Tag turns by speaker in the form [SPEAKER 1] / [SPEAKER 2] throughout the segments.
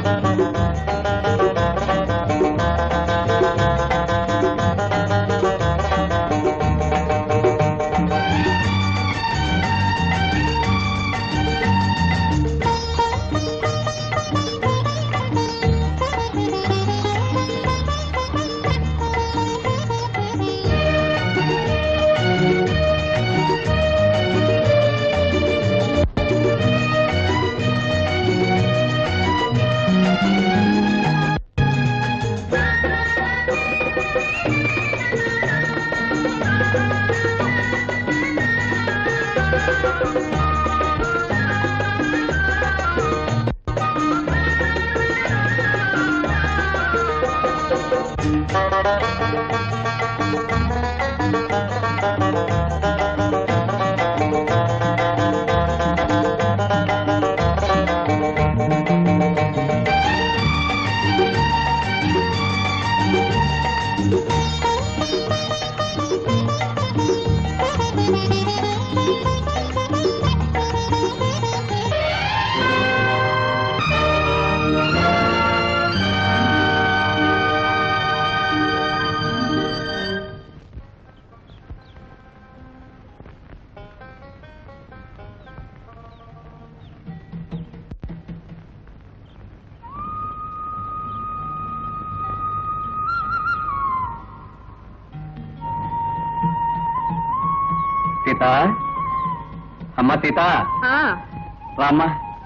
[SPEAKER 1] సీత అమ్మా సీత
[SPEAKER 2] ఆ,
[SPEAKER 1] రామ్మా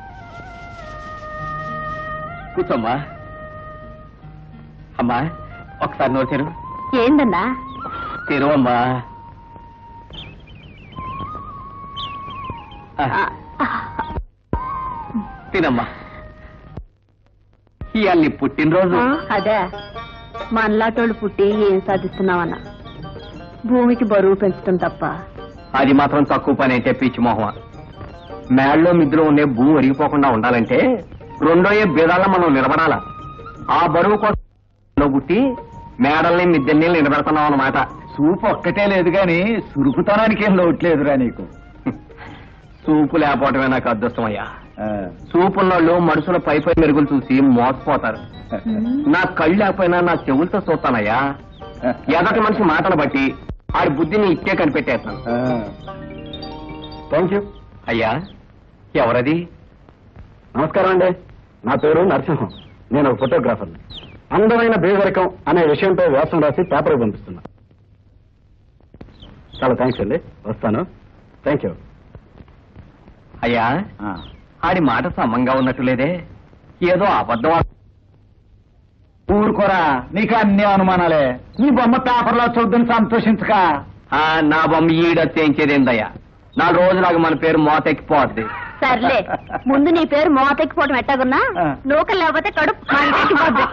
[SPEAKER 1] కూర్చోమ్మా అమ్మా ఒకసారి నోరు తెరు
[SPEAKER 2] ఏందన్నా
[SPEAKER 1] తెరు అమ్మా ఆ,
[SPEAKER 2] ఆ,
[SPEAKER 1] తినమ్మా ఇవాళ నీ పుట్టినరోజు
[SPEAKER 2] ఆ, అదే మనలాటోళ్ళు పుట్టి ఏం సాధిస్తున్నావన్నా భూమికి బరువు పెంచడం తప్ప
[SPEAKER 1] అది మాత్రం తక్కువ పని అయితే పిచ్చి మొహం మేళ్ళలో మిద్దులో ఉండే భూమి ఒరిగిపోకుండా ఉండాలంటే రెండో ఏ బేదాల్లో మనం నిలబడాలా ఆ బరువు కోసం లో పుట్టి మేడల్ని మిద్దెల్ని నిలబెడుతున్నాం అన్నమాట
[SPEAKER 3] సూపు ఒక్కటే లేదు గాని సురుకుతనానికి ఏం లోట్లేదురా నీకు
[SPEAKER 1] చూపు లేకపోవటమే నాకు అదృష్టం అయ్యా
[SPEAKER 3] ఆ,
[SPEAKER 1] చూపున్నోళ్ళు మనుషుల పై పై మెరుగులు చూసి మోసపోతారు నా కళ్ళు లేకపోయినా నా చెవులతో చూస్తానయ్యా ఎదటి మనిషి మాటలు బట్టి ఆడి బుద్ధిని ఇట్టే కనిపెట్టేస్తాను
[SPEAKER 3] థ్యాంక్ యూ
[SPEAKER 1] అయ్యా ఎవరది
[SPEAKER 3] నమస్కారం అండి నా పేరు నరసింహం నేను ఒక ఫోటోగ్రాఫర్ అందమైన బేదరికం అనే విషయంపై వ్యాసం రాసి పేపర్ పంపిస్తున్నా చాలా థ్యాంక్స్ అండి వస్తాను థ్యాంక్ యూ
[SPEAKER 1] అయ్యా ఆడి మాట సమంగా ఉన్నట్టు లేదే ఏదో అబద్ధం ఆ-
[SPEAKER 3] ఊరుకోరా నీకు అన్ని అనుమానాలే నీ బొమ్మ పేపర్లో చూద్దని సంతోషించక
[SPEAKER 1] ఆ, నా బొమ్మ ఈడొచ్చేయించేదేందయ్యా నాలుగు రోజులాగా మన పేరు మోతెక్కిపోద్ది
[SPEAKER 2] సర్లే ముందు నీ పేరు మోతెక్కిపోవటం ఎట్టాగున్నా
[SPEAKER 3] ఆ.
[SPEAKER 2] నూకలు లేకపోతే కడుపు మంటెక్కిపోద్ది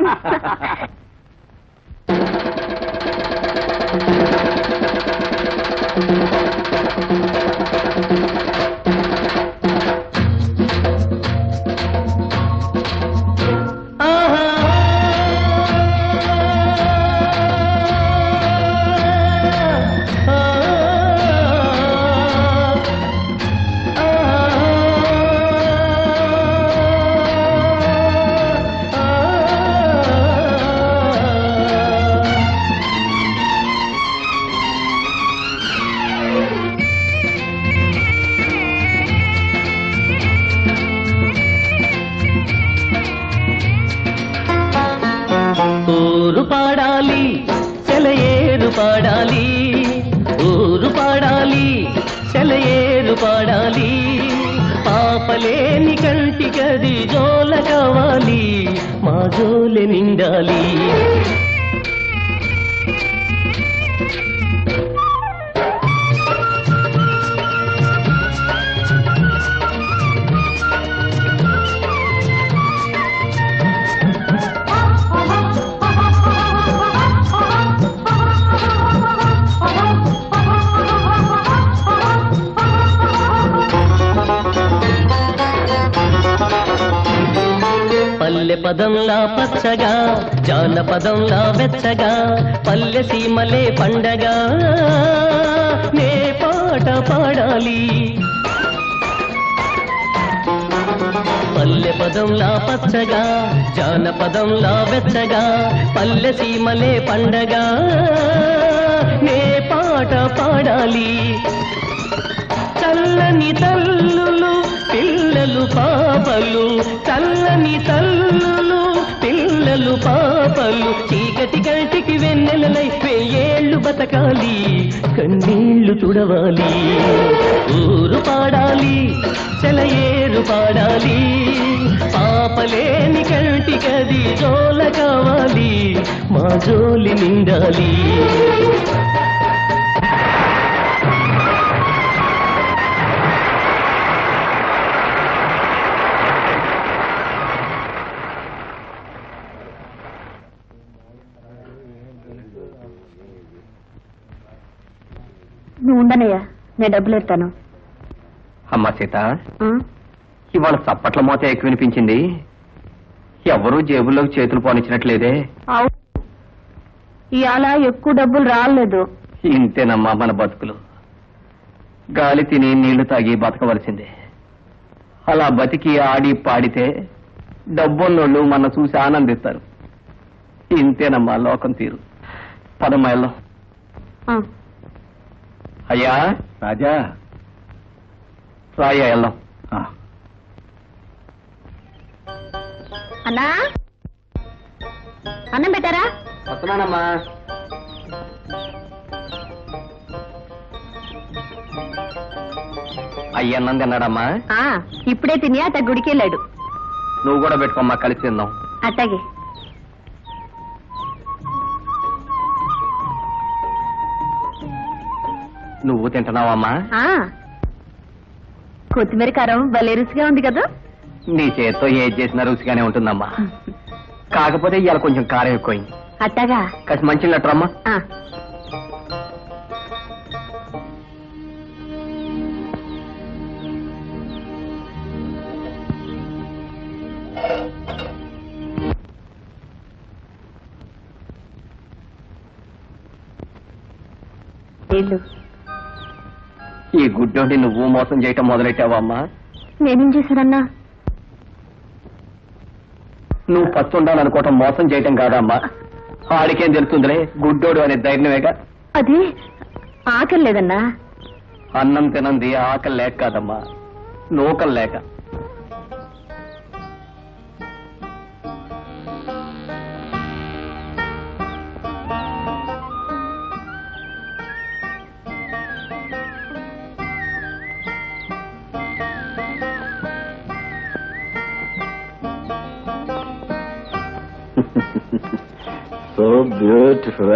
[SPEAKER 4] ఊరు పాడాలి సెలయేరు పాడాలి ఊరు పాడాలి సెలయేరు పాడాలి పాపలేని కంటి గది జోల కావాలి మా జోలె నిండాలి పల్లె పదంలా పచ్చగా జానపదంలా వెచ్చగా పల్లె సీమలే పండగా నే పాట పాడాలి మల్లె పదంలా పచ్చగా జానపదంలా వెచ్చగా పల్లె సీమలే పండగా నే పాట పాడాలి చల్లని తల్లులు పిల్లలు పాపలు చల్లని తల్లులు పిల్లలు పాపలు చీకటి కంటికి వెన్నెలలై వెయ్యేళ్ళు బతకాలి కన్నీళ్లు తుడవాలి ఊరు పాడాలి చెలయేరు పాడాలి పాపలేని కంటికది జోల కావాలి మా జోలి నిండాలి
[SPEAKER 2] నువ్వు ఉండనయ్యా నేను డబ్బులు ఎత్తాను
[SPEAKER 1] అమ్మా సీత
[SPEAKER 2] ఆ?
[SPEAKER 1] ఇవాళ చప్పట్ల మోత ఎక్కువ వినిపించింది ఎవరూ జేబుల్లోకి చేతులు పోనిచ్చినట్లేదే
[SPEAKER 2] అవును ఇవాళ ఎక్కువ డబ్బులు రాలేదు
[SPEAKER 1] ఇంతేనమ్మా మన బతుకులు గాలి తిని నీళ్లు తాగి బతకవలసిందే అలా బతికి ఆడి పాడితే డబ్బున్నోళ్ళు మన చూసి ఆనందిస్తారు ఇంతేనమ్మా లోకం తీరు పదమైల్లో
[SPEAKER 2] ఆ.
[SPEAKER 1] అయ్యా
[SPEAKER 3] రాజా
[SPEAKER 1] రాయ్యా వెళ్దాం
[SPEAKER 3] ఆ,
[SPEAKER 2] అన్నా అన్నం పెట్టారా
[SPEAKER 1] వస్తున్నానమ్మా అయ్యన్నం తిన్నాడమ్మా
[SPEAKER 2] ఆ, ఇప్పుడే తిని అత గుడికి వెళ్ళాడు
[SPEAKER 1] నువ్వు కూడా పెట్టుకోమ్మా కలిసి తిందాం
[SPEAKER 2] అట్టాగే
[SPEAKER 1] నువ్వు తింటున్నావమ్మా
[SPEAKER 2] ఆ. కొత్తిమీర కారం భలే రుచిగా ఉంది కదా
[SPEAKER 1] నీ చేత్తో ఏది చేసినా రుచిగానే ఉంటుందమ్మా కాకపోతే ఇవాళ కొంచెం కారం ఎక్కువైంది
[SPEAKER 2] అట్టాగా
[SPEAKER 1] కాస్త మంచి లెటరమ్మా
[SPEAKER 2] ఆ. ఏళ్ళు.
[SPEAKER 1] ఈ గుడ్డోని నువ్వు మోసం చేయటం మొదలెట్టావమ్మా
[SPEAKER 2] నేనేం చేశానన్నా
[SPEAKER 1] నువ్వు ఫస్ట్ ఉండాలనుకోవటం మోసం చేయటం కాదమ్మా ఆడికేం తెలుస్తుందిలే గుడ్డోడు అనే ధైర్యమేగా
[SPEAKER 2] అది ఆకలి లేదన్నా
[SPEAKER 1] అన్నం తినంది ఆకలి లేక కాదమ్మా నూకలు లేక
[SPEAKER 3] సో బ్యూటిఫుల్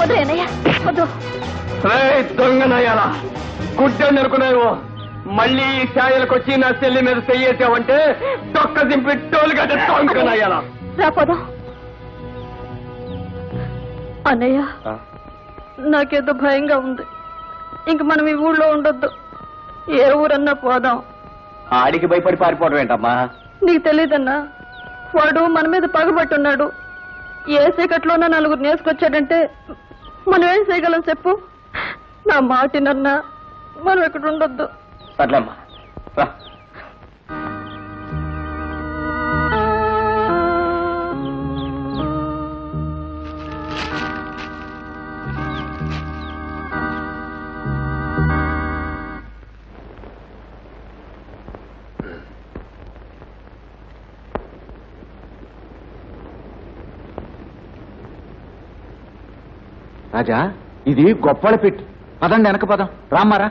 [SPEAKER 2] వద్దు ఏనయ్య వద్దు
[SPEAKER 1] దొంగనయ్యాలా గుడ్డని అనుకున్నావు మళ్ళీ ఈ ఛాయలకు వచ్చి నా చెల్లి మీద చెయ్యేసావంటే దొక్క దింపి టోలుగా దొంగనయ్యాలా
[SPEAKER 2] రా పోదాం అన్నయ్య నాకేదో భయంగా ఉంది ఇంక మనం ఈ ఊళ్ళో ఉండొద్దు ఏ ఊరన్నా పోదాం
[SPEAKER 1] ఆడికి భయపడి పారిపోవడం ఏంటమ్మా
[SPEAKER 2] నీకు తెలియదన్నా వాడు మన మీద పగబట్టున్నాడు ఏ చీకట్లోనో నలుగురు నేసుకొచ్చాడంటే మనం ఏం చేయగలం చెప్పు నా మాటినన్నా మనం ఇక్కడ ఉండొద్దు
[SPEAKER 1] సర్లేమ్మా రా.
[SPEAKER 3] రాజా ఇది గొప్పల పెట్టి పదండి వెనక పదం రామ్మారా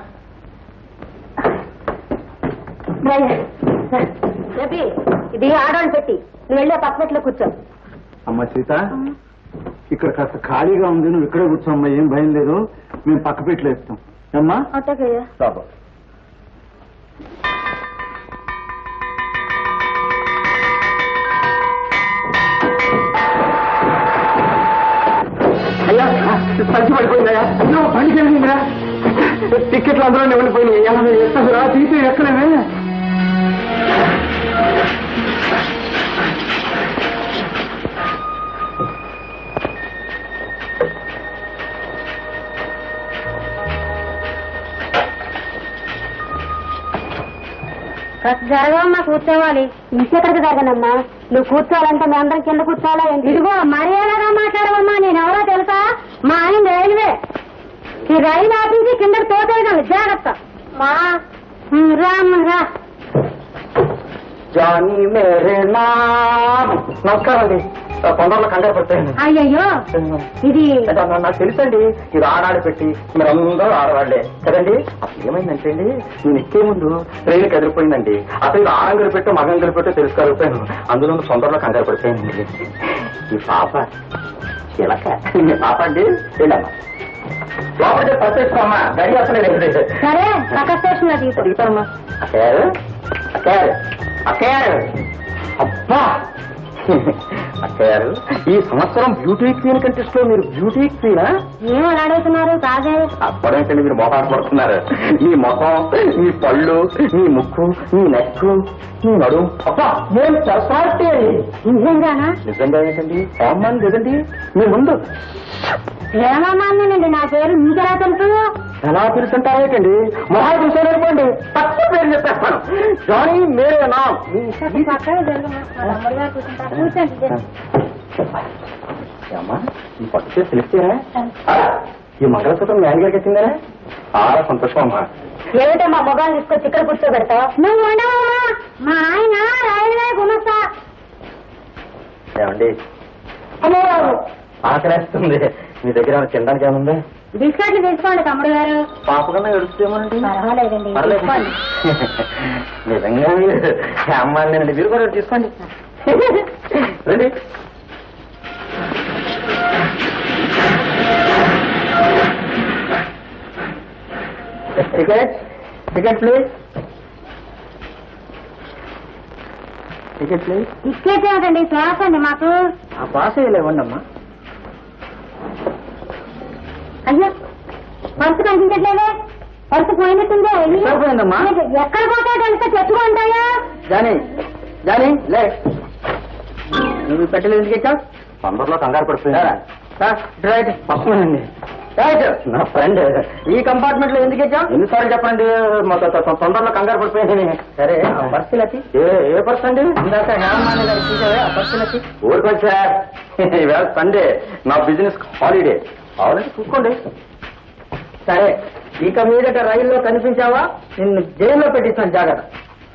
[SPEAKER 2] ఇది ఆడవాళ్ళు పెట్టి నువ్వు వెళ్ళే పక్కట్లో కూర్చో
[SPEAKER 3] అమ్మ సీత ఇక్కడ కాస్త ఖాళీగా ఉంది నువ్వు ఇక్కడే కూర్చోమ్మా ఏం భయం లేదు మేము పక్క పెట్లు వేస్తాం అమ్మా
[SPEAKER 2] అట్టకయ్యా
[SPEAKER 3] పాపం
[SPEAKER 1] అయ్యా సంచి పడిపోయిందయ్యా అయ్యో బండికి వెళ్ళిందా టికెట్లు అందులోనే ఉండిపోయినాయి ఎక్కడ తీసి ఎక్కడమే
[SPEAKER 2] జరగమ్మా కూర్చోవాలి ఇంకెక్కడికి జరగనమ్మా నువ్వు కూర్చోవాలంటే మీ అందరం కింద కూర్చోవాలా ఇదిగో మర్యాదగా మాట్లాడవమ్మా నేను ఎవరో తెలుసా మా ఆయన రైల్వే ఈ రైలు ఆపించి కిందకి తోసేయగలను జాగ్రత్త మా ఉమ్, రా అమ్మ, రా
[SPEAKER 1] జానీ మేరే నామ్ నమస్కారం అండి తొందరలో కంగారు పడతాయండి
[SPEAKER 2] అయ్యయ్యో ఇది
[SPEAKER 1] నాకు తెలుసండి ఇది ఆడాడి పెట్టి మీరు అందరూ ఆడవాళ్లే కదండి అసలు ఏమైందంటే అండి నేను ఎక్కే ముందు ట్రైన్ కదిలిపోయిందండి అసలు ఇది ఆడంగలు పెట్టో మగంగలు పెట్టో తెలుసుకోలేకపోయాను అందులో తొందరలో కంగారు పడిపోయానండి ఈ పాప చిలక మీ పాప అండి వెళ్ళమ్మా లోపలికి పట్టేసుకోమ్మా గడి అసలే లేదు
[SPEAKER 2] సరే పక్క స్టేషన్ లో దిగుతాం
[SPEAKER 1] అడుగుతానమ్మా అక్కారు అక్కారు అక్కారు అబ్బా అక్కారు ఈ సంవత్సరం బ్యూటీ క్వీన్ కంటెస్ట్ లో మీరు బ్యూటీ క్వీనా
[SPEAKER 2] ఏం అలా అడుగుతున్నారు తాగే
[SPEAKER 1] అప్పుడేంటండి మీరు మొహాలు పడుతున్నారు మీ ముఖం మీ పళ్ళు మీ ముక్కు మీ నెక్కు మీ నడుము అబ్బా నేను పర్సనాలిటీ
[SPEAKER 2] నిజంగానా
[SPEAKER 1] నిజంగా ఏంటండి సామాన్ లేదండి మీ ముందు
[SPEAKER 2] ఏమన్నానండి నా పేరు నీకెలా తెలుసు
[SPEAKER 1] ఎలా తెలుసుంటారేటండి మొహాలు చూసాను అనుకోండి పచ్చ పేరు చెప్పేస్తాను జానీ మేరే నా
[SPEAKER 2] పక్కనే జరగమ్మా. మా తమ్ముడు గారు కూర్చుంటారు. కూర్చోండి
[SPEAKER 1] అమ్మా ఈ పట్టు చేసి తెలిస్తేనా ఈ మంగళసూత్రం మ్యాన్ గారికి వచ్చిందా చాలా సంతోషం అమ్మా
[SPEAKER 2] ఏమిటో మా మొగాలు తీసుకొచ్చి ఇక్కడ కూర్చోబెడతావు నువ్వు ఉండవమ్మా మా ఆయన రైల్వే గుమస్తా
[SPEAKER 1] ఏమండి ఆకలేస్తుంది మీ దగ్గర ఏమైనా తినడానికి ఏముందా
[SPEAKER 2] బిస్కెట్లు తీసుకోండి తమ్ముడు గారు
[SPEAKER 1] పాప కన్నా ఏడుస్తేమోనండి
[SPEAKER 2] పర్వాలేదండి
[SPEAKER 1] పర్లేదు.
[SPEAKER 2] తీసుకోండి
[SPEAKER 1] నిజంగా మీరు అమ్మాయినండి మీరు కూడా తీసుకోండి రండి ticket ticket please ticket please
[SPEAKER 2] biscuit ఏమిటండి శ్వాస అండి మాకు
[SPEAKER 1] ఆ పాస్ ఇవ్వండి అమ్మా
[SPEAKER 2] అయ్యో పర్సు కనిపించట్లేదే పర్సు పోయినట్టుందే
[SPEAKER 1] ఎక్కడ పోయిందమ్మా?
[SPEAKER 2] ఎక్కడ పోతాయి తెలిస్తే తెచ్చుకుంటాయా
[SPEAKER 1] జానీ జానీ లే నువ్వు పెట్టలేదు ఎందుకు ఎక్కావు తొందరలో కంగారు పడిపోయిందా రైట్ వస్తున్నానండి రైట్ నా ఫ్రెండ్ ఈ కంపార్ట్మెంట్ లో ఎందుకు ఎక్కావు ఎన్నిసార్లు చెప్పండి మా తొ- తొ- తొందరలో కంగారు పడిపోయింది సరే ఆ పర్సులకి ఏ ఏ పర్స్ అండి ఇందాక హేమమాలి గారు చూసావే ఆ పర్సులకి ఊరుకోండి సార్ ఈవేళ సండే నా బిజినెస్ హాలిడే హాలిడే చూసుకోండి సరే ఇక మీదట రైల్లో కనిపించావా నిన్ను జైల్లో పెట్టిస్తాను జాగ్రత్త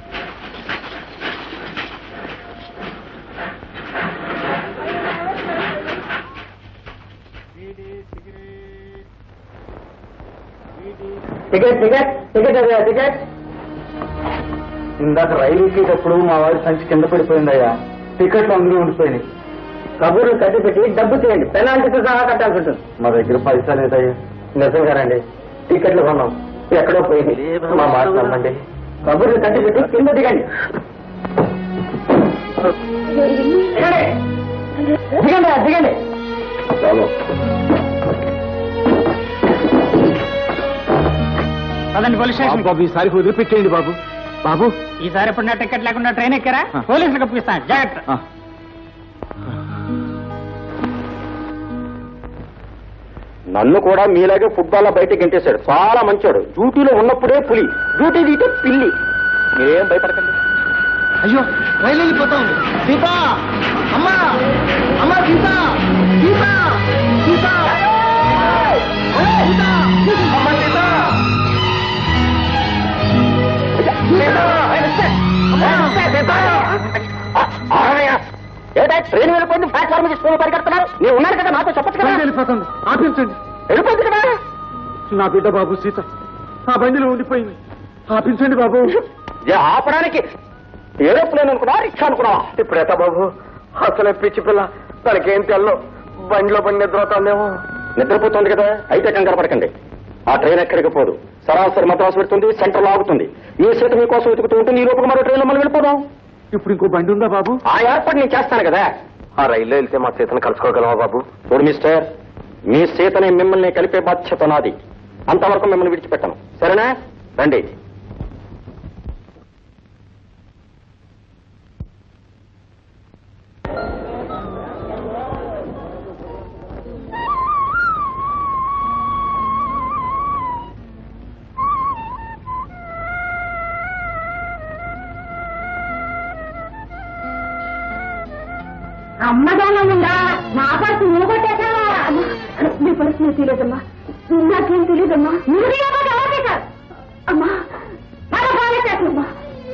[SPEAKER 1] టికెట్ టికెట్ టికెట్ అదే టికెట్ ఇందాక రైలు ఎక్కేటప్పుడు మా వాడి సంచి కింద పడిపోయిందయ్యా టికెట్లు అందులో ఉండిపోయినాయి కబుర్లు కట్టి పెట్టి డబ్బు చేయండి పెనాల్టీతో సహా కట్టాల్సి ఉంటుంది
[SPEAKER 3] మా దగ్గర పైసా లేదయ్యా
[SPEAKER 1] నిజంగానండి టికెట్లు కొన్నాం ఎక్కడో పోయింది మా మాట నమ్మండి కబుర్లు కట్టి పెట్టి కింద దిగండి దిగండి దిగండి
[SPEAKER 3] చాలు
[SPEAKER 5] పదండి పోలీస్ స్టేషన్
[SPEAKER 3] బాబు ఈసారి వదిలిపెట్టేయండి బాబు బాబు
[SPEAKER 5] ఈసారి ఎప్పుడన్నా టికెట్ లేకుండా ట్రైన్ ఎక్కారా
[SPEAKER 3] ఆ.
[SPEAKER 5] పోలీసులకు అప్పిస్తాను జాగ్రత్త
[SPEAKER 3] ఆ.
[SPEAKER 1] నన్ను కూడా మీలాగే ఫుట్బాల్ బయటకి గెంటేశాడు చాలా మంచోడు డ్యూటీలో ఉన్నప్పుడే పులి డ్యూటీ తీటే పిల్లి మీరేం భయపడకండి
[SPEAKER 5] అయ్యో రైలు వెళ్ళిపోతా ఉంది సీత అమ్మా అమ్మా సీత సీత సీత
[SPEAKER 1] ఏటా ట్రైన్ వెళ్ళిపోయింది ప్లాట్ఫామ్ తీసుకుని పరిగెడుతున్నారు నేను ఉన్నాను కదా నాతో చెప్పచ్చు కదా
[SPEAKER 3] వెళ్ళిపోతుంది ఆపించండి
[SPEAKER 1] వెళ్ళిపోయింది కదా
[SPEAKER 3] నా బిడ్డ బాబు సీత ఆ బండిలో ఉండిపోయింది ఆపించండి బాబు
[SPEAKER 1] ఏ ఆపడానికి ఏరోప్లేన్ అనుకున్నా రిక్షా అనుకున్నావా ఇప్పుడు ఎట్టా బాబు అసలే పిచ్చి పిల్ల తనకేం తెల్లో బండిలో బండి నిద్రపోతాందేమో నిద్రపోతుంది కదా అయితే కంగారు పడకండి ఆ ట్రైన్ ఎక్కడికి పోదు సరాసరి మద్రాసు పెడుతుంది సెంటర్ లో ఆగుతుంది మీ సీత మీకోసం వెతుకుతూ ఉంటుంది ఈ లోపల మరో ట్రైన్లో మనం వెళ్ళిపోదాం
[SPEAKER 3] ఇప్పుడు ఇంకో బండి ఉందా బాబు
[SPEAKER 1] ఆ ఏర్పాటు నేను చేస్తాను కదా ఆ రైల్లో వెళ్తే మా సీతను కలుసుకోగలవా బాబు చూడు మిస్టర్ మీ సీతని మిమ్మల్ని కలిపే బాధ్యత నాది అంతవరకు మిమ్మల్ని విడిచిపెట్టను సరేనా రండి
[SPEAKER 2] అమ్మదానం ఉందా నా పర్సు నువ్వు కొట్టేశావా నీ పర్సు నీకు తెలియదమ్మా నాకేం తెలియదమ్మా నువ్వు తెలియకపోతే ఎవరు చేశారు అమ్మా మన పోలీస్ స్టేషన్ అమ్మా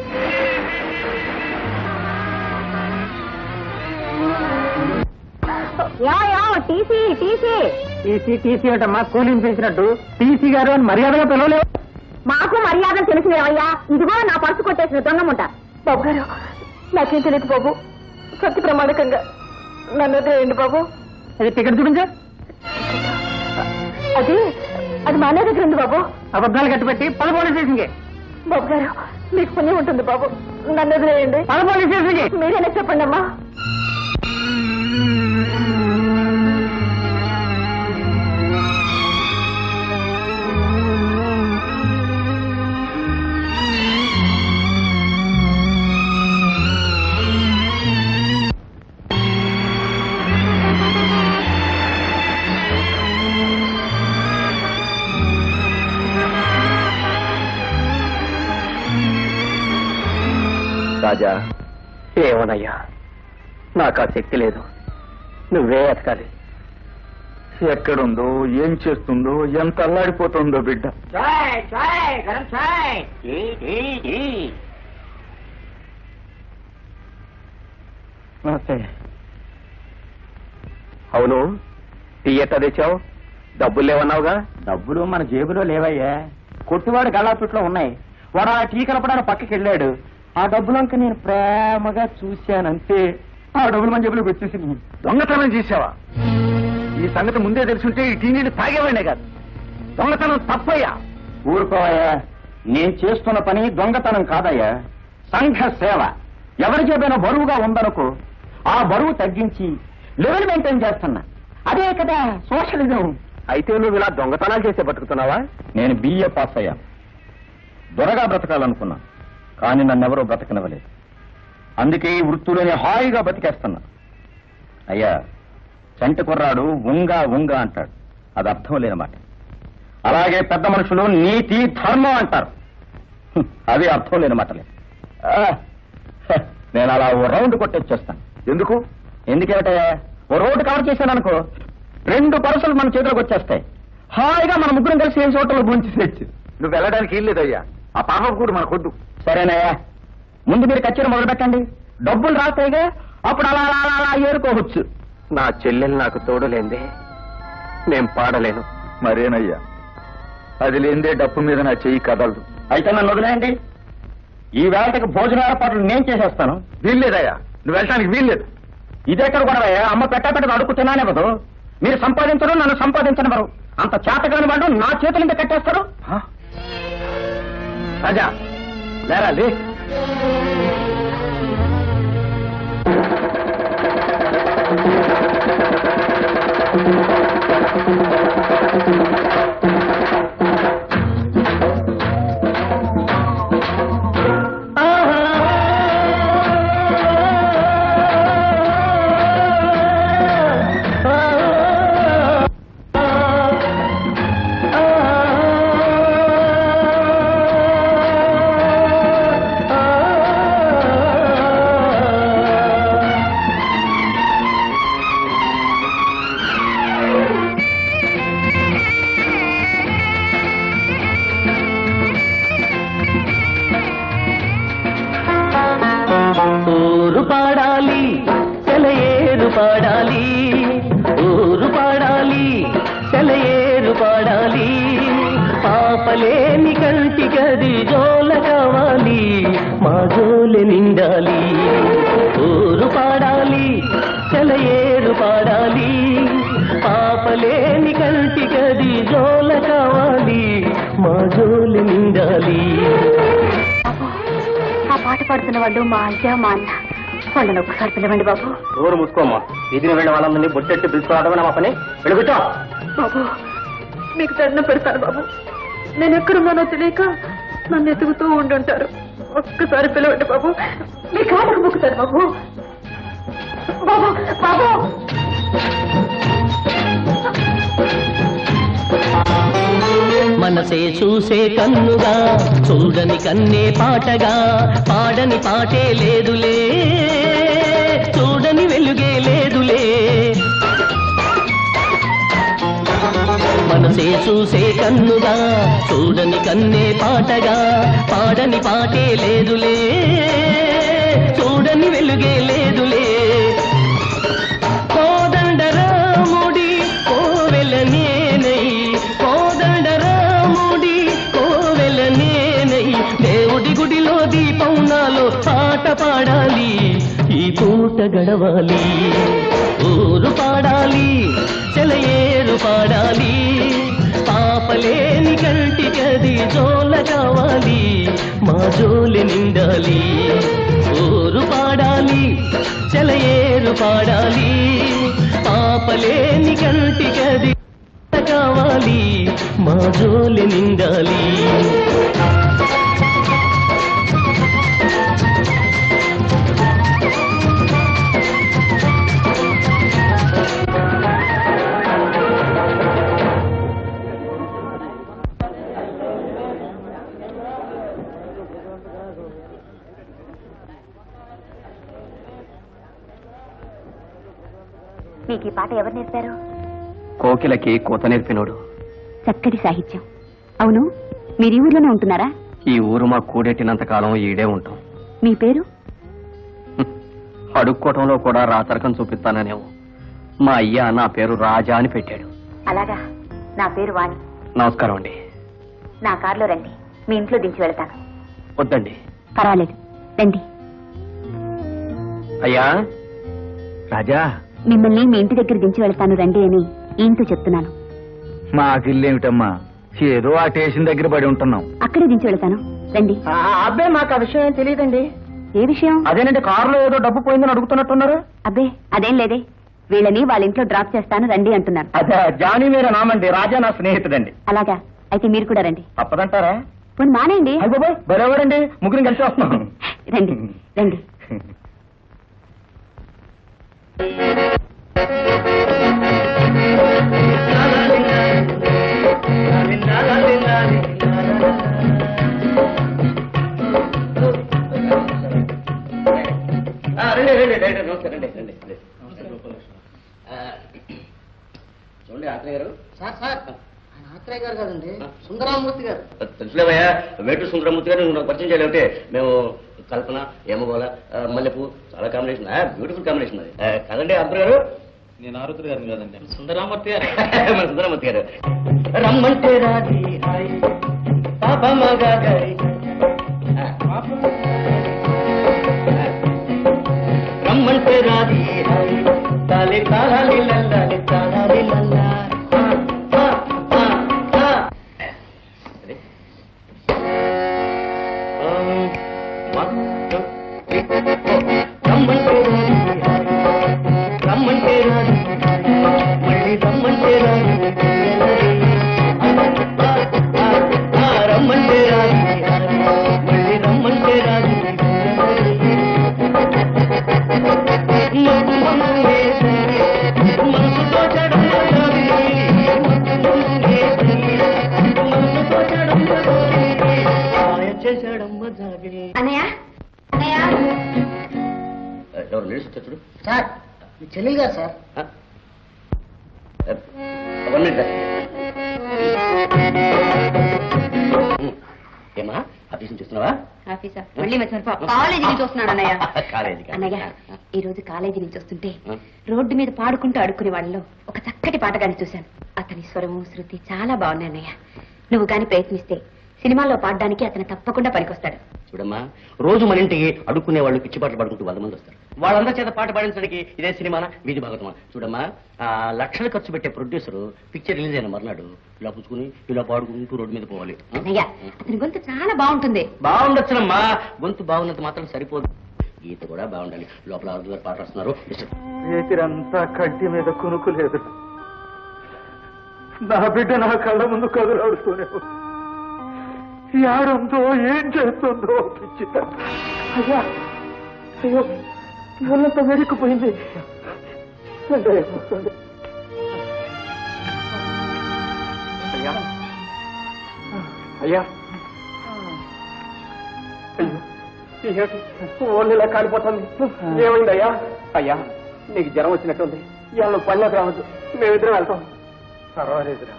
[SPEAKER 2] yeah yeah TC TC
[SPEAKER 5] TC TC అంటమ్మా కూలింగ్ చేసినట్టు టీసీ గారు అని మర్యాదగా పిలవలేవు
[SPEAKER 2] మాకు మర్యాద తెలిసినవయ్యా ఇదిగో నా పర్సు కొట్టేసిన దొంగముంట బాబు గారు నాకేం తెలియదు బాబు సత్య ప్రమాదకంగా నన్ను వదిలేయండి బాబు
[SPEAKER 5] అది టికెట్ చూపించా
[SPEAKER 2] అది అది మా అన్నయ్య దగ్గర ఉంది బాబు
[SPEAKER 5] అబద్ధాలు కట్టిపెట్టి పద పోలీస్ స్టేషన్కి
[SPEAKER 2] బాబు గారు మీకు పుణ్యం ఉంటుంది బాబు నన్ను వదిలేయండి
[SPEAKER 5] పద పోలీస్ స్టేషన్కి
[SPEAKER 2] మీరేనా చెప్పండి అమ్మా
[SPEAKER 1] రాజా ఏమోనయ్యా నాకు ఆ శక్తి లేదు నువ్వే ఎతకాలి
[SPEAKER 3] ఎక్కడుందో ఏం చేస్తుందో ఎంత అల్లాడిపోతుందో బిడ్డ
[SPEAKER 5] చాయ్ చాయ్ గరం చాయ్ టీ టీ టీ
[SPEAKER 3] నమస్తే
[SPEAKER 1] అవును టీ ఎట్ట తెచ్చావు డబ్బులు లేవన్నావుగా
[SPEAKER 5] డబ్బులు మన జేబులో లేవయ్యా కొట్టువాడు గల్లాపుట్లో ఉన్నాయి వాడు ఆ టీ కలపడానికి పక్కకి వెళ్ళాడు ఆ డబ్బులంక నేను ప్రేమగా చూశానంతే ఆ డబ్బులు మన జేబులోకి వచ్చేసింది
[SPEAKER 3] దొంగతనం చేసావా ఈ సంగతి ముందే తెలుసుంటే ఈ టీ నీళ్ళు తాగేవాడినే కాదు దొంగతనం తప్పయ్యా
[SPEAKER 5] ఊరుకోవయ్యా నేను చేస్తున్న పని దొంగతనం కాదయ్యా సంఘ సేవ ఎవరి చేపైనా బరువుగా ఉందనుకో ఆ బరువు తగ్గించి లెవెల్ మెయింటైన్ చేస్తున్నా అదే కదా సోషలిజం
[SPEAKER 1] అయితే నువ్వు ఇలా దొంగతనాలు చేసే బతుకుతున్నావా
[SPEAKER 5] నేను బిఏ పాస్ అయ్యాను దొరగా బ్రతకాలనుకున్నా కానీ నన్నెవరూ బ్రతకనివ్వలేదు అందుకే ఈ వృత్తులోనే హాయిగా బతికేస్తున్నా అయ్యా చంటి కుర్రాడు ఉంగా ఉంగా అంటాడు అది అర్థం లేని మాట అలాగే పెద్ద మనుషులు నీతి ధర్మం అంటారు హ్మ్, అవి అర్థం లేని మాటలే ఆ, హ, నేను అలా ఓ రౌండ్ కొట్టొచ్చేస్తాను
[SPEAKER 3] ఎందుకు
[SPEAKER 5] ఎందుకంటే ఓ రోడ్డు కవర్ చేశాను అనుకో రెండు పరసలు మన చేతిలోకి వచ్చేస్తాయి హాయిగా మన ముగ్గురం కలిసి ఏ హోటల్లో భోంచేసేయచ్చు
[SPEAKER 3] నువ్వు వెళ్ళడానికి ఏం లేదయ్యా ఆ పాపం కూడా మనకొద్దు
[SPEAKER 5] సరేనయ్యా ముందు మీరు కచ్చేరి మొదలు పెట్టండి డబ్బులు రాస్తాయిగా అప్పుడు అలా అలా అలా అలా ఏరుకోవచ్చు
[SPEAKER 1] నా చెల్లెలు నాకు తోడులేందే నేను పాడలేను
[SPEAKER 3] మరేనయ్యా అది లేదే డప్పు మీద నా చెయ్యి కదలదు
[SPEAKER 5] అయితే నన్ను వదిలేయండి ఈ వేళకి భోజన ఏర్పాట్లు నేను చేసేస్తాను
[SPEAKER 3] వీల్లేదయ్యా నువ్వు వెళ్ళటానికి వీల్లేదు
[SPEAKER 5] ఇదెక్కడ గొడవ అమ్మ పెట్ట పెట్ట అడుగు తినానివ్వదు మీరు సంపాదించరు నన్ను సంపాదించనివ్వరు అంత చేతకాని వాళ్ళు నా చేతుల మీద కట్టేస్తారు రాజా లేరా లే
[SPEAKER 4] ఊరు పాడాలి సెలయేరు పాడాలి ఊరు పాడాలి సెలయేరు పాడాలి పాపలేని కంటి గది జోల కావాలి మా జోలె నిండాలి ఊరు పాడాలి సెలయేరు పాడాలి పాపలేని కంటి గది జోల కావాలి మా జోలె నిండాలి
[SPEAKER 2] ఆ పాట పాడుతున్న వాళ్ళు మా అయ్య మా అన్న వాళ్ళని ఒక్కసారి పిలవండి బాబు
[SPEAKER 5] ఊరు మూసుకోమ్మా వీధిని వెళ్ళే వాళ్ళందరినీ బొట్టెట్టి పిలుచుకోవడమే నా పని వెలుగుతా
[SPEAKER 2] బాబు మీకు దండం పెడతాను బాబు నేను ఎక్కడున్నానో తెలియక నన్ను ఎతుకుతూ ఉండుంటారు ఒక్కసారి పిలవండి బాబు మీ కాళ్ళకు మొక్కుతాను బాబు బాబు బాబు
[SPEAKER 4] మనసే చూసే కన్నుగా చూడని కన్నే పాటగా పాడని పాటే లేదులే చూడని వెలుగే లేదులే మనసే చూసే కన్నుగా చూడని కన్నే పాటగా పాడని పాటే లేదులే చూడని వెలుగే లేదులే కోదండరాముడి కోవెల నేనై కోదండరాముడి కోవెల నేనై దేవుడి గుడిలో దీపం నాలో పాట పాడాలి ఈ పూట గడవాలి ఊరు పాడాలి చెలయేరు పాడాలి పాపలేని కంటి గది జోల కావాలి మా జోలి నిండాలి ఊరు పాడాలి చెలయేరు పాడాలి పాపలేని కంటి గది కావాలి మా జోలి నిండాలి
[SPEAKER 2] మీకు ఈ పాట ఎవరు నేర్పారు
[SPEAKER 1] కోకిలకి కూత నేర్పినోడు
[SPEAKER 2] చక్కటి సాహిత్యం అవును మీరు ఈ ఊర్లోనే ఉంటున్నారా
[SPEAKER 1] ఈ ఊరు మా కూడెట్టినంత కాలం ఈడే ఉంటాం
[SPEAKER 2] మీ పేరు
[SPEAKER 1] అడుక్కోవటంలో కూడా రాచరకం చూపిస్తాననేమో మా అయ్య నా పేరు రాజా అని పెట్టాడు
[SPEAKER 2] అలాగా నా పేరు వాణి
[SPEAKER 1] నమస్కారం అండి
[SPEAKER 2] నా కారులో రండి మీ ఇంట్లో దించి వెళ్తాను
[SPEAKER 1] వద్దండి
[SPEAKER 2] పర్వాలేదు రండి
[SPEAKER 1] అయ్యా రాజా
[SPEAKER 2] మిమ్మల్ని మీ ఇంటి దగ్గర దించి వెళ్తాను రండి అని ఈయనతో చెప్తున్నాను
[SPEAKER 3] మాకిల్లేమిటమ్మా ఏదో ఆ స్టేషన్ దగ్గర పడి ఉంటున్నాం
[SPEAKER 2] అక్కడే దించి వెళ్తాను రండి
[SPEAKER 5] అబ్బే మాకు ఆ విషయం ఏం తెలియదండి
[SPEAKER 2] ఏ విషయం
[SPEAKER 5] అదేనంటే కారులో ఏదో డబ్బు పోయిందని అడుగుతున్నట్టున్నారు
[SPEAKER 2] అబ్బే అదేం లేదే వీళ్ళని వాళ్ళ ఇంట్లో డ్రాప్ చేస్తాను రండి అంటున్నాను
[SPEAKER 5] అదే జానీ మీర నామండి రాజా నా స్నేహితుడండి
[SPEAKER 2] అలాగా అయితే మీరు కూడా రండి
[SPEAKER 5] తప్పదంటారా
[SPEAKER 2] పోనీ మానేయండి
[SPEAKER 5] అయిపోయి బరేవాడండి ముగ్గురు కలిసి వస్తున్నాం
[SPEAKER 2] రండి రండి
[SPEAKER 5] రండి రండి రండి నమస్తే రండి రండి రండి. ఆ, చూడండి ఆత్రేయ గారు
[SPEAKER 6] సార్ సార్ ఆయన ఆత్రేయ గారు కాదండి సుందరామూర్తి గారు
[SPEAKER 5] తెలుసులేవయ్యా వేటు సుందరమూర్తి గారు నువ్వు నాకు పరిచయం చేయలేవుటే మేము కల్పన ఏమగోళ ఆ, మల్లెపూ చాలా కాంబినేషన్ బ్యూటిఫుల్ కాంబినేషన్ అది ఆ, కదండి అబ్బాయి గారు
[SPEAKER 6] నేను ఆరుద్ర గారిని కాదండి సుందరామూర్తి గారు
[SPEAKER 5] మన సుందరమూర్తి గారు రమ్మంటే రాజీ హాయ్ పాప మగా గారి ఆ. రమ్మంటే
[SPEAKER 4] రమ్మంటే రాది తాలి తాళాలి లల్లాలి తాళాలి లల్లా ఆ, ఆ, ఆ, ఆ. Ready? Um, one, two, three, four. రమ్మంటే రాది రమ్మంటే రాది మళ్ళీ రమ్మంటే రాది ఆ, ఆ, ఆ, రమ్మంటే రాది మళ్ళీ రమ్మంటే రాది మత్తు మందే మనసుతో చెడమ్మ జాబి మత్తు మందే మనసుతో చెడమ్మ జాబి మాయ చేశాడమ్మ జాబి
[SPEAKER 2] అన్నయ్య అన్నయ్య
[SPEAKER 5] ఎవరు లేచి చూడు
[SPEAKER 6] సార్ మీ చెల్లెలు గారు సార్
[SPEAKER 5] వన్ మినిట్ ఏమా ఆఫీస్ నుంచి చూస్తున్నావా
[SPEAKER 2] ఆఫీసా మళ్ళీ మర్చిపోయి కాలేజీ నుంచి వస్తున్నాడు అన్నయ్య
[SPEAKER 5] కాలేజీ
[SPEAKER 2] అన్నయ్య ఈ రోజు కాలేజీ నుంచి వస్తుంటే
[SPEAKER 5] ఆ.
[SPEAKER 2] రోడ్డు మీద పాడుకుంటూ అడుక్కునే వాళ్ళలో ఒక చక్కటి పాటగాన్ని చూశాను అతని స్వరము శృతి చాలా బాగున్నాయి అన్నయ్య నువ్వు కానీ ప్రయత్నిస్తే సినిమాలో పాడడానికి అతను తప్పకుండా పనికొస్తాడు
[SPEAKER 5] చూడమ్మా రోజు మన ఇంటికి అడుక్కునే వాళ్ళు పిచ్చి పాటలు పాడుకుంటూ వంద మంది వస్తారు వాళ్ళందరి చేత పాట పాడించడానికి ఇదే సినిమానా వీధి భాగవతమా చూడమ్మా ఆ లక్షలు ఖర్చు పెట్టే ప్రొడ్యూసర్ పిక్చర్ రిలీజ్ అయిన మర్నాడు ఇలా పుచ్చుకుని ఇలా పాడుకుంటూ రోడ్డు మీద పోవాలి ఆ?
[SPEAKER 2] అన్నయ్య అతని గొంతు చాలా బాగుంటుంది
[SPEAKER 5] బాగుండొచ్చునమ్మా గొంతు బాగున్నంత మాత్రం సరిపోదు గీత కూడా బాగుండాలి లోపల అర్జున్ గారు పాట రాస్తున్నారు మిస్టర్
[SPEAKER 3] రేతిరంతా కంటి మీద కునుకు లేదు నా బిడ్డ నా కళ్ళ ముందు కదులాడుతూనే ఉంది. యాడుందో ఏం చేస్తుందో పిచ్చి తల్లి. అయ్యా అయ్యో ఒళ్ళంతా వెరికిపోయింది రండి, రండి. అయ్యా అయ్యా అయ్యో ఒళ్ళు ఇలా కాలిపోతుంది ఏమైందయ్యా అయ్యా నీకు జ్వరం వచ్చినట్టుంది ఇవాళ పళ్ళకి రావద్దు మేమిద్దరం వెళ్తాం పర్వాలేదురా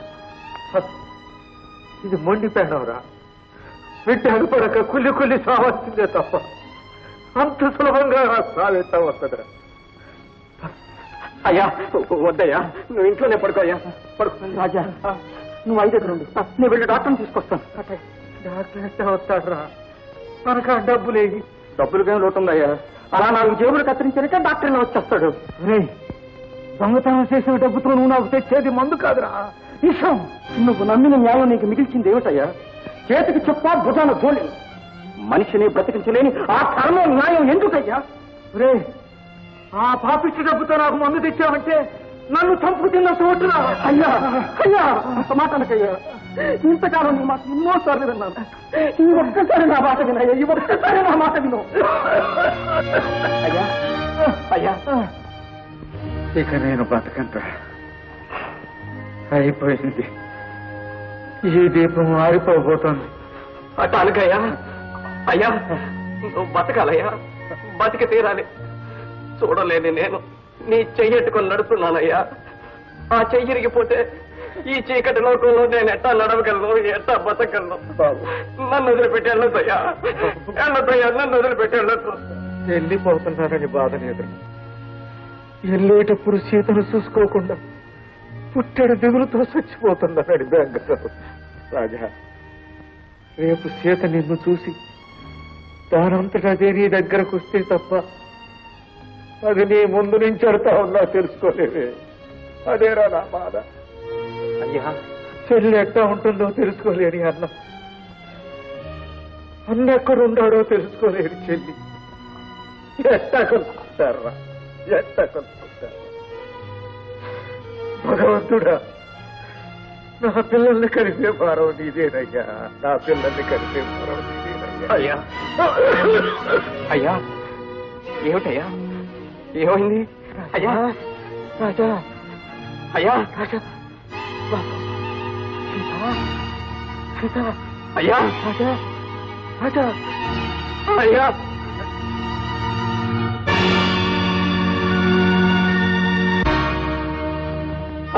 [SPEAKER 3] ఇది మొండి పెండవరా బిడ్డకు పడక కుల్లి కుల్లి సావచ్చిందే తప్ప అంత సులభంగా సావేస్తా వస్తుందిరా అయ్యా వద్దయ్యా నువ్వు ఇంట్లోనే పడుకోయ్యా పడుకో రాజా నువ్వు ఐదు దగ్గర ఉండు నేను వెళ్ళి డాక్టర్ని తీసుకొస్తాను డాక్టర్ ఎట్లా వస్తాడురా మనకు ఆ డబ్బులేవి డబ్బులకేం లోటు ఉందయ్యా అలా నాలుగు జేబులు కత్తిరించారంటే డాక్టర్ వచ్చేస్తాడు దొంగతనం చేసిన డబ్బుతో నువ్వు నాకు తెచ్చేది మందు కాదురా ఇషం నువ్వు నమ్మిన న్యాయం నీకు మిగిల్చింది ఏమిటయ్యా చేతికి చెప్పా భుజాన జోలి మనిషిని బ్రతికించలేని ఆ కర్మ న్యాయం ఎందుకయ్యా రే ఆ పాపిష్టి డబ్బుతో నాకు మందు తెచ్చావంటే నన్ను చంపు తిన్న చోటున అయ్యా అయ్యా అంత మాటలకయ్యా ఇంతకాలం నీ మాట ఎన్నోసార్లు విన్నాను ఈ ఒక్కసారి నా మాట వినయ్యా ఈ ఒక్కసారి నా మాట విను అయ్యా అయ్యా ఇక నేను బతకంట అయిపోయింది ఈ దీపం ఆరిపోబోతోంది అటానుకయ్యా అయ్యా నువ్వు బతకాలయ్యా బతికి తీరాలి చూడలేని నేను నీ చెయ్యట్టుకొని నడుస్తున్నానయ్యా ఆ చెయ్యి ఇరిగిపోతే ఈ చీకటి లోకంలో నేను ఎట్టా నడవగలను ఎట్టా బతకగలను నన్ను వదిలిపెట్టి వెళ్ళొద్దయ్యా వెళ్ళొద్దయ్యా నన్ను వదిలిపెట్టి వెళ్ళొద్దు వెళ్ళిపోతున్నానని బాధ లేదు వెళ్ళేటప్పుడు సీతను చూసుకోకుండా పుట్టెడు దిగులుతో చచ్చిపోతున్నానని బెంగతో రాజా రేపు సీత నిన్ను చూసి దానంతటా అదే నీ దగ్గరకు వస్తే తప్ప అది నీ ముందు నుంచి అడతా ఉన్నా తెలుసుకోలేవే అదేరా నా బాధ అయ్యా చెల్లి ఎట్టా ఉంటుందో తెలుసుకోలేని అన్న అన్న ఎక్కడున్నాడో తెలుసుకోలేని చెల్లి ఎట్టా కొనుక్కుంటారా ఎట్టా కొనుక్కుంటారా భగవంతుడా నా పిల్లల్ని కలిపే భారం నీదేనయ్యా నా పిల్లల్ని కలిపే భారం నీదేనయ్యా అయ్యా అయ్యా ఏమిటయ్యా ఏమైంది అయ్యా రాజా అయ్యా రాజా సీత సీత అయ్యా రాజా రాజా అయ్యా ఆ,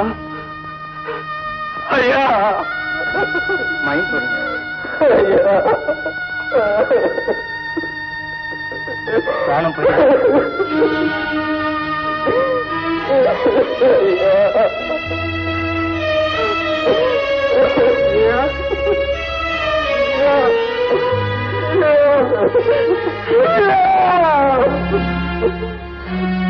[SPEAKER 3] అయ్యా మా ఇంట్లో అయ్యా ప్రాణం పోయి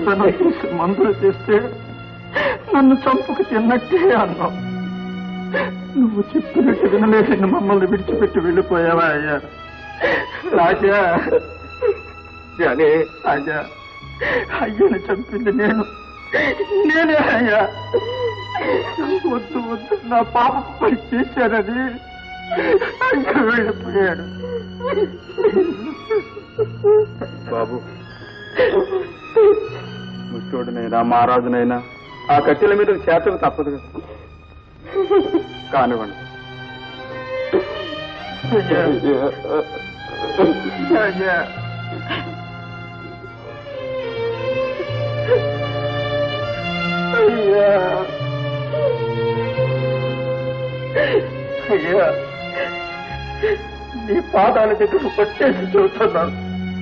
[SPEAKER 3] దొంగతనం చేసి మందులు చేస్తే నన్ను చంపుకు తిన్నట్టే అన్నావు నువ్వు చెప్పినట్టు వినలేక మమ్మల్ని విడిచిపెట్టి వెళ్ళిపోయావా అయ్యా రాజా జానే రాజా అయ్యను చంపింది నేను నేనే అయ్యా వద్దు వద్దు నా పాప పని చేశానని అయ్యా వెళ్ళిపోయాడు బాబు ముచ్చోడునైనా మహారాజునైనా ఆ కట్టెల మీద చేతకు తప్పదు కదా కానివ్వండి అయ్యా అయ్యా అయ్యా నీ పాదాల దగ్గర పట్టేసి చూస్తున్నాను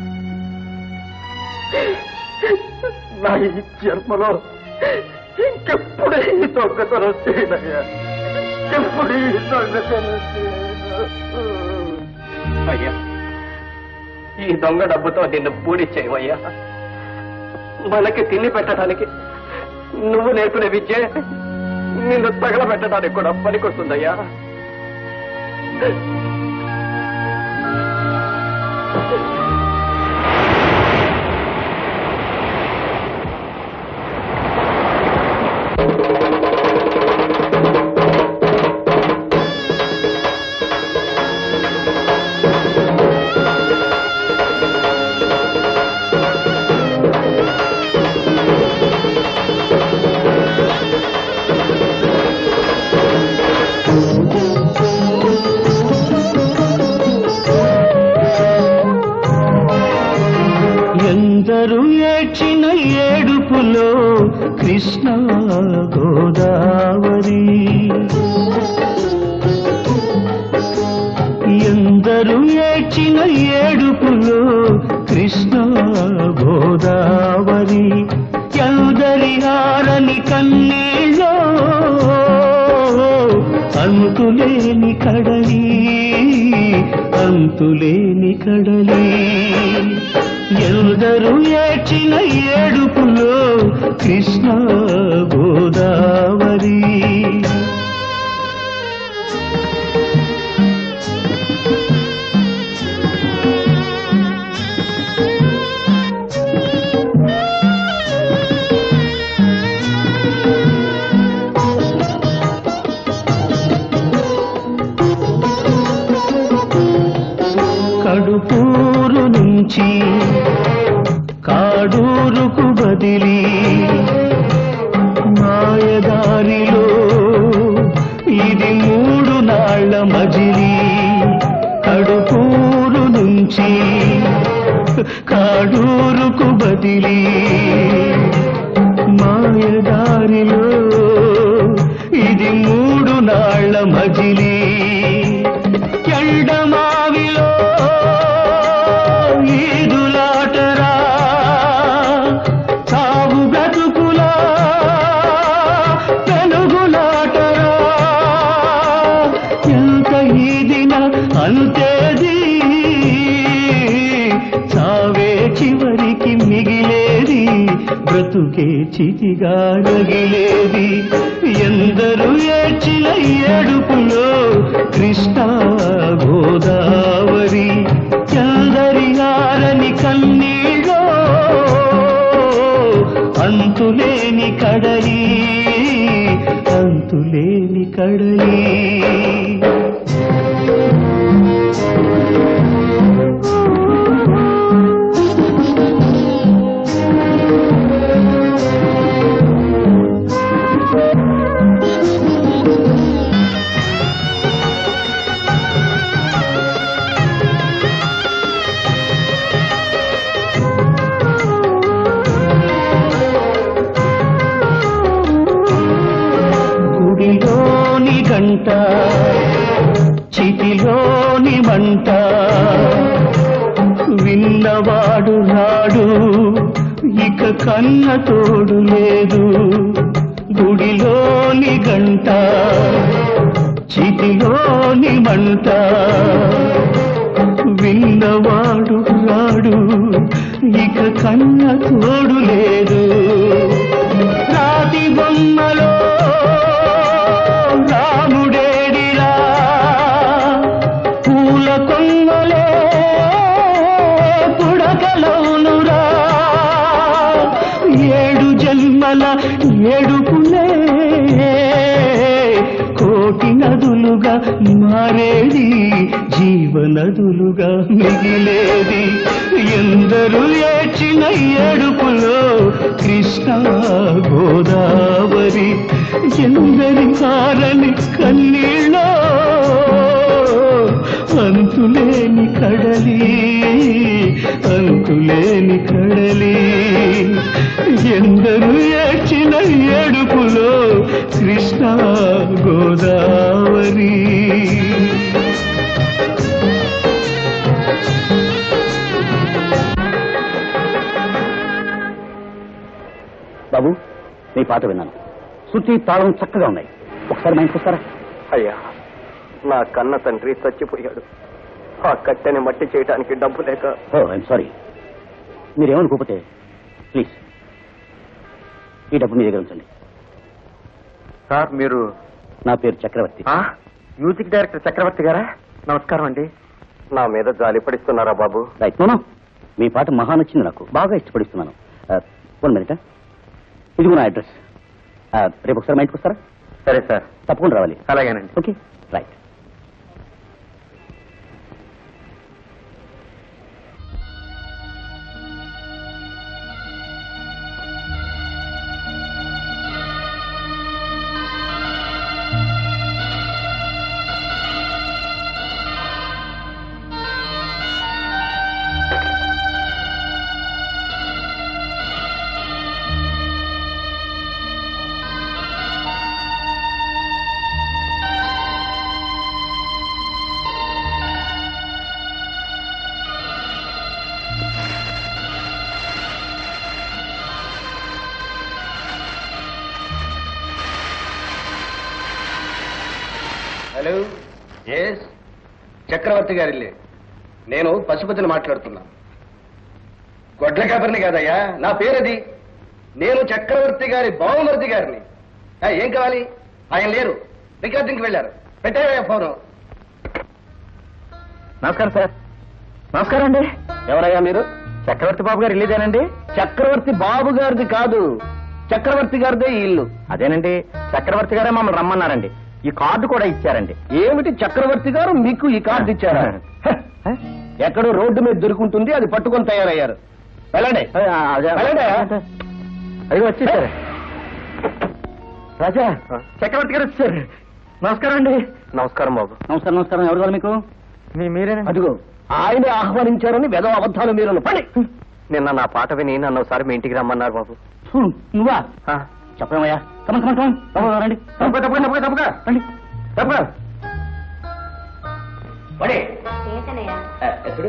[SPEAKER 3] నా ఈ జన్మలో ఇంకెప్పుడు ఈ దొంగతనం చేయనయ్యా ఎప్పుడు ఈ దొంగతనం చేయను.
[SPEAKER 1] అయ్యా ఈ దొంగ డబ్బుతో నిన్ను పూడి చేయవయ్యా మనకి తిండి పెట్టడానికి నువ్వు నేర్పిన విద్య నిన్ను తగలబెట్టడానికి కూడా పనికొస్తుందయ్యా
[SPEAKER 4] ఎందరు ఏడ్చిన ఏడుపులో కృష్ణ గోదావరి ఎందరు ఏడ్చిన ఏడుపులో కృష్ణ గోదావరి ఎందరి ఆరని కన్నీళ్ళో అంతులేని కడలి అంతులేని కడలి ఎందరు ఏడ్చిన ఏడుపులో కృష్ణ గోదావరి కడుపూరు నుంచి కాడూరుకు బదిలీ మాయదారిలో ఇది మూడు నాళ్ల మజిలీ కడుపూరు నుంచి కాడూరుకు బదిలీ మాయదారిలో ఇది మూడు నాళ్ల మజిలీ ఎండమావిలో ఈదులాటరా సాగు బ్రతుకులా వెలుగులాటరా ఎంత ఈదిన అంతేది సావే చివరికి మిగిలేది బ్రతుకే చితిగా రగిలేది ఎందరు ఏడ్చిన ఏడుపులో కృష్ణ గోదావరి ఎందరి ఆరని కన్నీళ్ళో అంతులేని కడలి అంతులేని కడలి గుడిలోని గంట చితిలోని మంట విన్నవాడు రాడు ఇక కన్న తోడు లేదు గుడిలోని గంట చితిలోని మంట విన్నవాడు రాడు ఇక కన్న తోడు లేదు జన్మల ఏడుపులే కోటి నదులుగా మారేది జీవనదులుగా మిగిలేది ఎందరు ఏడ్చిన ఏడుపులో కృష్ణ గోదావరి ఎందరి కారని కన్నీళ్ళో అంతులేని కడలి అంతులేని కడలి ఎందరు ఏడ్చిన ఏడుపులో కృష్ణ గోదావరి
[SPEAKER 5] బాబు మీ పాట విన్నాను శృతి తాళం చక్కగా ఉన్నాయి ఒకసారి మా ఇంటికి వస్తారా
[SPEAKER 1] అయ్యా నా కన్న తండ్రి చచ్చిపోయాడు ఆ కట్టెని మట్టి చేయడానికి డబ్బు లేక
[SPEAKER 5] ఓ ఐఎమ్ సారీ మీరేమనుకోకపోతే ప్లీజ్ ఈ డబ్బు మీ దగ్గర ఉంచండి
[SPEAKER 1] సార్ మీరు
[SPEAKER 5] నా పేరు చక్రవర్తి
[SPEAKER 1] మ్యూజిక్ డైరెక్టర్ చక్రవర్తి గారా నమస్కారం అండి నా మీద జాలి పడిస్తున్నారా బాబు
[SPEAKER 5] రైట్ నో మీ పాట మహా నచ్చింది నాకు బాగా ఇష్టపడిస్తున్నాను వన్ మినిట్ ఇదిగో నా అడ్రస్ రేపు ఒకసారి మా ఇంటికి వస్తారా
[SPEAKER 1] సరే సార్
[SPEAKER 5] తప్పకుండా రావాలి
[SPEAKER 1] అలాగేనండి
[SPEAKER 5] okay right
[SPEAKER 3] hello yes Chakravarthi గారిల్లే నేను పశుపతిని మాట్లాడుతున్నా గొడ్ల కాపరిని కాదయ్యా నా పేరది నేను చక్రవర్తి గారి బావమర్ది గారిని ఆ, ఏం కావాలి ఆయన లేరు రికార్డింగ్కి వెళ్ళారు పెట్టాయా ఫోను
[SPEAKER 1] నమస్కారం సార్ నమస్కారం అండి
[SPEAKER 5] ఎవరయ్యా మీరు
[SPEAKER 1] చక్రవర్తి బాబు గారు ఇల్లేదేనండి
[SPEAKER 5] చక్రవర్తి బాబు గారిది కాదు చక్రవర్తి గారిదే ఈ ఇల్లు
[SPEAKER 1] అదేనండి చక్రవర్తి గారే మమ్మల్ని రమ్మన్నారండి ఈ కార్డు కూడా ఇచ్చారండి
[SPEAKER 5] ఏమిటి చక్రవర్తి గారు మీకు ఈ కార్డు ఇచ్చారా హ, ఎక్కడో రోడ్డు మీద దొరుకుంటుంది అది పట్టుకొని తయారయ్యారు వెళ్ళండి వెళ్ళండి
[SPEAKER 1] అది వచ్చేసారు రాజా చక్రవర్తి గారు వచ్చారు నమస్కారం అండి నమస్కారం బాబు
[SPEAKER 5] నమస్కారం నమస్కారం ఎవరు కావాలి మీకు
[SPEAKER 1] మీ మీరేనండి
[SPEAKER 5] అదిగో ఆయనే ఆహ్వానించారని వెద అబద్ధాలు మీరు పడి
[SPEAKER 1] నిన్న నా పాట విని నన్ను ఒకసారి మీ ఇంటికి రమ్మన్నారు బాబు
[SPEAKER 5] నువ్వా చెప్పమయ్యా కమన్ కమన్ కమన్ తప్పగా రండి
[SPEAKER 3] తప్పుగా తప్పుగా తప్పుగా తప్పుగా
[SPEAKER 5] రండి
[SPEAKER 3] తప్పుగా పడి
[SPEAKER 2] ఏంటనయ్యా
[SPEAKER 3] ఎప్పుడు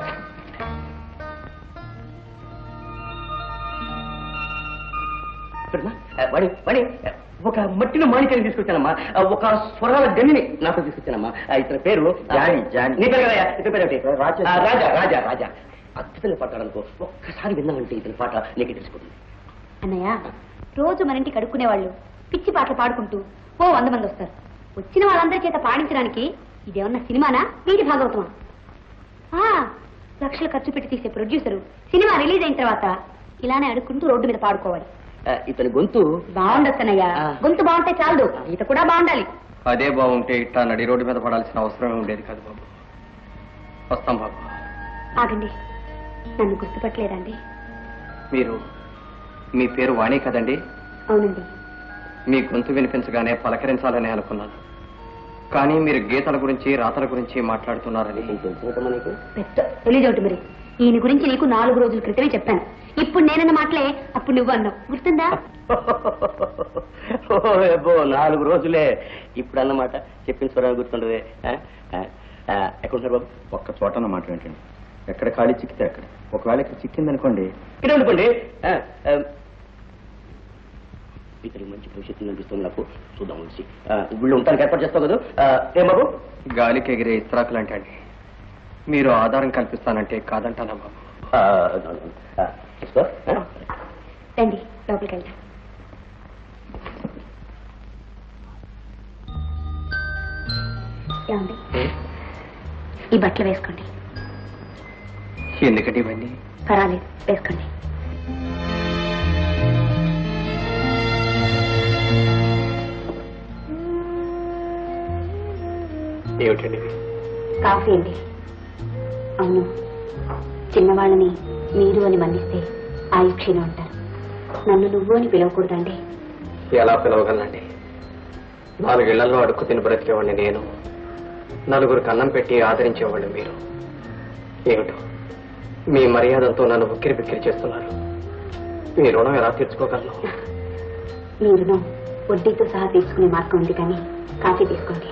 [SPEAKER 5] వాడి వాడి ఒక మట్టిలో మాణిక్యాన్ని తీసుకొచ్చానమ్మా ఆ, ఒక స్వరాల గనిని నాతో తీసుకొచ్చానమ్మా ఆ, ఇతని పేరు
[SPEAKER 1] జానీ, జానీ.
[SPEAKER 5] నీ పేరు కదయ్యా? ఇతని పేరు ఏమిటి?
[SPEAKER 1] రాజా.
[SPEAKER 5] ఆ, రాజా రాజా రాజా అద్భుతంగా పాటాడనుకో ఒక్కసారి విన్నామంటే ఇతని పాట నీకు తెలుసుకుంటుంది
[SPEAKER 2] అన్నయ్య రోజు మన ఇంటికి అడుక్కునే వాళ్ళు పిచ్చి పాటలు పాడుకుంటూ ఓ వంద మంది వస్తారు వచ్చిన వాళ్ళందరి చేత పాడించడానికి ఇదేమన్నా సినిమానా వీడి భాగవతమా ఆ, లక్షలు ఖర్చు పెట్టి తీసే ప్రొడ్యూసరు సినిమా రిలీజ్ అయిన తర్వాత ఇలానే అడుక్కుంటూ రోడ్డు మీద పాడుకోవాలి
[SPEAKER 5] ఆ, ఇతని గొంతు
[SPEAKER 2] బాగుండొచ్చు అన్నయ్య
[SPEAKER 5] ఆ.
[SPEAKER 2] గొంతు బాగుంటే చాలదు ఈత కూడా బాగుండాలి
[SPEAKER 3] అదే బాగుంటే ఇట్టా నడి రోడ్డు మీద పడాల్సిన అవసరమే ఉండేది కాదు బాబు వస్తాం బాబు
[SPEAKER 2] ఆగండి నన్ను గుర్తుపట్టలేదండి
[SPEAKER 3] మీరు మీ పేరు వాణి కదండి
[SPEAKER 2] అవునండి
[SPEAKER 3] మీ గొంతు వినిపించగానే పలకరించాలని అనుకున్నాను కానీ మీరు గీతల గురించి రాతల గురించి మాట్లాడుతున్నారని
[SPEAKER 5] తెలుసుకుంటామా నీకు
[SPEAKER 2] పెద్ద తెలియజోటి మరి ఈయన గురించి నీకు నాలుగు రోజుల క్రితమే చెప్పాను ఇప్పుడు నేనన్న మాటలే అప్పుడు నువ్వు అన్నావు గుర్తుందా
[SPEAKER 5] ఓ, అబ్బో నాలుగు రోజులే ఇప్పుడు అన్నమాట చెప్పిన స్వరం గుర్తుండదే ఆ? ఆ, ఆ, ఎక్కడున్నారు బాబు
[SPEAKER 3] ఒక్క చోటన మాట ఏంటండి ఎక్కడ ఖాళీ చిక్కితే అక్కడ ఒకవేళ ఇక్కడ చిక్కిందనుకోండి
[SPEAKER 5] ఇక్కడ ఉండిపోండి ఆ, ఆ, ఇతనికి మంచి భవిష్యత్తు అనిపిస్తుంది నాకు చూద్దాం వచ్చి వీళ్ళు ఉంటానికి ఏర్పాటు చేస్తావు కదా ఆ, ఏం బాబు
[SPEAKER 3] గాలికి ఎగిరే ఇస్త్రాకులు అంటే అండి మీరు ఆధారం కల్పిస్తానంటే కాదంటానా బాబు
[SPEAKER 5] ఆ, ఆ, తీసుకో ఆ?
[SPEAKER 2] రండి లోపలికి వెళ్దాం ఏమండి ఈ బట్టలు వేసుకోండి
[SPEAKER 3] ఎందుకంటే ఇవన్నీ
[SPEAKER 2] పర్వాలేదు వేసుకోండి
[SPEAKER 1] ఏమిటండి ఇది?
[SPEAKER 2] కాఫీ అండి అవును చిన్నవాళ్ళని మీరు అని మన్నిస్తే ఆయుక్షీణం అంటారు నన్ను నువ్వు అని పిలవకూడదండి
[SPEAKER 1] ఎలా పిలవగలనండి నాలుగేళ్లలో అడుక్కు తిని బ్రతికేవాడిని నేను నలుగురికి అన్నం పెట్టి ఆదరించేవాళ్ళు మీరు ఏమిటో మీ మర్యాదలతో నన్ను ఉక్కిరి బిక్కిరి చేస్తున్నారు మీ రుణం ఎలా తీర్చుకోగలను
[SPEAKER 2] మీరును వడ్డీతో సహా తీసుకునే మార్గం ఉంది కానీ కాఫీ తీసుకోండి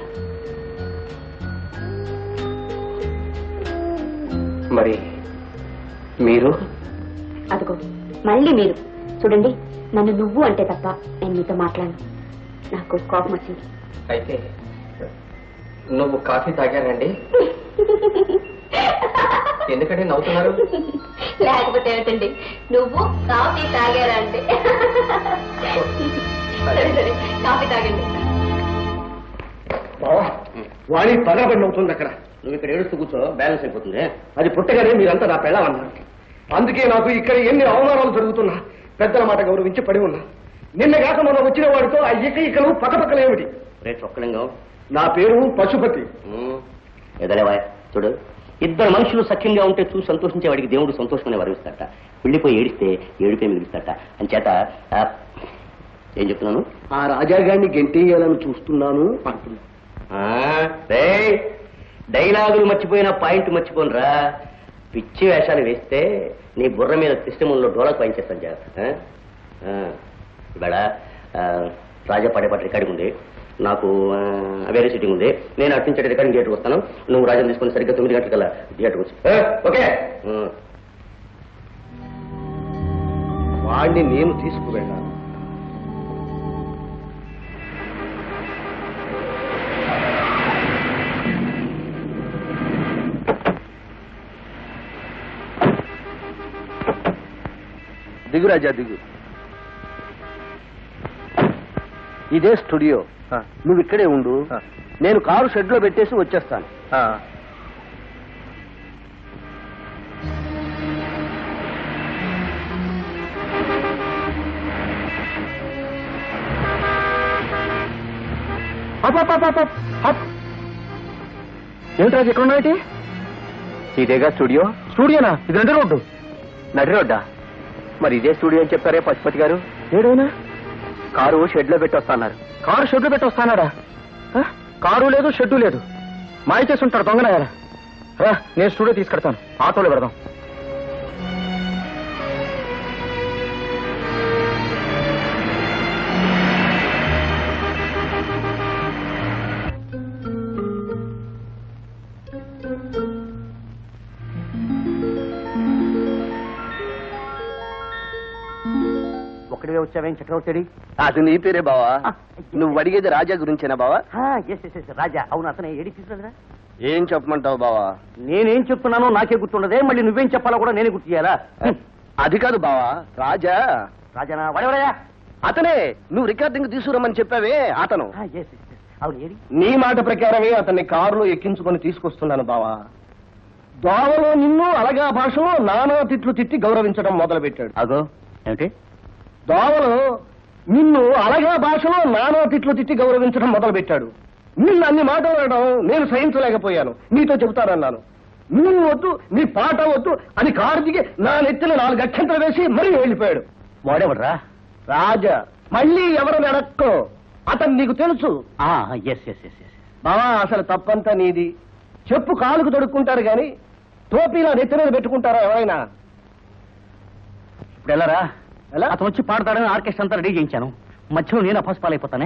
[SPEAKER 1] మరి మీరు
[SPEAKER 2] అదిగో మళ్ళీ మీరు చూడండి నన్ను నువ్వు అంటే తప్ప నేను మీతో మాట్లాడను నాకు కోపం వచ్చింది
[SPEAKER 1] అయితే నువ్వు కాఫీ తాగానండి ఎందుకంటే నవ్వుతున్నారు
[SPEAKER 2] లేకపోతే ఏమిటండి నువ్వు కాఫీ తాగారా అంటే సరే సరే కాఫీ తాగండి
[SPEAKER 3] వాణి పగబడి అవుతుంది అక్కడ
[SPEAKER 5] నువ్వు ఇక్కడ ఏడుస్తూ కూర్చో బ్యాలెన్స్ అయిపోతుంది
[SPEAKER 3] అది పుట్టగానే మీరంతా నా పెళ్ళమన్నారు అందుకే నాకు ఇక్కడ ఎన్ని అవమానాలు జరుగుతున్నా పెద్దల మాట గౌరవించి పడి ఉన్నా నిన్న కాక మొన్న వచ్చిన వాడితో ఆ ఇక ఇకలు పక్కపక్కలు ఏమిటి
[SPEAKER 5] రేట్ ఒక్కలింగం
[SPEAKER 3] నా పేరు పశుపతి
[SPEAKER 5] ఎదలేవా చూడు ఇద్దరు మనుషులు సఖ్యంగా ఉంటే చూసి సంతోషించే వాడికి దేవుడు సంతోషమనే వరిస్తాట వెళ్ళిపోయి ఏడిస్తే ఏడిపోయి మిగిలిస్తాట అంచేత ఆ, ఏం చెప్తున్నాను
[SPEAKER 3] ఆ రాజాగాడిని గెంటేయాలని చూస్తున్నాను అంటున్నా
[SPEAKER 5] ఆ, రేయ్, డైలాగులు మర్చిపోయిన పాయింట్ మర్చిపోనరా పిచ్చి వేషాలు వేస్తే నీ బుర్ర మీద సిస్టముల్లో డోలకు పనిచేస్తాను జాగ్రత్త ఆ? ఆ, ఇవాళ ఆ, రాజా పాడేపాటి రికార్డింగ్ ఉంది నాకు ఆ, వేరే షూటింగ్ ఉంది నేను అటు నుంచి రికార్డింగ్ థియేటర్కి వస్తాను నువ్వు రాజా తీసుకొని సరిగ్గా తొమ్మిది గంటలకల్లా థియేటర్కి వచ్చి ఏ, ఓకే ఆ.
[SPEAKER 3] వాడిని నేను తీసుకువెళ్ళాను దిగు రాజా దిగు ఇదే స్టూడియో నువ్వు ఇక్కడే ఉండు నేను కారు షెడ్ లో పెట్టేసి వచ్చేస్తాను ఏమిటి రాజు ఎక్కడ ఉన్నాయి
[SPEAKER 1] ఇదేగా స్టూడియో
[SPEAKER 3] స్టూడియోనా ఇది రెండు రోడ్డు
[SPEAKER 1] నడి రోడ్డా మరి ఇదే స్టూడియో అని చెప్పారే పశుపతి గారు
[SPEAKER 3] ఏడైనా
[SPEAKER 1] కారు షెడ్ లో పెట్టొస్తున్నారు
[SPEAKER 3] కారు షెడ్ పెట్టి వస్తానాడా ఆ? కారు లేదు షెడ్డు లేదు మాయ చేసి ఉంటాడు దొంగనాయాల రా నేను స్టూడియో తీసుకెడతాను ఆటోలో పెడదాం
[SPEAKER 5] ఒక్కడివే వచ్చావేం చక్రవర్తి
[SPEAKER 3] అది నీ పేరే బావా నువ్వు అడిగేది రాజా గురించేనా బావా
[SPEAKER 5] ఎస్ ఎస్ ఎస్ రాజా అవును అతనే ఏడి తీసుకురా
[SPEAKER 3] ఏం చెప్పమంటావు బావా
[SPEAKER 5] నేనేం చెప్తున్నానో నాకే గుర్తుండదే మళ్ళీ నువ్వేం చెప్పాలో కూడా నేనే గుర్తు చేయాలా
[SPEAKER 3] అది కాదు బావా రాజా
[SPEAKER 5] రాజానా వడవడయా
[SPEAKER 3] అతనే నువ్వు రికార్డింగ్ తీసుకురమ్మని చెప్పావే అతను
[SPEAKER 5] ఎస్ అవును ఏడి
[SPEAKER 3] నీ మాట ప్రకారమే అతన్ని కారులో ఎక్కించుకొని తీసుకొస్తున్నాను బావా దోవలో నిన్ను అలగా భాషలో నానా తిట్లు తిట్టి గౌరవించడం మొదలు పెట్టాడు
[SPEAKER 5] అగో ఏమిటి
[SPEAKER 3] దోవలో నిన్ను అలగా భాషలో నానా తిట్లు తిట్టి గౌరవించడం మొదలు పెట్టాడు నిన్ను అన్ని మాట్లాడడం నేను సహించలేకపోయాను నీతో చెబుతానన్నాను నువ్వు వద్దు నీ పాట వద్దు అని కారు దిగి నా నెత్తిన నాలుగు అక్షంతలు వేసి మరీ వెళ్ళిపోయాడు
[SPEAKER 5] వాడేవడరా
[SPEAKER 3] రాజా మళ్ళీ ఎవరు నడక్కో అతను నీకు తెలుసు
[SPEAKER 5] ఎస్ ఎస్ ఎస్ ఎస్
[SPEAKER 3] బావా అసలు తప్పంతా నీది చెప్పు కాలుకు తొడుక్కుంటారు గాని టోపీలా నెత్తి మీద పెట్టుకుంటారా ఎవరైనా
[SPEAKER 5] ఇప్పుడు వెళ్ళరా
[SPEAKER 3] ఎలా?
[SPEAKER 5] అతను వచ్చి పాడతాడని ఆర్కెస్ట్రా అంతా రెడీ చేయించాను మధ్యలో నేను అపస్పాలైపోతానే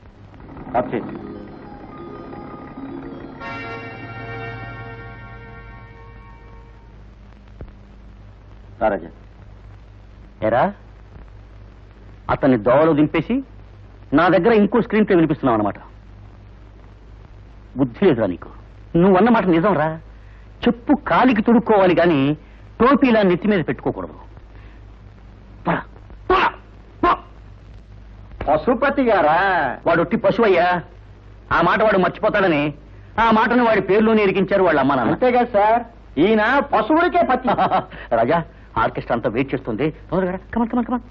[SPEAKER 5] రాజా ఎరా అతన్ని దోవలో దింపేసి నా దగ్గర ఇంకో స్క్రీన్ ప్లే వినిపిస్తున్నావు అనమాట బుద్ధి లేదురా నీకు నువ్వు అన్నమాట నిజం రా చెప్పు కాలికి తుడుక్కోవాలి కానీ టోపీలా నెత్తి మీద పెట్టుకోకూడదు పరా, పరా, పరా.
[SPEAKER 3] పశుపతి గారా
[SPEAKER 5] వాడు ఒట్టి పశువు అయ్యా ఆ మాట వాడు మర్చిపోతాడని ఆ మాటను వాడి పేర్లోనే ఇరికించారు వాళ్ళ అమ్మ నాన్న
[SPEAKER 3] అంతేగా సార్ ఈయన పశువులకే పతి
[SPEAKER 5] రాజా ఆర్కెస్ట్రా అంతా వెయిట్ చేస్తుంది తొందరగా కమన్ కమన్ కమన్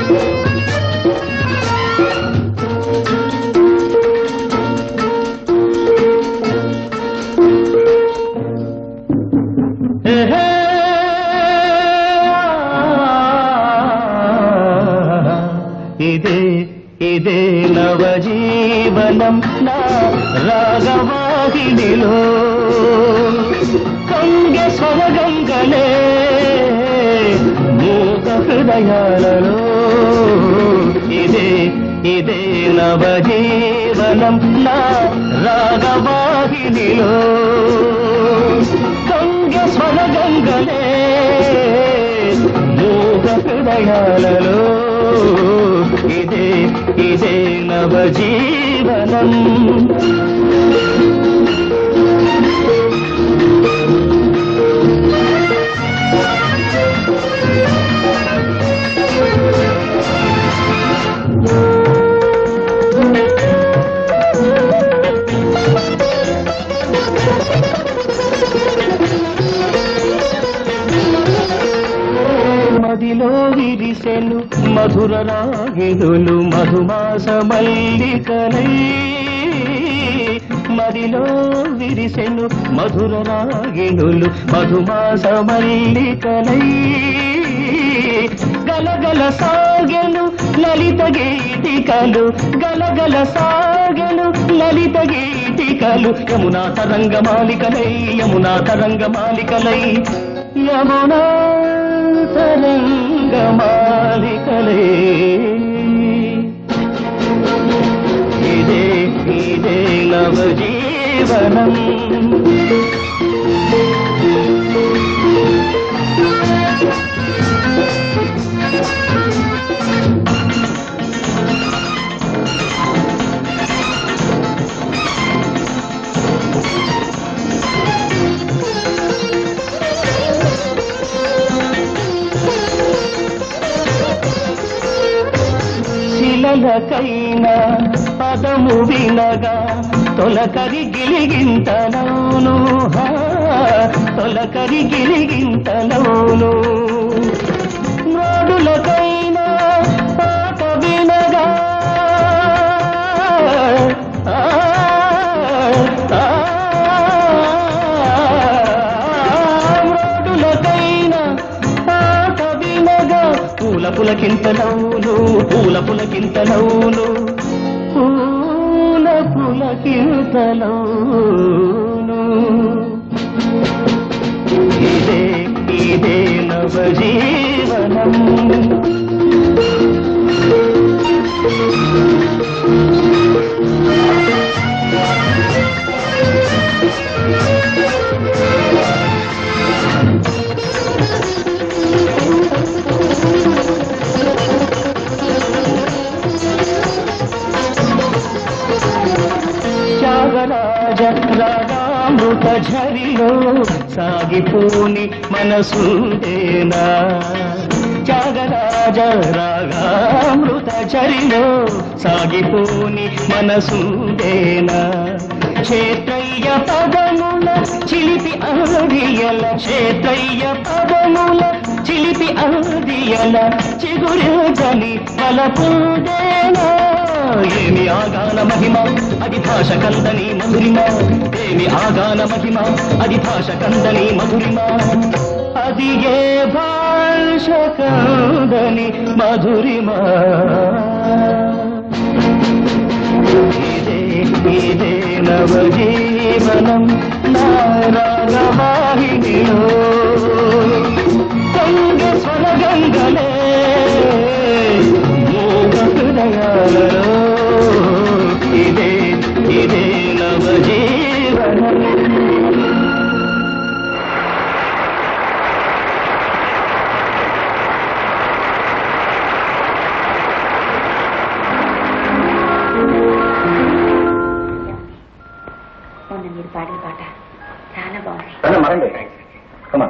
[SPEAKER 4] ఇదే ఇదే నవజీవనం నా రాగవాహినిలో కంగె స్వరగంగలే మూక హృదయాలలో ఇదే ఇదే నవజీవనం నా రాగవాహినిలో కంగె స్వరగంగలే మూక హృదయాలలో ఇదే ఇదే నవజీవనం మదిలో విరిసెను మధుర రాగిదులు మధుమాస మల్లికలై మదిలో విరిసెను మధుర రాగినులు మధుమాస మల్లికలై గలగల సాగెను లలిత గీతికలు గలగల సాగెను లలిత గీతికలు యమునా తరంగ మాలికలై యమునా తరంగ మాలికలై యమునా తరంగ మాలికలై ఇదే ఇదే నవజీవనం శిలలకైనా పదము వినగా తొలకరి గిలిగింతలోను హా, తొలకరి గిలిగింతలోను నాడులకైనా పాట వినగా ఆ, ఆ, నాడులకైనా పాట వినగా పూల పులకింతలవును పూల పులకింతలవును పూల పులకింతలవును ఇదే ఇదే నవజీవనం త్యాగరాజ రాగామృత ఝరిలో సాగిపోని మనసుందేనా త్యాగరాజ రాగామృత ఝరిలో సాగిపోని మనసుందేనా క్షేత్రయ్య పదముల చిలిపి ఆదియల క్షేత్రయ్య పదముల చిలిపి ఆదియల చిగురుజని బలపుదేనా ఏమి ఆగాన మహిమ అది భాష కందని మధురిమ ఏమి ఆగాన మహిమ అది భాష కందని మధురిమ అది ఏ భాష కందని మధురిమ ఇదే ఇదే నవజీవనం నారాగవాహినిలో గంగ స్వరగంగలే మూగ హృదయాలలో ఇదే ఇదే నవజీవనం
[SPEAKER 2] మొన్న మీరు పాడిన పాట చాలా బాగుంది
[SPEAKER 5] సరే మరండి కమా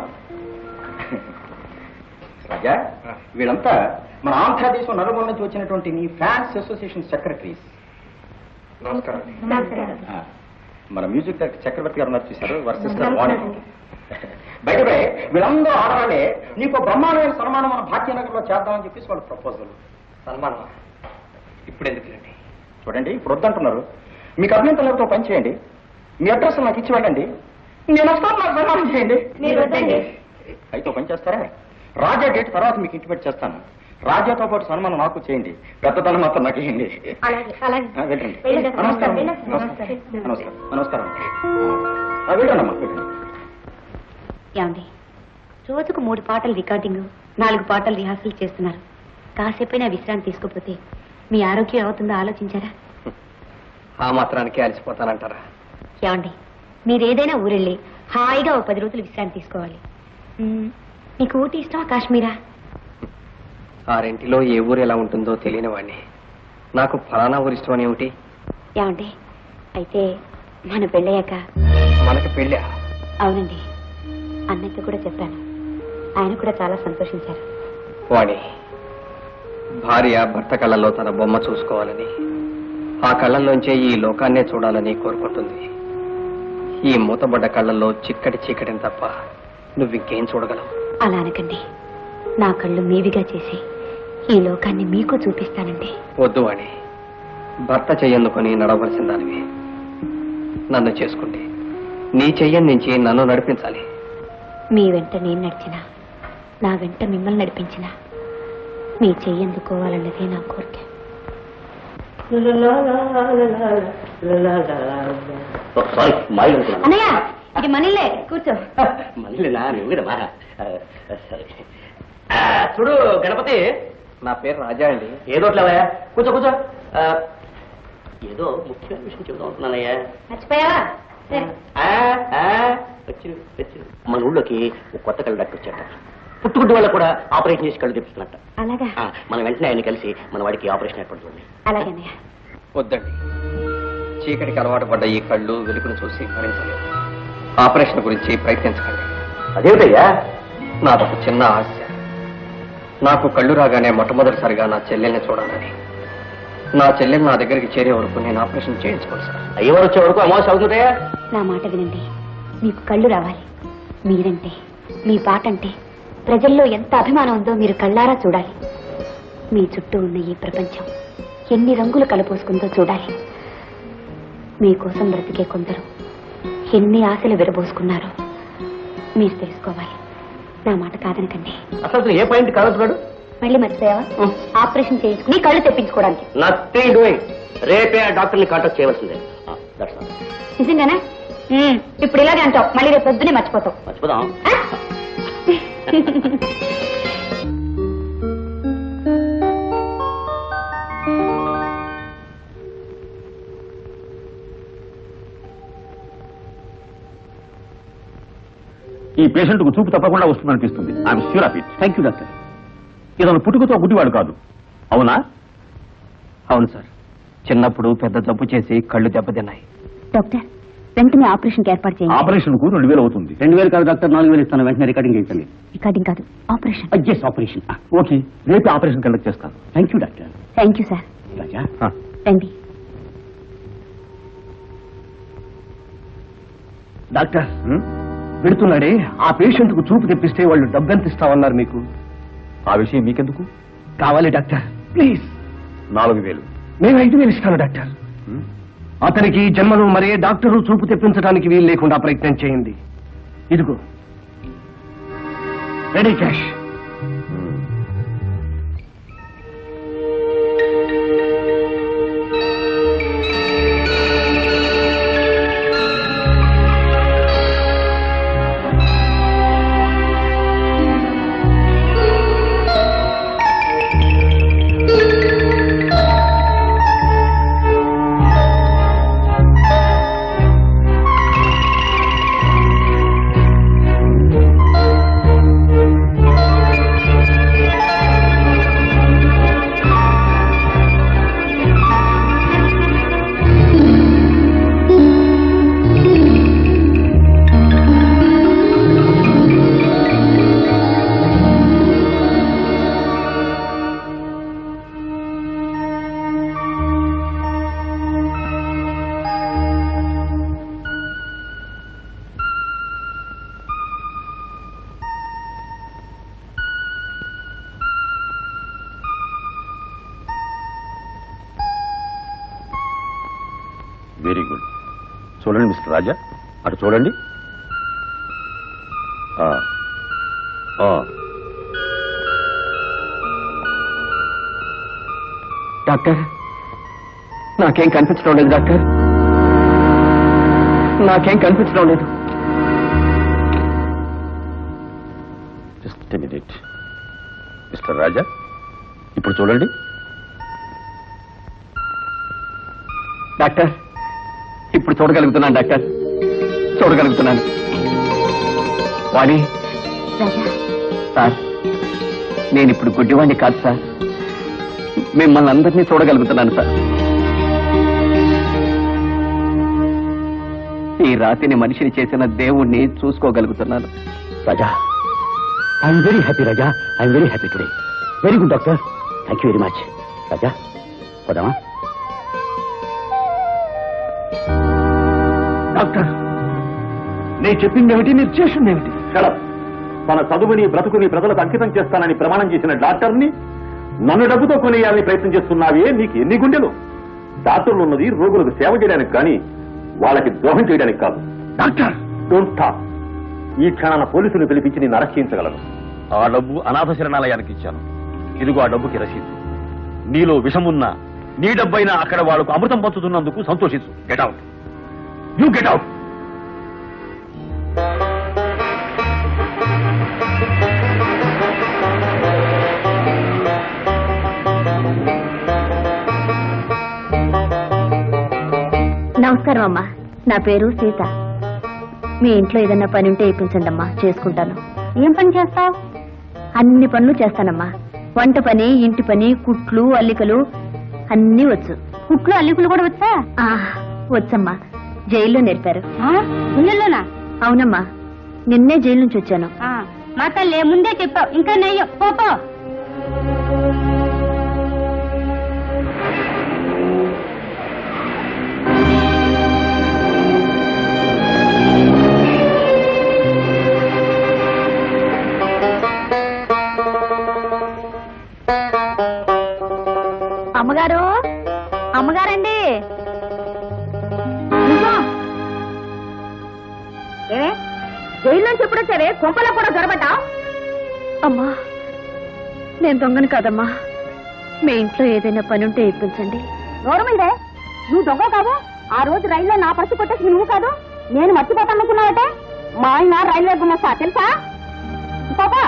[SPEAKER 5] రాజా వీళ్ళంతా మన ఆంధ్రదేశం నలుగురు నుంచి వచ్చినటువంటి నీ ఫ్యాన్స్ అసోసియేషన్ సెక్రటరీస్
[SPEAKER 3] నమస్కారం
[SPEAKER 5] ఆ, మన మ్యూజిక్ డైరెక్టర్ చక్రవర్తి గారు ఉన్నారు చూశారు వర్సెస్ వాణి బయట వీళ్ళందరూ ఆడవాళ్ళే నీకు బ్రహ్మాండమైన సన్మానం మన భాగ్యనగర్లో చేద్దామని చెప్పేసి వాళ్ళ ప్రపోజల్
[SPEAKER 1] సన్మానం ఇప్పుడు ఎందుకులేండి
[SPEAKER 3] చూడండి ఇప్పుడు వద్దంటున్నారు మీకు అభ్యంతరం లేకపోతే ఒక పని చేయండి మీ అడ్రస్ నాకు ఇచ్చి వెళ్ళండి నేను వస్తాను నాకు సన్మానం చేయండి
[SPEAKER 2] మీరు వద్దండి.
[SPEAKER 3] అయితే ఒక పని చేస్తారా రాజా డేట్ తర్వాత మీకు ఇంటిమేట్ చేస్తాను రాజాతో పాటు సన్మానం నాకు చేయండి పెద్దతనం మాత్రం నాకు ఇవ్వండి
[SPEAKER 2] అలాగే అలాగే
[SPEAKER 3] ఆ, వెళ్ళండి
[SPEAKER 2] వెళ్ళండి.
[SPEAKER 3] నమస్కారం
[SPEAKER 2] వెళ్ళండి.
[SPEAKER 3] నమస్కారం నమస్కారం నమస్కారం ఆ, వెళ్ళండి అమ్మా వెళ్ళండి
[SPEAKER 2] ఏమండి రోజుకు మూడు పాటలు రికార్డింగ్ నాలుగు పాటలు రిహార్సల్ చేస్తున్నారు కాసేపైనా విశ్రాంతి తీసుకోపోతే మీ ఆరోగ్యం ఏమవుతుందో ఆలోచించారా
[SPEAKER 1] ఆ మాత్రానికి అలసిపోతానంటారా
[SPEAKER 2] ఏమండి మీరు ఏదైనా ఊరెళ్ళి హాయిగా ఓ పది రోజులు విశ్రాంతి తీసుకోవాలి మ్మ్, మీకు ఊటీ ఇష్టమా కాశ్మీరా
[SPEAKER 1] ఆ రెంటిలో ఏ ఊరు ఎలా ఉంటుందో తెలియని వాడిని నాకు ఫలానా ఊరు ఇష్టం అని ఏమిటి
[SPEAKER 2] ఏమండి అయితే మన పెళ్ళయ్యాక
[SPEAKER 1] మనకి పెళ్ళా
[SPEAKER 2] అవునండి అన్నయ్యతో కూడా చెప్పాను ఆయన కూడా చాలా సంతోషించారు
[SPEAKER 1] వాణి భార్య భర్త కళ్ళల్లో తన బొమ్మ చూసుకోవాలని ఆ కళ్ళల్లోంచే ఈ లోకాన్నే చూడాలని కోరుకుంటుంది ఈ మూతబడ్డ కళ్ళల్లో చిక్కటి చీకటిని తప్ప నువ్వింకేం చూడగలవు
[SPEAKER 2] అలా అనకండి నా కళ్ళు మీవిగా చేసి ఈ లోకాన్ని మీకు చూపిస్తానండి
[SPEAKER 1] వద్దు వాణి భర్త చెయ్యందుకొని నడవలసిన దానివి నన్ను చేసుకుంటే నీ చెయ్యం నుంచి నన్ను నడిపించాలి
[SPEAKER 2] మీ వెంట నేను నడిచినా నా వెంట మిమ్మల్ని నడిపించినా మీ చెయ్యందుకోవాలన్నదే నా కోరిక
[SPEAKER 5] సారీ మాయి అనుకున్నాను
[SPEAKER 2] అన్నయ్య ఇది మనీలే కూర్చో
[SPEAKER 5] మళ్ళీ నా నువ్వుడమా సరే ఆ, చూడు గణపతి
[SPEAKER 1] నా పేరు రాజా అండి
[SPEAKER 5] ఏదోట్లేవయ్యా కూర్చో కూర్చో ఆ, ఏదో ముఖ్యమైన విషయం చెబుతా ఉంటున్నానయ్యా
[SPEAKER 2] మర్చిపోయావా
[SPEAKER 5] ఆ, ఆ, వచ్చింది వచ్చింది మన ఊళ్ళోకి ఒక కొత్త కళ్ళు డాక్టర్ వచ్చాట పుట్టుకుంటు వాళ్ళకు కూడా ఆపరేషన్ చేసి కళ్ళు తెప్పిస్తున్నట్ట
[SPEAKER 2] అలాగా
[SPEAKER 5] ఆ, మనం వెంటనే ఆయన కలిసి మన వాడికి ఆపరేషన్ ఏర్పాటు చూడండి
[SPEAKER 2] అలాగే అన్నయ్య
[SPEAKER 1] వద్దండి చీకటికి అలవాటు పడ్డ ఈ కళ్ళు వెలుగును చూసి భరించలేదు ఆపరేషన్ గురించి ప్రయత్నించకండి
[SPEAKER 5] అదేమిటయ్యా
[SPEAKER 1] నాదొక చిన్న ఆశ నాకు కళ్ళు రాగానే మొట్టమొదటిసారిగా నా చెల్లెల్ని చూడాలని నా చెల్లెలు నా దగ్గరికి చేరే వరకు నేను ఆపరేషన్ చేయించుకోను సార్
[SPEAKER 5] అయ్యవారు వచ్చే వరకు అమావాస్య అవుతుందయ్యా
[SPEAKER 2] నా మాట వినండి మీకు కళ్ళు రావాలి మీరంటే మీ పాట అంటే ప్రజల్లో ఎంత అభిమానం ఉందో మీరు కళ్ళారా చూడాలి మీ చుట్టూ ఉన్న ఈ ప్రపంచం ఎన్ని రంగులు కలపోసుకుందో చూడాలి మీకోసం బ్రతికే కొందరు ఎన్ని ఆశలు విరబోసుకున్నారో మీరు తెలుసుకోవాలి నా మాట కాదనకండి
[SPEAKER 5] అసలు ఏ పాయింట్ కాదు
[SPEAKER 2] మళ్ళీ మర్చిపోయావా ఆపరేషన్ చేయించుకుని కళ్ళు తెప్పించుకోవడానికి
[SPEAKER 5] నథింగ్ డూయింగ్ రేపే ఆ డాక్టర్ని కాంటాక్ట్ చేయవలసిందే దట్స్ ఆల్
[SPEAKER 2] నిజంగానా ఉమ్, ఇప్పుడు ఇలాగే అంటావు మళ్ళీ రేపు పొద్దునే మర్చిపోతావు
[SPEAKER 5] మర్చిపోదాం
[SPEAKER 2] ఆ?
[SPEAKER 3] ఈ పేషెంట్ కు చూపు తప్పకుండా వస్తుందనిపిస్తుంది I'm sure of it thank you doctor ఇతను పుట్టుకతో గుడ్డివాడు కాదు అవునా
[SPEAKER 1] అవును సార్ చిన్నప్పుడు పెద్ద జబ్బు చేసి కళ్ళు దెబ్బతిన్నాయి
[SPEAKER 2] డాక్టర్ వెంటనే ఆపరేషన్ ఏర్పాటు చేయండి
[SPEAKER 3] ఆపరేషన్ కు రెండు వేలు అవుతుంది రెండు వేలు కాదు డాక్టర్ నాలుగు వేలు ఇస్తాను వెంటనే రికార్డింగ్ చేయించండి
[SPEAKER 2] రికార్డింగ్ కాదు ఆపరేషన్
[SPEAKER 3] ఎస్ ఆపరేషన్ ఓకే రేపే ఆపరేషన్ కండక్ట్ చేస్తాను thank you doctor
[SPEAKER 2] thank you sir
[SPEAKER 3] Raja
[SPEAKER 2] రండి
[SPEAKER 3] డాక్టర్ పెడుతున్నాడే ఆ పేషెంట్ కు చూపు తెప్పిస్తే వాళ్ళు డబ్బెంత ఇస్తామన్నారు మీకు ఆ విషయం మీకెందుకు కావాలి డాక్టర్ ప్లీజ్ నాలుగు వేలు నేను ఐదు వేలు ఇస్తాను డాక్టర్ అతనికి జన్మలో మరే డాక్టరు చూపు తెప్పించడానికి వీలు లేకుండా ప్రయత్నం చేయండి ఇదిగో రెడీ క్యాష్
[SPEAKER 5] వెరీ గుడ్ చూడండి మిస్టర్ రాజా అటు చూడండి ఆ, ఆ,
[SPEAKER 1] డాక్టర్ నాకేం కనిపించడం లేదు డాక్టర్ నాకేం కనిపించడం లేదు
[SPEAKER 5] జస్ట్ మినిట్ మిస్టర్ రాజా ఇప్పుడు చూడండి
[SPEAKER 1] డాక్టర్ ఇప్పుడు చూడగలుగుతున్నాను డాక్టర్ చూడగలుగుతున్నాను వాణి
[SPEAKER 2] రాజా
[SPEAKER 1] సార్ నేను ఇప్పుడు గుడ్డివాణ్ణి కాదు సార్ మిమ్మల్ని అందరినీ చూడగలుగుతున్నాను సార్ ఈ రాతిని మనిషిని చేసిన దేవుణ్ణి చూసుకోగలుగుతున్నాను
[SPEAKER 5] Raja I'm very happy Raja I'm very happy today very good doctor thank you very much Raja పోదామా
[SPEAKER 3] డాక్టర్ నేను చెప్పింది ఏమిటి మీరు చేసింది ఏమిటి తన చదువుని బ్రతుకుని ప్రజలకు అంకితం చేస్తానని ప్రమాణం చేసిన డాక్టర్ని నన్ను డబ్బుతో కొనేయాలని ప్రయత్నం చేస్తున్నావే నీకు ఎన్ని గుండెలు డాక్టర్లు ఉన్నది రోగులకు సేవ చేయడానికి కానీ వాళ్ళకి ద్రోహం చేయడానికి కాదు డాక్టర్ డోంట్ టాక్ ఈ క్షణాన పోలీసులు పిలిపించి నేను అరెస్ట్ చేయించగలను
[SPEAKER 5] ఆ డబ్బు అనాథ శరణాలయానికి ఇచ్చాను ఇదిగో ఆ డబ్బుకి రసీదు నీలో విషమున్నా నీ డబ్బైనా అక్కడ వాళ్ళకు అమృతం పంచుతున్నందుకు సంతోషించు get out you get out
[SPEAKER 2] నమస్కారం అమ్మా నా పేరు సీత మీ ఇంట్లో ఏదన్నా పని ఉంటే ఇప్పించండి అమ్మా చేసుకుంటాను ఏం పని చేస్తావు అన్ని పనులు చేస్తానమ్మా వంట పని ఇంటి పని కుట్లు అల్లికలు అన్నీ వచ్చు కుట్లు అల్లికలు కూడా వచ్చా వచ్చమ్మా జైల్లో నేర్పారు
[SPEAKER 7] ఇల్లులోనా
[SPEAKER 2] అవునమ్మా నిన్నే జైలు నుంచి వచ్చాను
[SPEAKER 7] మా తల్లి ముందే చెప్పావు ఇంకా నెయ్యి పోపో
[SPEAKER 2] అమ్మగారు అమ్మగారండి
[SPEAKER 7] ఏమే జైలు నుంచి ఎప్పుడు వచ్చావే కొంపలో కూడా దొరబడ్డావు
[SPEAKER 2] అమ్మా నేను దొంగను కాదమ్మా మీ ఇంట్లో ఏదైనా పని ఉంటే ఇప్పించండి
[SPEAKER 7] నోరు మీదే నువ్వు దొంగ కాదు ఆ రోజు రైల్లో నా పర్సు కొట్టేసి నువ్వు కాదు నేను మర్చిపోతాను అనుకున్నావటే మా ఆయన రైల్వే గుమస్తా తెలుసా పాపా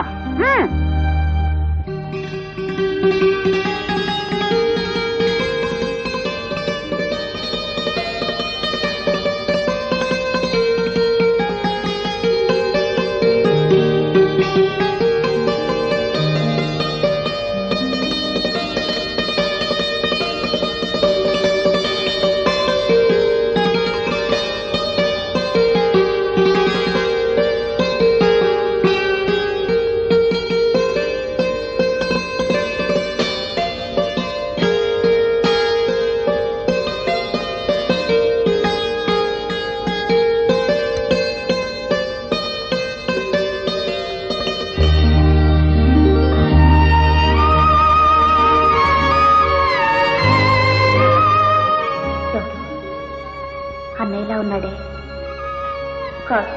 [SPEAKER 2] ఎవరు? అన్నయ్యలా ఉన్నాడే కాదు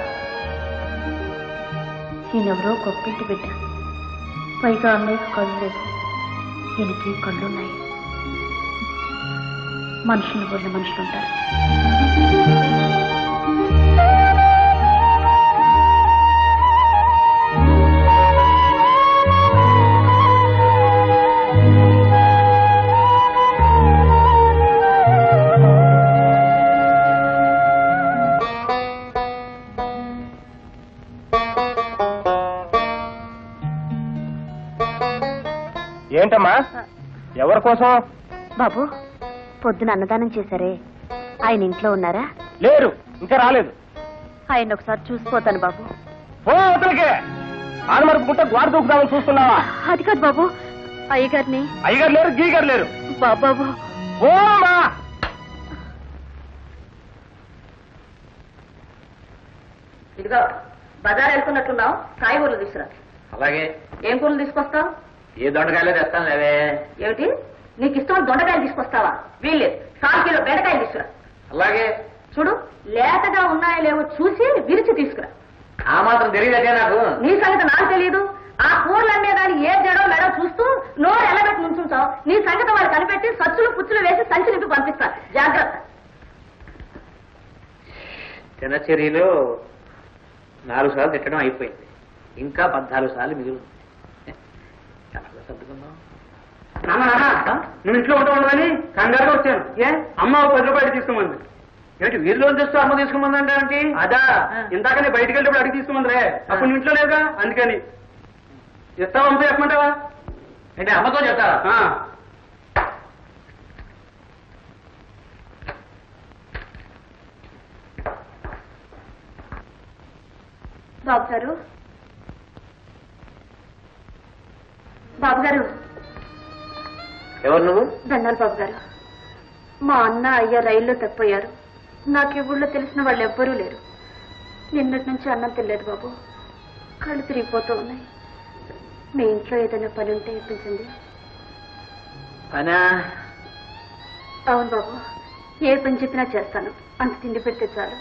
[SPEAKER 2] ఈయనెవరో గొప్పింటి బిడ్డ పైగా అన్నయ్యకు కళ్ళు లేవు ఈయనకి కళ్ళున్నాయి మనుషులు పోలిన మనుషులు ఉంటారు
[SPEAKER 3] ఏంటమ్మా ఎవరి కోసం
[SPEAKER 2] బాబు పొద్దున అన్నదానం చేశారే ఆయన ఇంట్లో ఉన్నారా
[SPEAKER 3] లేరు ఇంకా రాలేదు
[SPEAKER 2] ఆయన ఒకసారి చూసిపోతాను బాబు
[SPEAKER 3] ఓ అవతలికే ఆనమరుపుకుంటే గోడ దూకుదామని చూస్తున్నావా
[SPEAKER 2] అది కాదు బాబు అయ్యగారిని
[SPEAKER 3] అయ్యగారు లేరు గీగారు లేరు
[SPEAKER 2] బాబాబు
[SPEAKER 3] ఓ అమ్మా
[SPEAKER 7] ఇదిగో బజార్ వెళ్తున్నట్టున్నావు కాయగూరలు తీసుకురా
[SPEAKER 1] అలాగే
[SPEAKER 7] ఏం కూరలు తీసుకొస్తావు
[SPEAKER 1] ఏ దొండకాయలు తెస్తాను లేవే
[SPEAKER 7] ఏమిటి నీకు ఇష్టం దొండకాయలు తీసుకొస్తావా వీల్లేదు కాల్ కిలో బెండకాయలు తీసుకురా
[SPEAKER 3] అలాగే
[SPEAKER 2] చూడు లేతగా ఉన్నాయో లేవో చూసి విరిచి తీసుకురా
[SPEAKER 3] ఆ మాత్రం తెలియదే నాకు
[SPEAKER 2] నీ సంగతి నాకు తెలియదు ఆ కూరలు అమ్మే దాని ఏ జడో మెడో చూస్తూ నోరు ఎలబెట్టి నుంచుంటావు నీ సంగతి వాళ్ళు కనిపెట్టి సచ్చులు పుచ్చులు వేసి సంచి నింపి పంపిస్తా జాగ్రత్త
[SPEAKER 3] దినచర్యలో నాలుగు సార్లు తిట్టడం అయిపోయింది ఇంకా పద్నాలుగు సార్లు మిగులు ఎలాగో సర్దుకుందాం నాన్న నాన్న నువ్వు ఇంట్లో ఉంటా ఉండదని కంగారుగా వచ్చాను ఏ అమ్మ ఒక పది రూపాయలు తీసుకోమంది ఏంటి వీరిలో తెస్తూ అమ్మ తీసుకోమంది అంటే అదా ఇందాకనే బయటికి వెళ్ళేప్పుడు అడిగి తీసుకోమందిరే అప్పుడు నువ్వు ఇంట్లో లేదుగా అందుకని ఇస్తావా అమ్మతో చెప్పమంటావా అంటే అమ్మతో చెప్తావా
[SPEAKER 2] బాబు గారు బాబు గారు
[SPEAKER 3] ఎవరు నువ్వు
[SPEAKER 2] దండాలు బాబు గారు మా అన్న అయ్య రైల్లో తప్పిపోయారు నాకు ఈ ఊళ్ళో తెలిసిన వాళ్ళు ఎవ్వరూ లేరు నిన్నటి నుంచి అన్నం తినలేదు బాబు కళ్ళు తిరిగిపోతూ ఉన్నాయి మీ ఇంట్లో ఏదైనా పని ఉంటే ఇప్పించండి
[SPEAKER 3] పనా
[SPEAKER 2] అవును బాబు ఏ పని చెప్పినా చేస్తాను అంత తిండి పెడితే చాలు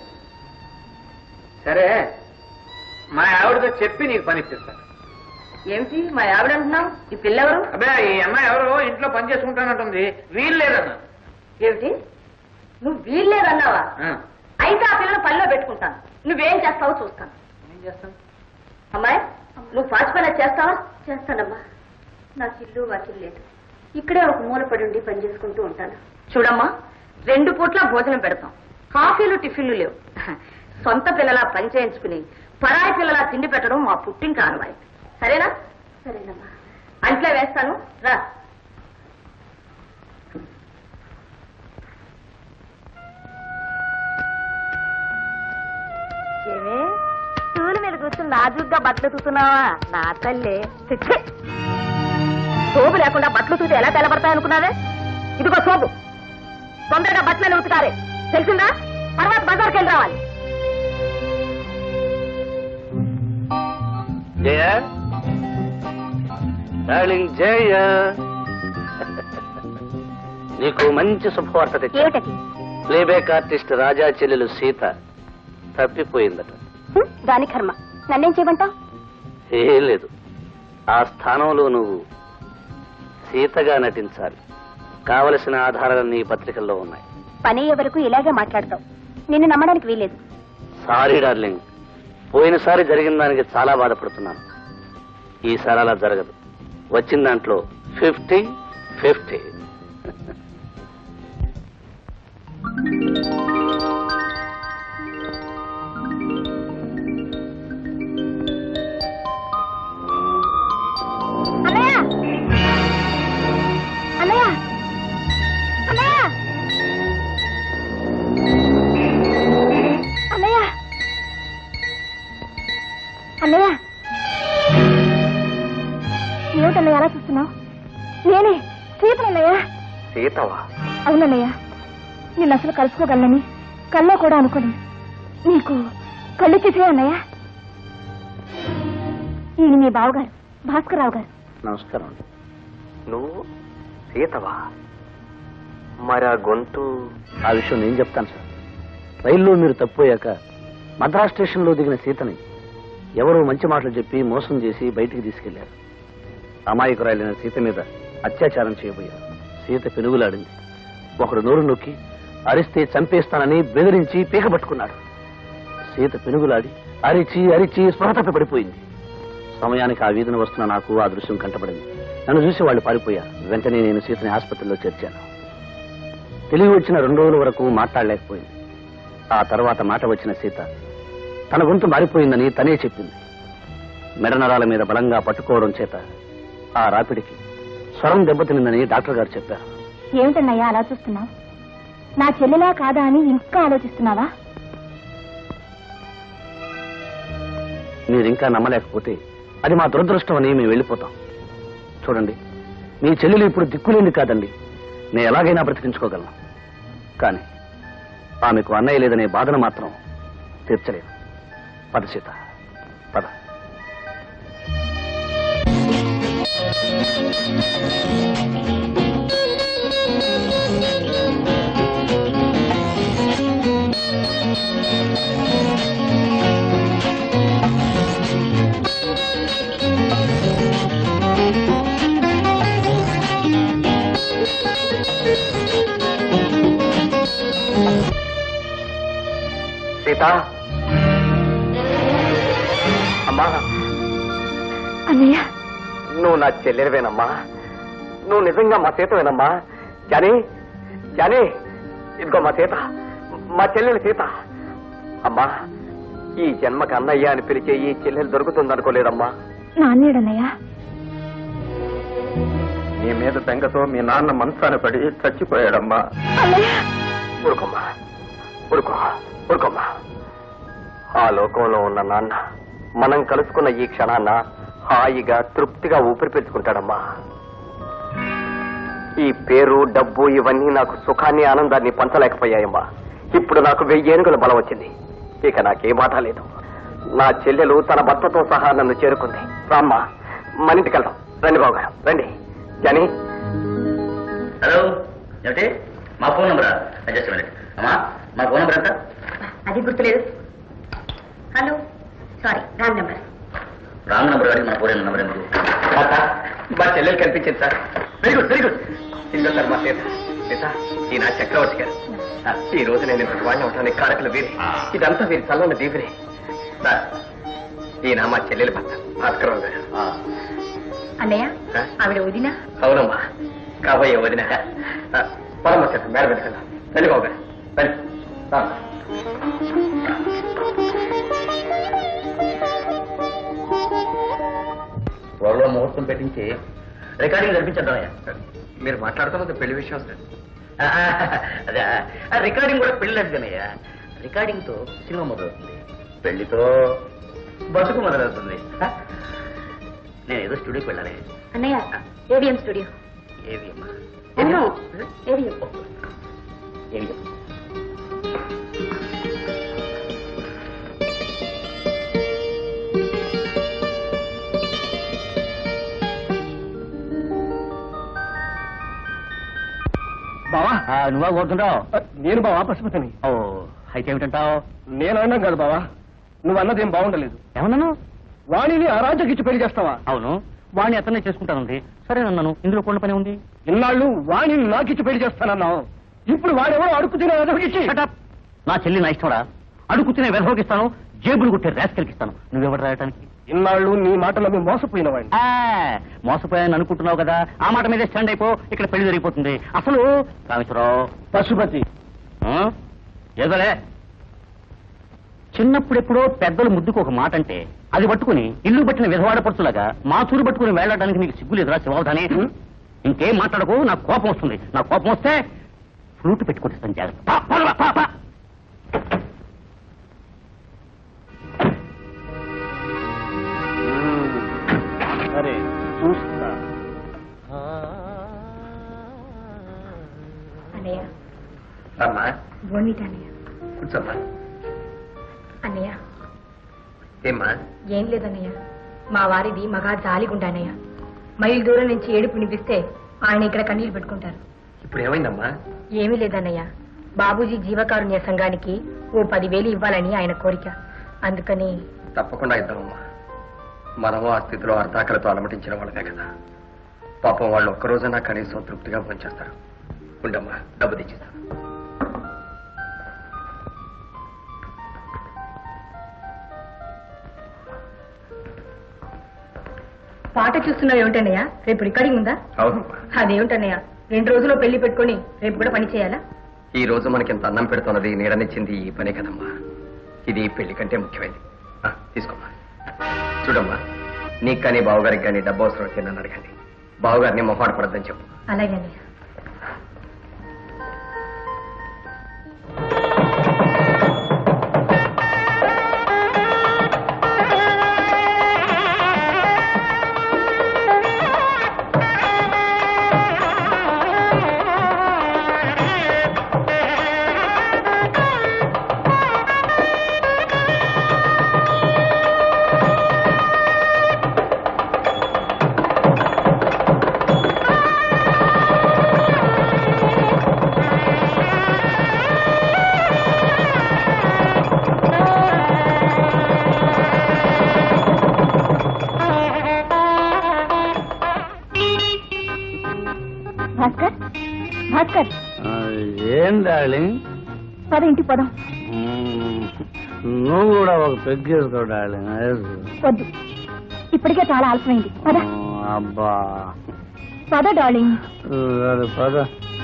[SPEAKER 3] సరే మా ఆవిడతో చెప్పి నీకు పని ఇప్పిస్తాను
[SPEAKER 2] ఏమిటి మా ఆవిడ అంటున్నావు ఈ పిల్లెవరు
[SPEAKER 3] అబ్బాయి ఈ అమ్మాయి ఎవరు ఇంట్లో పని చేసుకుంటానంటుంది వీలు లేదన్న
[SPEAKER 2] ఏమిటి నువ్వు వీల్లేదన్నావా
[SPEAKER 3] ఆ,
[SPEAKER 2] అయితే ఆ పిల్లని పనిలో పెట్టుకుంటాను నువ్వేం చేస్తావో చూస్తాను
[SPEAKER 3] ఏం చేస్తాను
[SPEAKER 2] అమ్మాయి నువ్వు ఫాస్ట్ పని చేస్తావా చేస్తానమ్మా నాకు ఇల్లు వాకిల్ లేదు ఇక్కడే ఒక మూల పడి ఉండి పని చేసుకుంటూ ఉంటాను చూడమ్మా రెండు పూట్ల భోజనం పెడతాం కాఫీలు టిఫిన్లు లేవు సొంత పిల్లలా పని చేయించుకుని పరాయి పిల్లలా తిండి పెట్టడం మా పుట్టింటి ఆనవాయి సరేనా సరేనమ్మా అంట్లో వేస్తాను రా ఏమే స్టూల్ మీద కూర్చుని నాజుగ్గా బట్టలు ఉతుకుతున్నావా నా తల్లే చిచ్చి. సోపు లేకుండా బట్టలు ఉతికితే ఎలా తెల్లబడతాయి అనుకున్నావే ఇదిగో సోపు తొందరగా బట్టలు ఉతకాలి తెలిసిందా తర్వాత బజార్కి వెళ్ళి రావాలి
[SPEAKER 3] జయ డార్లింగ్ జయ నీకు మంచి శుభవార్త తెచ్చా
[SPEAKER 2] ఏమిటది
[SPEAKER 3] ప్లేబ్యాక్ ఆర్టిస్ట్ రాజా చెల్లెలు సీత తప్పిపోయిందట
[SPEAKER 2] హ్మ్, దాని కర్మ నన్నేం చేయమంటావు
[SPEAKER 3] ఏం లేదు ఆ స్థానంలో నువ్వు సీతగా నటించాలి కావలసిన ఆధారాలన్నీ ఈ పత్రికల్లో ఉన్నాయి
[SPEAKER 2] పని వరకు ఇలాగే మాట్లాడతావు నిన్ను నమ్మడానికి వీలేదు
[SPEAKER 3] సారీ డార్లింగ్ పోయినసారి జరిగిన దానికి చాలా బాధపడుతున్నాను ఈసారి అలా జరగదు వచ్చిన దాంట్లో ఫిఫ్టీ ఫిఫ్టీ
[SPEAKER 2] అన్నయ్య అన్నయ్య అన్నయ్య అన్నయ్య అన్నయ్య ఏమిటన్నయ్య అలా చూస్తున్నావు నేనే సీతనన్నయ్య
[SPEAKER 3] సీతవా
[SPEAKER 2] అవునన్నయ్య నేను అసలు కలుసుకోగలనని కల్లో కూడా అనుకోలేదు నీకు కళ్ళు చేసే అన్నయ్య ఈయన మీ బావగారు భాస్కరరావు గారు
[SPEAKER 3] నమస్కారం అండి నువ్వు సీతవా మరి ఆ గొంతు ఆ విషయం నేను చెప్తాను సార్ రైల్లో మీరు తప్పిపోయాక మద్రాస్ స్టేషన్లో దిగిన సీతని ఎవరో మంచి మాటలు చెప్పి మోసం చేసి బయటికి తీసుకెళ్లారు అమాయకురాలైన సీత మీద అత్యాచారం చేయబోయారు సీత పెనుగులాడింది ఒకడు నోరు నొక్కి అరిస్తే చంపేస్తానని బెదిరించి పీక పట్టుకున్నాడు సీత పెనుగులాడి అరిచి అరిచి స్పృహ తప్పి పడిపోయింది సమయానికి ఆ వీధిన వస్తున్న నాకు ఆ దృశ్యం కంటపడింది నన్ను చూసి వాళ్ళు పారిపోయారు వెంటనే నేను సీతని ఆసుపత్రిలో చేర్చాను తెలివి వచ్చిన రెండు రోజుల వరకు మాట్లాడలేకపోయింది ఆ తర్వాత మాట వచ్చిన సీత తన గొంతు మారిపోయిందని తనే చెప్పింది మెడనరాల మీద బలంగా పట్టుకోవడం చేత ఆ రాపిడికి స్వరం దెబ్బతినిందని డాక్టర్ గారు చెప్పారు
[SPEAKER 2] ఏమిటన్నయ్యా అలా చూస్తున్నావు నా చెల్లెలా కాదా అని ఇంకా ఆలోచిస్తున్నావా
[SPEAKER 3] మీరింకా నమ్మలేకపోతే అది మా దురదృష్టం అని మేము వెళ్ళిపోతాం చూడండి మీ చెల్లెలు ఇప్పుడు దిక్కులేంది కాదండి నేను ఎలాగైనా బ్రతికించుకోగలను కానీ ఆమెకు అన్నయ్య లేదనే బాధను మాత్రం తీర్చలేదు పద సీత పద
[SPEAKER 1] సీత అమ్మా
[SPEAKER 7] అన్నయ్య
[SPEAKER 1] నువ్వు నా చెల్లెలివేనమ్మా నువ్వు నిజంగా మా సీతవేనమ్మా జానీ జానీ ఇదిగో మా సీత మా చెల్లెలు సీత అమ్మా ఈ జన్మకి అన్నయ్య అని పిలిచే ఈ చెల్లెలు దొరుకుతుందనుకోలేదమ్మా
[SPEAKER 7] నాన్నేడన్నయ్య
[SPEAKER 1] నీ మీద బెంగతో మీ నాన్న మనసాన పడి చచ్చిపోయాడమ్మా
[SPEAKER 7] అన్నయ్య
[SPEAKER 1] ఊరుకోమ్మా ఊరుకో ఊరుకోమ్మా ఆ లోకంలో ఉన్న నాన్న మనం కలుసుకున్న ఈ క్షణాన్న హాయిగా తృప్తిగా ఊపిరి పీల్చుకుంటాడమ్మా ఈ పేరు డబ్బు ఇవన్నీ నాకు సుఖాన్ని ఆనందాన్ని పంచలేకపోయాయమ్మా ఇప్పుడు నాకు వెయ్యి ఏనుగుల బలం వచ్చింది ఇక నాకే మాట లేదు నా చెల్లెలు తన భర్తతో సహా నన్ను చేరుకుంది రామ్మా మన ఇంటికి వెళ్దాం రండి బాబు గారు రండి జానీ
[SPEAKER 5] హలో ఏమిటి మా ఫోన్ నెంబరా జస్ట్ మినిట్ అమ్మా మా ఫోన్ నెంబర్ ఎంత
[SPEAKER 2] అది గుర్తులేదు hello sorry wrong number
[SPEAKER 5] wrong number కానీ మన ఫోన్ నెంబర్ ఎందుకు
[SPEAKER 1] మా చెల్లెలు కనిపించింది sir very good very good ఇదిగో సార్ మా సీత సీత ఈ నా చక్రవర్తి గారు ఆ, ఈ రోజు నేను ఇంతటి వాడిని అవటానికి కారకులు వీరి ఇదంతా వీరి చల్లని దీవిని సార్ ఈయన మా చెల్లెలు భర్త భాస్కరరావు గారు
[SPEAKER 5] ఆ,
[SPEAKER 2] అన్నయ్య
[SPEAKER 1] ఆ?
[SPEAKER 2] ఆవిడ వదినా
[SPEAKER 1] అవునమ్మా కాబోయే వదిన ఆ, పరమ సీత మేడ పెట్టుకుందాం రండి బాబు గారు రండి రా.
[SPEAKER 5] త్వరలో ముహూర్తం పెట్టించి రికార్డింగ్ జరిపించేద్దామయ్యా
[SPEAKER 1] మీరు మాట్లాడుతున్నది పెళ్లి విషయం సార్
[SPEAKER 5] ఆ, అదే ఆ రికార్డింగ్ కూడా పెళ్లి కదయ్యా రికార్డింగ్ తో సినిమా మొదలవుతుంది పెళ్లితో బతుకు మొదలవుతుంది ఆ? నేను ఏదో స్టూడియోకి వెళ్ళాలి
[SPEAKER 2] అన్నయ్య ఏవిఎం స్టూడియో
[SPEAKER 5] ఏవి అమ్మా
[SPEAKER 2] అవును ఏవిఎం
[SPEAKER 5] ఏవి చెప్పు
[SPEAKER 3] బావా
[SPEAKER 5] నువ్వా కోరుతుంటావు
[SPEAKER 3] నేను బావా పశుపతిని
[SPEAKER 5] ఓ అయితే ఏమిటంటావు
[SPEAKER 3] నేను అన్నాం కాదు బావా నువ్వు అన్నదేం బాగుండలేదు
[SPEAKER 5] ఏమన్నాను
[SPEAKER 3] వాణిని అరాజకిచ్చి పెళ్లి చేస్తావా
[SPEAKER 5] అవును వాడిని అతనే చేసుకుంటానుంది సరేనన్నాను ఇందులో కొండ పని ఉంది
[SPEAKER 3] ఇన్నాళ్ళు వాణిని నాకిచ్చి పెళ్లి చేస్తానన్నావు ఇప్పుడు వాడెవరో అడుగు తినే అదొకటిచ్చి
[SPEAKER 5] Shut up. నా చెల్లి నా ఇష్టంరా అడుగుతున్న వెధవకిస్తాను జేబులు కొట్టే రాసుకెళ్ళకిస్తాను నువ్వెవరు రాయటానికి
[SPEAKER 3] ఇన్నాళ్ళు నీ మాట నమ్మి మోసపోయిన వాడిని
[SPEAKER 5] ఆ, మోసపోయాను అనుకుంటున్నావు కదా ఆ మాట మీదే స్టాండ్ అయిపో ఇక్కడ పెళ్లి జరిగిపోతుంది అసలు రామేశ్వరరావు
[SPEAKER 3] పశుపతి
[SPEAKER 5] ఆ? ఏదోలే చిన్నప్పుడెప్పుడో పెద్దలు ముద్దుకు ఒక మాట అంటే అది పట్టుకుని ఇల్లు పట్టిన విధవాడ పడుతులాగా మా చూరు పట్టుకుని వెళ్ళడానికి నీకు సిగ్గు లేదురా శివవధాని ఇంకేం మాట్లాడకు నాకు కోపం వస్తుంది నా కోపం వస్తే ఫ్లూట్ పెట్టుకొనిస్తాను జాగ్రత్త పా, పా, పా, పా.
[SPEAKER 3] సరే చూస్తా
[SPEAKER 2] అన్నయ్య
[SPEAKER 1] అమ్మా
[SPEAKER 2] బోన్విట అన్నయ్య
[SPEAKER 1] కూర్చోమ్మా
[SPEAKER 2] అన్నయ్య
[SPEAKER 1] ఏమ్మా
[SPEAKER 2] ఏం లేదన్నయ్య మా వారిది మగా జాలిగుండానయ్య మైలు దూరం నుంచి ఏడుపు వినిపిస్తే ఆయన ఇక్కడ కన్నీళ్లు పెట్టుకుంటారు
[SPEAKER 1] ఇప్పుడు ఏమైందమ్మా
[SPEAKER 2] ఏమీ లేదన్నయ్య బాబూజీ జీవకారుణ్య సంఘానికి ఓ పదివేలు ఇవ్వాలని ఆయన కోరిక అందుకని
[SPEAKER 1] తప్పకుండా ఇద్దామమ్మా మనము ఆ స్థితిలో అర్ధాకలతో అలమటించిన వాళ్ళమే కదా పాపం వాళ్ళు ఒక్కరోజైనా కనీసం తృప్తిగా పనిచేస్తారు ఉండమ్మా డబ్బు తెచ్చిస్తాను
[SPEAKER 2] పాట చూస్తున్నావు ఏమిటన్నయ్య రేపు రికార్డింగ్ ఉందా
[SPEAKER 1] అవునమ్మా
[SPEAKER 2] అదేమిటన్నయ్య రెండు రోజుల్లో పెళ్లి పెట్టుకొని రేపు కూడా పని చేయాలా
[SPEAKER 1] ఈ రోజు మనకింత అన్నం పెడుతున్నది నీడనిచ్చింది ఈ పనే కదమ్మా ఇది పెళ్లి కంటే ముఖ్యమైనది ఆ, తీసుకోమ్మా చూడమ్మా నీకు కానీ బావగారికి కానీ డబ్బు అవసరం వచ్చి నన్ను అడగండి బావగారిని మొహాట పడద్దని చెప్పు
[SPEAKER 2] అలాగే అన్నయ్య
[SPEAKER 1] ఆ
[SPEAKER 7] భాస్కర్
[SPEAKER 3] ఏం డార్లింగ్
[SPEAKER 7] పద ఇంటికి పదం
[SPEAKER 3] నువ్వు కూడా ఒక పెగ్గేసుకో డార్లింగ్
[SPEAKER 7] వద్దు ఇప్పటికే చాలా ఆలస్యమైంది పద
[SPEAKER 3] అబ్బా
[SPEAKER 7] పద డార్లింగ్
[SPEAKER 3] సరే పద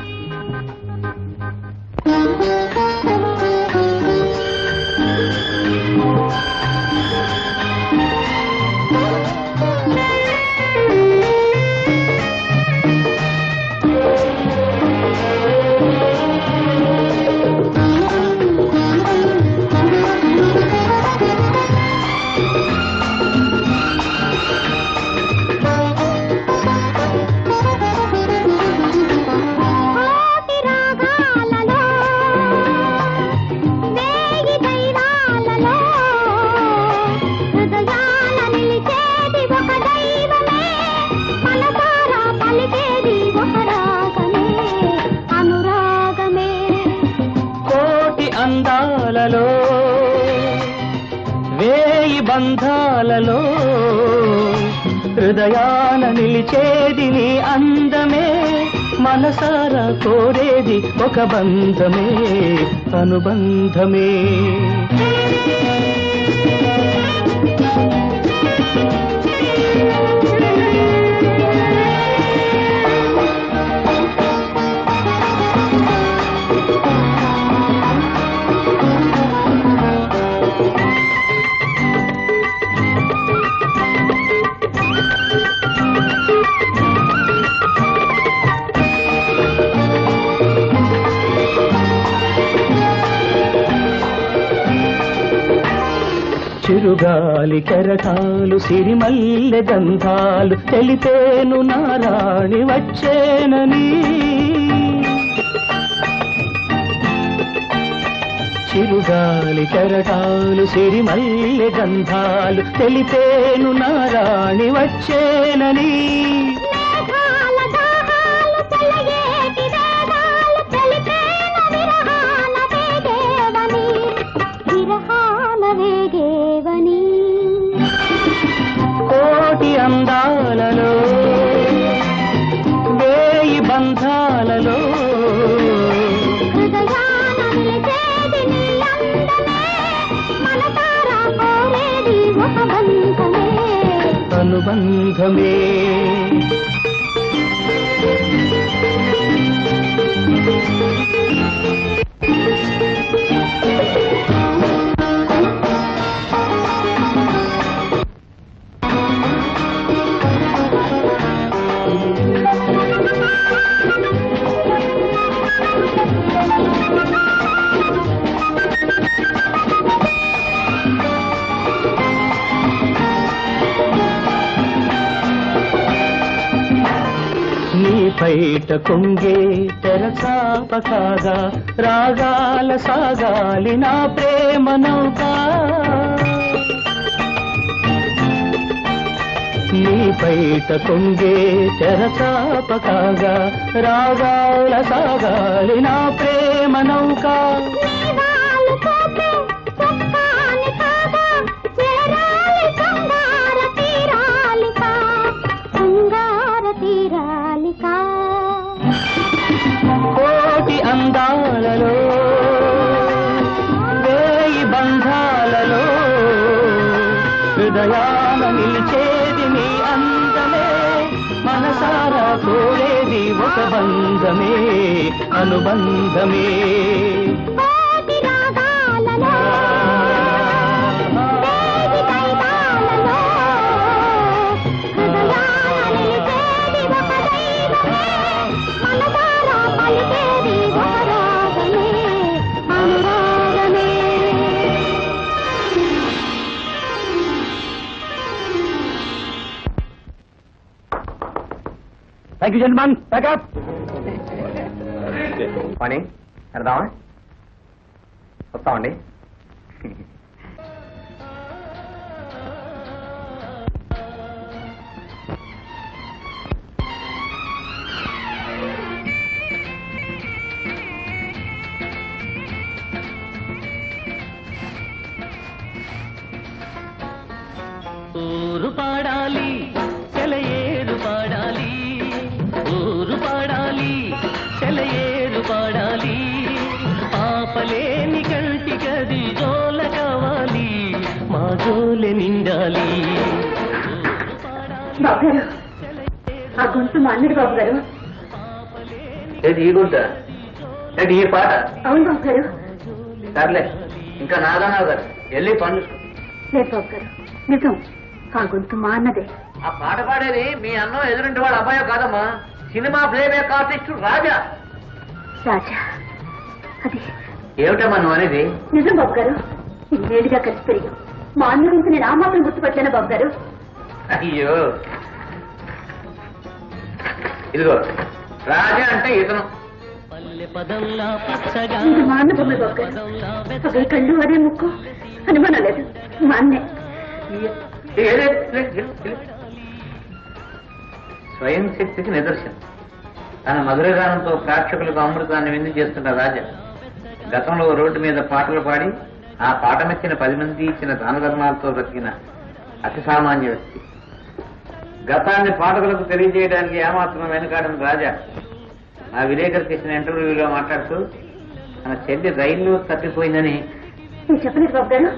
[SPEAKER 2] కోటి రాగాలలో వేయి దైవాలలో హృదయాల నిలిచేది ఒక దైవమే మనసారా పలికేది ఒక రాగమే అనురాగమే
[SPEAKER 4] కోటి అందాలలో వేయి బంధాలలో హృదయాన నిలిచేది నీ అందమే మనసారా కోరేది ఒక బంధమే అనుబంధమే చిరుగాలి కెరటాలు సిరిమల్లె గంధాలు తెలిపేను నారాణి వచ్చేనని చిరుగాలి కెరటాలు సిరిమల్లె గంధాలు తెలిపేను నారాణి వచ్చేనని
[SPEAKER 2] మేఘాల దాహాలు చెలయేటి వేదాలు తెలిపేన విరహాల వేగేవని విరహాల వేగేవని
[SPEAKER 4] కోటి అందాలలో వేయి బంధాలలో
[SPEAKER 2] హృదయాన నిలిచేది నీ అందమే మనసారా కోరేది ఒక బంధమే
[SPEAKER 4] అనుబంధమే నీ పైట కొంగే తెరచాప కాగా రాగాల సాగాలి నా ప్రేమ నౌకా నీ పైట కొంగే తెరచాప కాగా రాగాల సాగాలి నా ప్రేమ నౌకా
[SPEAKER 2] నీవాలు పోతే చొక్కాని కాగా చేరాలి శృంగార తీరాలిక శృంగార తీరాలిక
[SPEAKER 4] కోటి అందాలలో వేయి బంధాలలో హృదయాన నిలిచేది నీ అందమే మనసారా కోరేది ఒక బంధమే అనుబంధమే
[SPEAKER 2] కోటి రాగాలలో వేయి దైవాలలో హృదయాన నిలిచేది ఒక దైవమే మనసారా పలికేది ఒక రాగమే అనురాగమే
[SPEAKER 3] థ్యాంక్ యూ జెంట్మన్ ప్యాకప్
[SPEAKER 1] పని వెళ్దామా వస్తామండి
[SPEAKER 4] ఊరు పాడాలి సెలయేరు పాడాలి ఊరు పాడాలి సెలయేరు పాపలేని కంటికది జోల కావాలి మా జోలె నిండాలి
[SPEAKER 2] బాబు గారు ఆ గొంతు మా అన్నది బాబు గారు
[SPEAKER 3] ఏంటి ఈ గుంట ఏంటి ఈ పాట
[SPEAKER 2] అవును బాబు గారు
[SPEAKER 3] సర్లే ఇంకా నాదన్నావు కదా వెళ్ళి పని చూసుకో.
[SPEAKER 2] లేదు బాబు గారు నిజం ఆ గొంతు మా అన్నదే
[SPEAKER 3] ఆ పాట పాడేది మీ అన్నం ఎదురింటి వాడు అబ్బాయో కాదమ్మా cinema playback artist Raja
[SPEAKER 2] Raja అది
[SPEAKER 3] ఏమిటమ్మా నువ్వు అనేది
[SPEAKER 2] నిజం బాబు గారు ఇన్నేళ్ళుగా కలిసి పెరిగాం మా అన్న గురించి నేను ఆ మాత్రం గుర్తుపట్టలేనా బాబు గారు
[SPEAKER 3] అయ్యో ఇదిగో రాజా అంటే ఇతను
[SPEAKER 4] పల్లె పదంలా పచ్చగా
[SPEAKER 2] ఇది మా అన్న బొమ్మ బాబు గారు
[SPEAKER 4] పదంలా
[SPEAKER 2] అదే కళ్ళు అదే ముక్కు అనుమానం లేదు మా అన్నే
[SPEAKER 3] ఏ, ఏ, ఏ, ఏ, ఏ. స్వయం శక్తికి నిదర్శనం తన మధురగానంతో ప్రేక్షకులకు అమృతాన్ని విందు చేస్తున్న రాజా గతంలో రోడ్డు మీద పాటలు పాడి ఆ పాట మెచ్చిన పది మంది ఇచ్చిన దాన ధర్మాలతో బ్రతికిన అతి సామాన్య వ్యక్తి గతాన్ని పాఠకులకు తెలియజేయడానికి ఏమాత్రం వెనుకాడని రాజా ఆ విలేకరికి ఇచ్చిన ఇంటర్వ్యూలో మాట్లాడుతూ తన చెల్లి రైల్లో తప్పిపోయిందని
[SPEAKER 2] నేను చెప్పలేదు బాబు గారు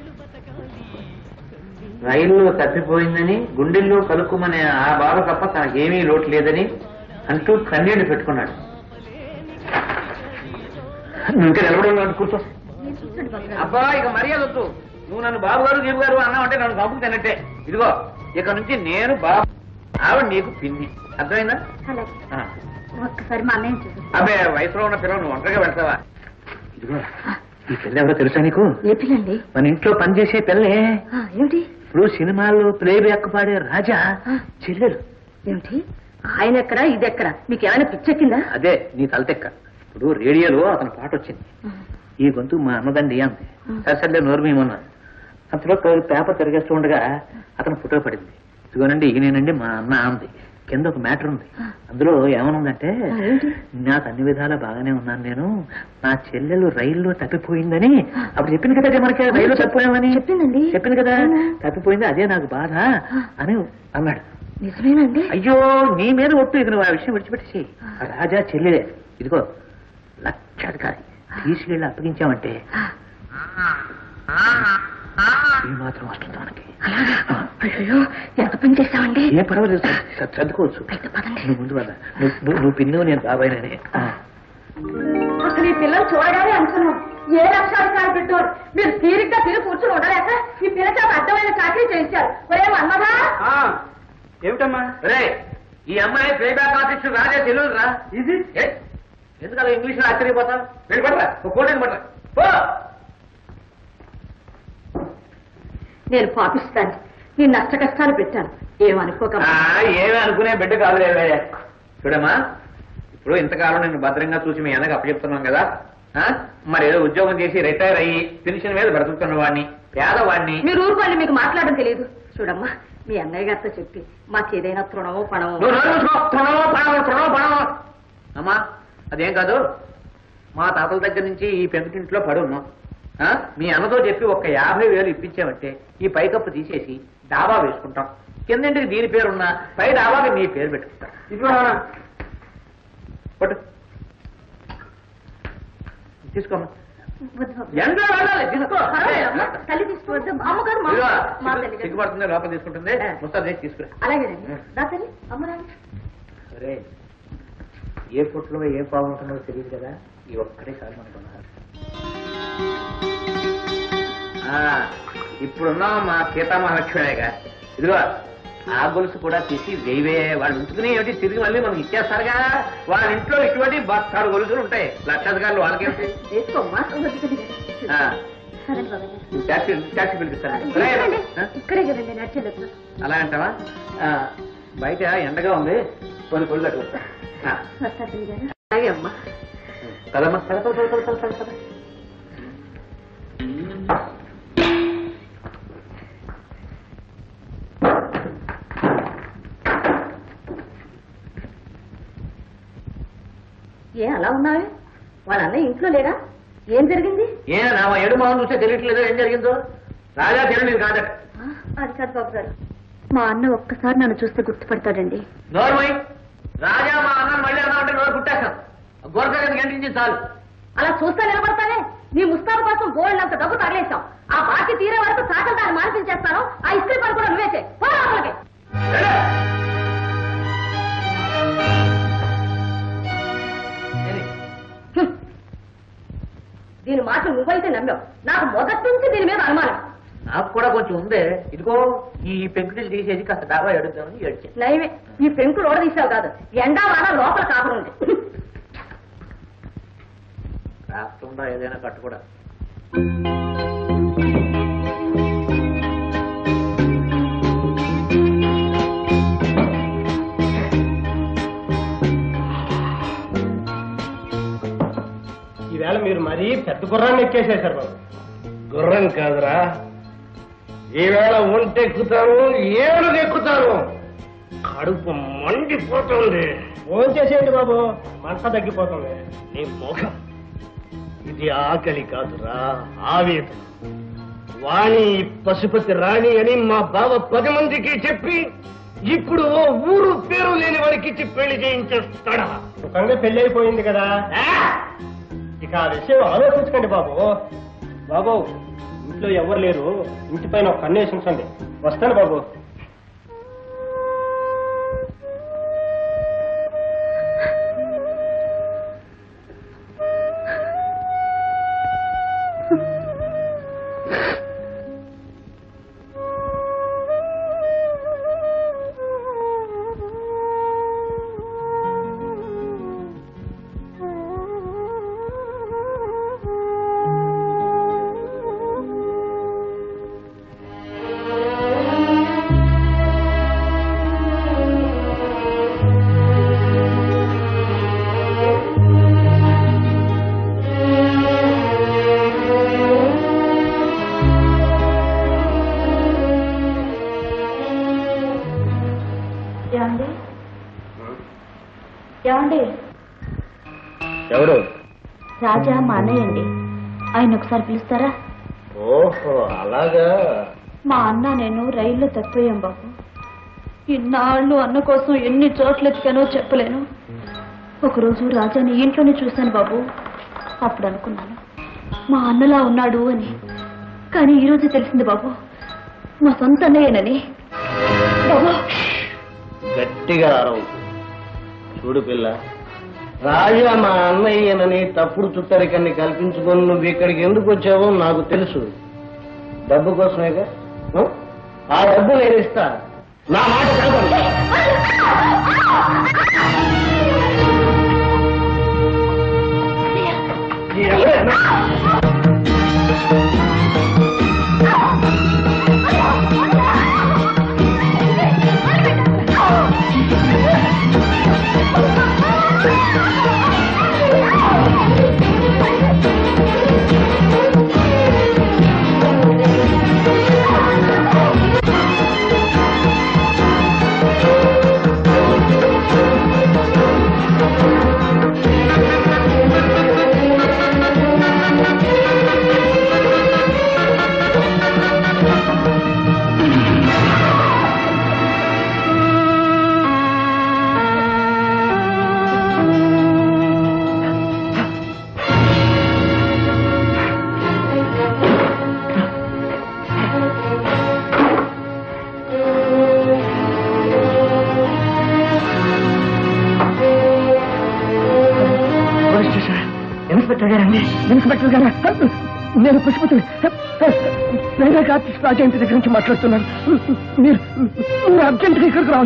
[SPEAKER 3] రైల్లో తప్పిపోయిందని గుండెల్లో కలుక్కుమనే ఆ బాధ తప్ప తనకేమీ లోటు లేదని అంటూ కన్నీళ్లు పెట్టుకున్నాడు నువ్వు ఇంకా నిలబడి కూర్చో అబ్బా ఇక మర్యాద వద్దు నువ్వు నన్ను బాబు గారు జీబు గారు అన్నావు అంటే నన్ను కబుకు తిన్నట్టే ఇదిగో ఇక నుంచి నేను బాబు ఆవిడ నీకు పిన్ని అర్థమైందా
[SPEAKER 2] అలాగే
[SPEAKER 3] ఆ.
[SPEAKER 2] ఒక్కసారి మా అన్నయ్య చూసి
[SPEAKER 3] అబ్బే వయసులో ఉన్న పిల్లలు నువ్వు ఒంటరిగా పెడతావా ఇదిగో ఈ పిల్ల ఎవరో తెలుసా నీకు
[SPEAKER 2] ఏ పిల్లండి
[SPEAKER 3] మన ఇంట్లో పనిచేసే పిల్లే
[SPEAKER 2] ఆ, ఏమిటి
[SPEAKER 3] ఇప్పుడు సినిమాల్లో ప్లే బ్యాక్ పాడే రాజా చెల్లెలు
[SPEAKER 2] ఏమిటి ఆయన ఎక్కడ ఇది ఎక్కడ మీకు ఏమైనా పిచ్చెక్కిందా
[SPEAKER 3] అదే నీ తలతెక్క ఇప్పుడు రేడియోలో అతని పాట వచ్చింది ఈ గొంతు మా అన్నదండి అంది సరే సర్లే నోరు మేమన్నా అంతలో పే- పేపర్ తిరిగేస్తూ ఉండగా అతను ఫోటో పడింది ఇదిగోనండి ఈయనేనండి మా అన్న అంది కింద ఒక మ్యాటర్ ఉంది అందులో ఏమనుందంటే నాకు అన్ని విధాలా బాగానే ఉన్నాను నేను నా చెల్లెలు రైల్లో తప్పిపోయిందని అప్పుడు చెప్పింది కదా మనకి రైల్లో తప్పిపోయామని
[SPEAKER 2] చెప్పిందండి.
[SPEAKER 3] చెప్పింది కదా తప్పిపోయింది అదే నాకు బాధ అని అన్నాడు
[SPEAKER 2] నిజమేనండి
[SPEAKER 3] అయ్యో నీ మీద ఒట్టు ఇక నువ్వు ఆ విషయం విడిచిపెట్టేసి ఆ రాజా చెల్లెలే ఇదిగో లక్షాధికారి తీసుకెళ్ళి అప్పగించామంటే ఈ మాత్రం వస్తుంది మనకి
[SPEAKER 2] అయ్యో ఎంత పని చేశామండి
[SPEAKER 3] ఏ పర్వాలేదు సర్- సర్- సర్దుకోవచ్చు
[SPEAKER 2] అయితే పదండి.
[SPEAKER 3] నువ్వు ముందు వల్ల నువ్వు నువ్వు- నువ్వు పిన్ను నేను బాబాయినని
[SPEAKER 2] అసలు ఈ పిల్లలు చూడగానే అనుకున్నాం ఏ లక్షాధికారి పెట్టారు మీరు తీరిగ్గా తిరిగి కూర్చుని ఉండలేక ఈ పిల్ల చేత అర్థమైన చాకరీ చేయించారు ఒరే మన్మదా
[SPEAKER 3] ఏమిటమ్మా రే ఈ అమ్మాయి ప్లేబ్యాక్ ఆర్టిస్ట్ రాజా తెలియదు రా ఇది ఎందుకలా ఇంగ్లీష్ లో ఆశ్చర్యపోతావు వెళ్ళి పడరా ఒక కోటి పడరా పో
[SPEAKER 2] నేను పాపిస్తాను నీ నష్ట కష్టాలు పెట్టాను ఏమనుకోక
[SPEAKER 3] ఆ, ఏమీ అనుకునే బిడ్డ కాదులేవే చూడమ్మా ఇప్పుడు ఇంతకాలం నేను భద్రంగా చూసి మీ అన్నకి అప్పచెప్తున్నాం కదా ఆ? మరి ఏదో ఉద్యోగం చేసి రిటైర్ అయ్యి పెన్షన్ మీద బ్రతుకుతున్న వాడిని పేదవాడిని
[SPEAKER 2] మీరు ఊరుకోండి మీకు మాట్లాడడం తెలియదు చూడమ్మా మీ అన్నయ్య గారితో చెప్పి మాకు ఏదైనా తృణమో పణమో
[SPEAKER 3] నువ్వు నోరు మూసుకో. తృణమో పణమో, తృణమో పణమో. అమ్మా అదేం కాదు మా తాతల దగ్గర నుంచి ఈ పెంకుటింట్లో పడి ఉన్నాం ఆ? మీ అన్నతో చెప్పి ఒక్క యాభై వేలు ఇప్పించామంటే ఈ పైకప్పు తీసేసి డాబా వేసుకుంటాం కిందంటికి దీని పేరున్నా పై డాబాకి మీ పేరు పెట్టుకుంటాం పట్టు తీసుకోమ్మా
[SPEAKER 2] వద్దు బాబు.
[SPEAKER 3] ఎండలో వెళ్ళాలి తీసుకో
[SPEAKER 2] పర్వాలేదమ్మా. తల్లి తీసుకోవద్దు అమ్మగారు మా-
[SPEAKER 3] ఇదిగో,
[SPEAKER 2] మా
[SPEAKER 3] సిగ్గు-
[SPEAKER 2] తల్లి గారు.
[SPEAKER 3] సిగ్గుపడుతుంది లోపల తీసుకుంటుంది ముస్తాదు చేసి తీసుకురా
[SPEAKER 2] అలాగేనండి దా తల్లి అమ్మరాని
[SPEAKER 3] సరే ఏ ఫుట్లో ఏ పావు ఉంటుందో తెలియదు కదా ఈ ఒక్కడే సార్ మనకున్నారు ఇప్పుడున్నాం మా సీతామహాలక్ష్మిగా ఇదిగో ఆ గొలుసు కూడా తీసి వెయ్యే వాళ్ళు ఉంచుకుని ఏమిటి తిరిగి మళ్ళీ మనకి ఇచ్చేస్తారుగా వాళ్ళ ఇంట్లో ఇటువంటి బస్తాడు గొలుసులు ఉంటాయి లక్షాధికారులు వాళ్ళకేంటి
[SPEAKER 2] వేసుకోమ్మా
[SPEAKER 3] ఆ,
[SPEAKER 2] సరే బాబాయ్
[SPEAKER 3] ట్యాక్సీ ట్యాక్సీ పిలిపిస్తాను
[SPEAKER 2] ఇక్కడే
[SPEAKER 3] ఆ?
[SPEAKER 2] ఇక్కడే కదండి నడిచేది
[SPEAKER 3] అలా అంటావా ఆ, బయట ఎండగా ఉంది కొన్ని కొళ్ళు కట్టుకుంటా
[SPEAKER 2] వస్తాను గారు అలాగే అమ్మా
[SPEAKER 3] కదమ్మా కద కద కద కద కద కద
[SPEAKER 2] ఏ అలా ఉన్నావే వాళ్ళ అన్నయ్య ఇంట్లో లేరా ఏం జరిగింది
[SPEAKER 3] ఏ నా ఏడు మొహం చూస్తే తెలియట్లేదో ఏం జరిగిందో రాజా తెలియదు కాదట
[SPEAKER 2] ఆ, అది కాదు బాబు గారు మా అన్న ఒక్కసారి నన్ను చూస్తే గుర్తుపడతాడండి
[SPEAKER 3] నోర్మై రాజా మా అన్న మళ్ళీ అన్నా అంటే నోరు కుట్టేస్తాం గోరకాయని గంటించి చాలు
[SPEAKER 2] అలా చూస్తా నిలబడతానే నీ ముస్తాబు కోసం బోల్డ్ డబ్బు తగలేసాం ఆ బాకీ తీరే వరకు చాకలు దాన్ని మానిపించేస్తాను ఆ ఇస్త్రీ పని కూడా నువ్వే చేయి పో లోపలికి. హ్మ్. దీని మాట నువ్వైతే నమ్మావు నాకు మొదటి నుంచి దీని మీద అనుమానం
[SPEAKER 6] నాకు కూడా కొంచెం ఉందే ఇదిగో ఈ పెంకుటిలు తీసేసి కాస్త డాబా ఎడుద్దామని ఏడ్చా
[SPEAKER 2] నయమే ఈ పెంకులు ఓడదీసావు కాదు ఎండా వాన లోపల కాపురం ఉంది
[SPEAKER 6] రాకుండా ఏదైనా కట్టుకోడా
[SPEAKER 3] ఈవేళ మీరు మరీ పెద్ద గుర్రాన్ని ఎక్కేసేశారు బాబు
[SPEAKER 8] గుర్రం కాదురా ఈవేళ ఒంటెక్కుతాను ఏనుగు ఎక్కుతాను కడుపు మండిపోతుంది
[SPEAKER 3] ఫోన్ చేసేయండి బాబు మంట తగ్గిపోతుంది
[SPEAKER 8] నీ ముఖం ఇది ఆకలి కాదురా ఆవేదన వాణి పశుపతి రాణి అని మా బావ పది మందికి చెప్పి ఇప్పుడు ఓ ఊరు పేరు లేని వాడికి ఇచ్చి పెళ్లి చేయించేస్తాడా
[SPEAKER 3] సుఖంగా పెళ్లి అయిపోయింది కదా ఇక ఆ విషయం ఆలోచించకండి బాబు బాబు ఇంట్లో ఎవరు లేరు ఇంటి పైన ఒక కన్నేసి ఉంచండి వస్తాను బాబు
[SPEAKER 7] ఏమండి ఏమండి
[SPEAKER 8] ఎవరు
[SPEAKER 7] రాజా మా అన్నయ్య అండి ఆయన ఒకసారి పిలుస్తారా
[SPEAKER 8] ఓహో అలాగా
[SPEAKER 7] మా అన్న నేను రైల్లో తప్పిపోయాం బాబు ఇన్నాళ్ళు అన్న కోసం ఎన్ని చోట్ల ఎత్తికానో చెప్పలేను ఒకరోజు రాజాని ఇంట్లోనే చూశాను బాబు అప్పుడు అనుకున్నాను మా అన్నలా ఉన్నాడు అని కానీ ఈ రోజు తెలిసింది బాబు మా సొంత అన్నయ్యనని బాబు
[SPEAKER 8] గట్టిగా అరవు చూడు పిల్ల రాజా మా అన్నయ్యనని తప్పుడు చుట్టరికాన్ని కల్పించుకొని నువ్వు ఇక్కడికి ఎందుకు వచ్చావో నాకు తెలుసు డబ్బు కోసమేగా ఆ? ఆ డబ్బు నేను ఇస్తా నా మాట కాదండి ఎవరైనా
[SPEAKER 3] ఇన్స్పెక్టర్ గారండి ఇన్స్పెక్టర్ గారా నేను పుష్పతి వైజాగ్ ఆర్టిస్ట్ రాజా ఇంటి దగ్గర నుంచి మాట్లాడుతున్నాను మీరు మీరు అర్జెంట్గా ఇక్కడికి రావాలి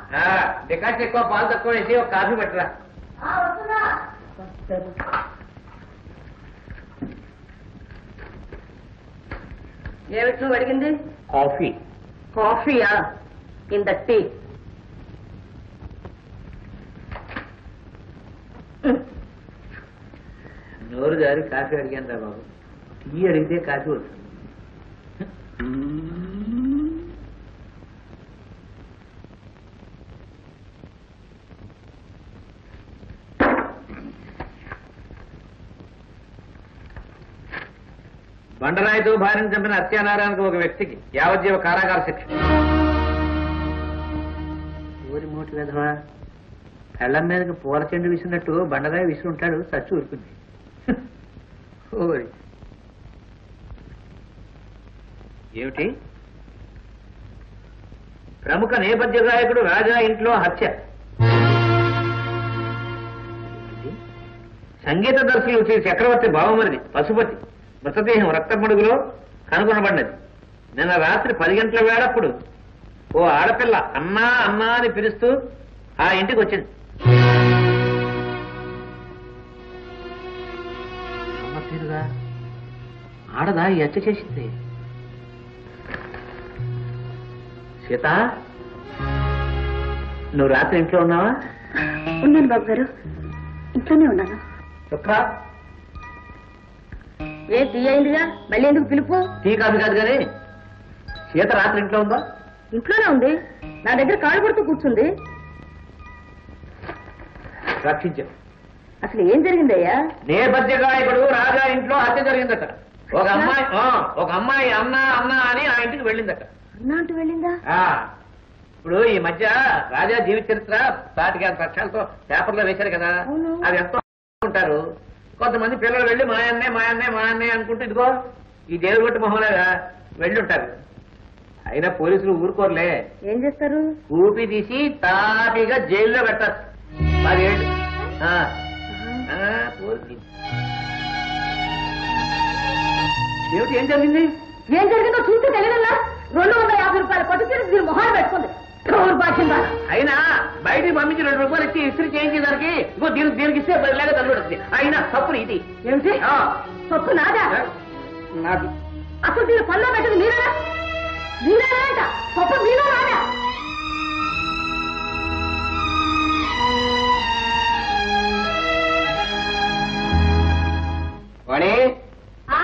[SPEAKER 6] డికాట్ ఎక్కువ పాలు తక్కువ వేసి ఒక కాఫీ పెట్టరా
[SPEAKER 2] ఏమిటి నువ్వు అడిగింది
[SPEAKER 6] కాఫీ
[SPEAKER 2] కాఫీయా ఇంత టీ
[SPEAKER 6] నోరు జారి కాఫీ అడిగాను రా బాబు టీ అడిగితే కాఫీ వస్తుంది బండరాయితో భార్యను చంపిన హత్యానారాయణకు ఒక వ్యక్తికి యావజ్జీవ కారాగార శిక్ష ఊరి మోటి విధవా పెళ్ళం మీదకి పూల చెండు విసినట్టు బండరాయి విసుంటాడు చచ్చి ఊరుకుంది ఓరి ఏమిటి ప్రముఖ నేపథ్య గాయకుడు రాజా ఇంట్లో హత్య ఏమిటి? సంగీత దర్శకులు శ్రీ చక్రవర్తి బావమరిది పశుపతి మృతదేహం రక్తమడుగులో కనుగొనబడినది నిన్న రాత్రి పది గంటల వేళప్పుడు ఓ ఆడపిల్ల అన్నా అన్నా అని పిలుస్తూ ఆ ఇంటికి వచ్చింది అమ్మ తీరుగా ఆడదా ఈ హత్య చేసింది సీత నువ్వు రాత్రి ఇంట్లో ఉన్నావా
[SPEAKER 7] ఉన్నాను బాబు గారు ఇంట్లోనే ఉన్నాను
[SPEAKER 6] చుక్క
[SPEAKER 2] ఏ టీ అయిందిగా మళ్ళీ ఎందుకు పిలుపు
[SPEAKER 6] టీ కాదు కాదు కానీ సీత రాత్రి ఇంట్లో ఉందా
[SPEAKER 2] ఇంట్లోనే ఉంది నా దగ్గర కాళ్ళు పడుతూ కూర్చుంది
[SPEAKER 6] రక్షించాం
[SPEAKER 2] అసలు ఏం జరిగిందయ్యా
[SPEAKER 6] నేపథ్య గాయకుడు రాజా ఇంట్లో హత్య జరిగిందట ఒక అమ్మాయి ఆ, ఒక అమ్మాయి అన్నా అన్నా అని ఆ ఇంటికి వెళ్ళిందట
[SPEAKER 2] అన్నా అంటూ వెళ్ళిందా
[SPEAKER 6] ఆ, ఇప్పుడు ఈ మధ్య రాజా జీవిత చరిత్ర పాతిక పక్షాలతో పేపర్లో వేశారు కదా
[SPEAKER 2] అవును.
[SPEAKER 6] అవి ఎంతో ఉంటారు కొంతమంది పిల్లలు వెళ్ళి మాయన్నే మాయన్నే మాయన్నే అనుకుంటూ ఇదిగో ఈ దేవుగొట్టు మొహంలాగా వెళ్ళి ఉంటారు అయినా పోలీసులు ఊరుకోరులే
[SPEAKER 2] ఏం చేస్తారు
[SPEAKER 6] ఊపి తీసి తాపిగా జైల్లో పెట్టారు పదేళ్ళు ఆ. ఆ, పోలీసులు. ఏమిటి ఏం జరిగింది
[SPEAKER 2] ఏం జరిగిందో చూస్తే తెలియదల్లా రెండు వందల యాభై రూపాయలు పట్టు చీర దీని మొహాలు పెట్టుకుంది దౌర్భాగ్యంగా
[SPEAKER 6] అయినా బయటికి పంపించి రెండు రూపాయలు ఇచ్చి ఇస్త్రీ చేయించేదానికి ఇంకో దీనికి దీనికి ఇస్తే బరిలాగా తల్లుడుతుంది అయినా తప్పులు ఇది
[SPEAKER 2] ఏమిటి
[SPEAKER 6] ఆ,
[SPEAKER 2] తప్పు నాదా
[SPEAKER 6] నాది
[SPEAKER 2] అసలు దీని పనిలో పెట్టింది మీరేనా మీరేనా అంట తప్పు మీలో నాదా
[SPEAKER 1] వాణి
[SPEAKER 2] ఆ,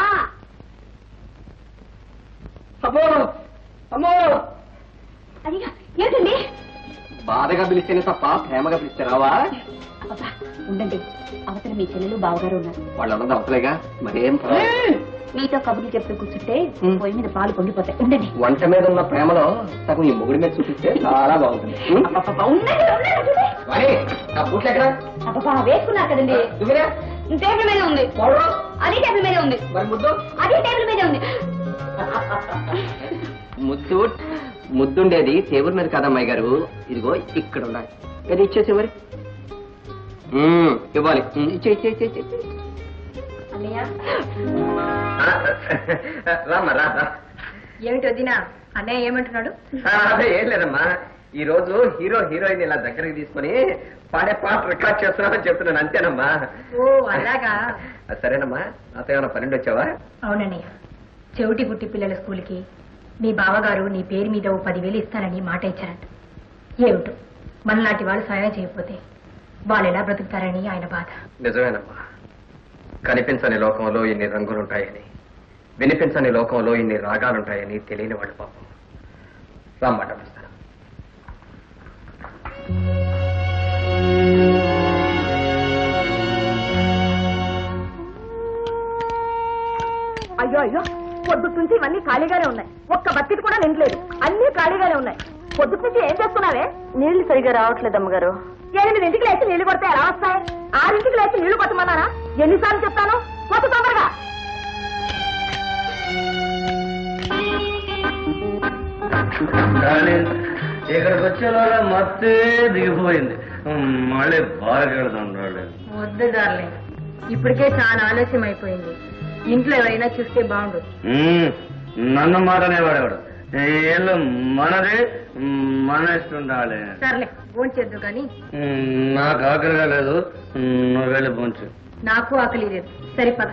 [SPEAKER 1] అమ్మో అమ్మో
[SPEAKER 7] అయ్యా ఏంటండి
[SPEAKER 1] బాధగా పిలిస్తేనే తప్ప ప్రేమగా పిలిస్తే రావా
[SPEAKER 7] అబ్బా ఉండండి అవతల మీ చెల్లెలు బావగారు ఉన్నారు
[SPEAKER 1] వాళ్ళందరూ అవసలేగా మరేం పర్వాలేదు.
[SPEAKER 7] మీతో కబుర్లు చెప్తూ కూర్చుంటే పొయ్యి మీద పాలు పొంగిపోతాయి ఉండండి
[SPEAKER 1] వంట మీద ఉన్న ప్రేమలో సగం ఈ మొగుడి మీద చూపిస్తే చాలా బాగుంటుంది ఉం?
[SPEAKER 7] అబ్బబ్బబ్బా, ఉండండి ఉండండి చూడండి.
[SPEAKER 1] వాణి నా బూట్లు ఎక్కడ
[SPEAKER 7] అబ్బబ్బా వేసుకున్నారు కదండి
[SPEAKER 1] దువ్వెన?
[SPEAKER 7] టేబుల్ మీద ఉంది
[SPEAKER 1] పౌడరు?
[SPEAKER 7] అది టేబుల్ మీద ఉంది
[SPEAKER 1] మరి ముద్దు
[SPEAKER 7] అది టేబుల్ మీద ఉంది
[SPEAKER 1] ముద్దు ముద్దుండేది టేబుల్ మీద కాదమ్మాయి గారు ఇదిగో ఇక్కడ ఉండాలి ఇది ఇచ్చేసి మరి ఉమ్, ఇవ్వాలి ఉమ్, ఇచ్చే ఇచ్చే ఇచ్చే ఇచ్చే
[SPEAKER 7] అన్నయ్య
[SPEAKER 1] రామ్మా రా రా.
[SPEAKER 7] ఏమిటి వదినా అన్నయ్య ఏమంటున్నాడు
[SPEAKER 1] ఆ, అదే ఏం లేదమ్మా ఈ రోజు హీరో హీరోయిన్ ఇలా దగ్గరికి తీసుకొని పాడే పాట రికార్డ్ చేస్తున్నామని చెప్తున్నాను అంతేనమ్మా
[SPEAKER 7] ఓ అలాగా
[SPEAKER 1] ఆ, సరేనమ్మా నాతో ఏమైనా పన్నెండు వచ్చావా
[SPEAKER 7] అవునన్నయ్య చెవిటి గుట్టి పిల్లల స్కూల్కి మీ బావగారు నీ పేరు మీద ఓ పదివేలు ఇస్తానని మాట ఇచ్చారంట ఏమిటో మనలాంటి వాళ్ళు సాయం చేయకపోతే వాళ్ళు ఎలా బ్రతుకుతారని ఆయన బాధ
[SPEAKER 1] నిజమేనమ్మా కనిపించని లోకంలో ఇన్ని రంగులుంటాయని వినిపించని లోకంలో ఇన్ని రాగాలుంటాయని తెలియని వాళ్ళు పాపం రామ్మాట పిలుస్తాను
[SPEAKER 2] అయ్యో అయ్యో పొద్దుటి నుంచి ఇవన్నీ ఖాళీగానే ఉన్నాయి ఒక్క బకెట్ కూడా నిండలేదు అన్ని ఖాళీగానే ఉన్నాయి పొద్దుటి నుంచి ఏం చేస్తున్నావే నీళ్లు సరిగా రావట్లేదు అమ్మగారు ఎనిమిదింటికి లేచి నీళ్లు కొడితే ఎలా వస్తాయి ఆరింటికి లేచి నీళ్లు కొట్టమన్నారా ఎన్నిసార్లు చెప్తాను కొట్టు తొందరగా
[SPEAKER 8] కానీ ఇక్కడికి వచ్చేలాగా మత్తే దిగిపోయింది మళ్ళీ బాగా
[SPEAKER 7] వద్దు డార్లింగ్ ఇప్పటికే చాలా ఆలస్యం అయిపోయింది ఇంట్లో ఎవరైనా చూస్తే బాగుండు
[SPEAKER 8] నన్ను మాటనేవాడేవాడు
[SPEAKER 6] ఏళ్ళు మనది మనస్తుండాలి
[SPEAKER 2] సర్లే భోంచేద్దు కానీ
[SPEAKER 6] నాకు ఆకలిగా లేదు నువ్వు వెళ్ళి పోంచు
[SPEAKER 2] నాకు ఆకలి లేదు సరిపద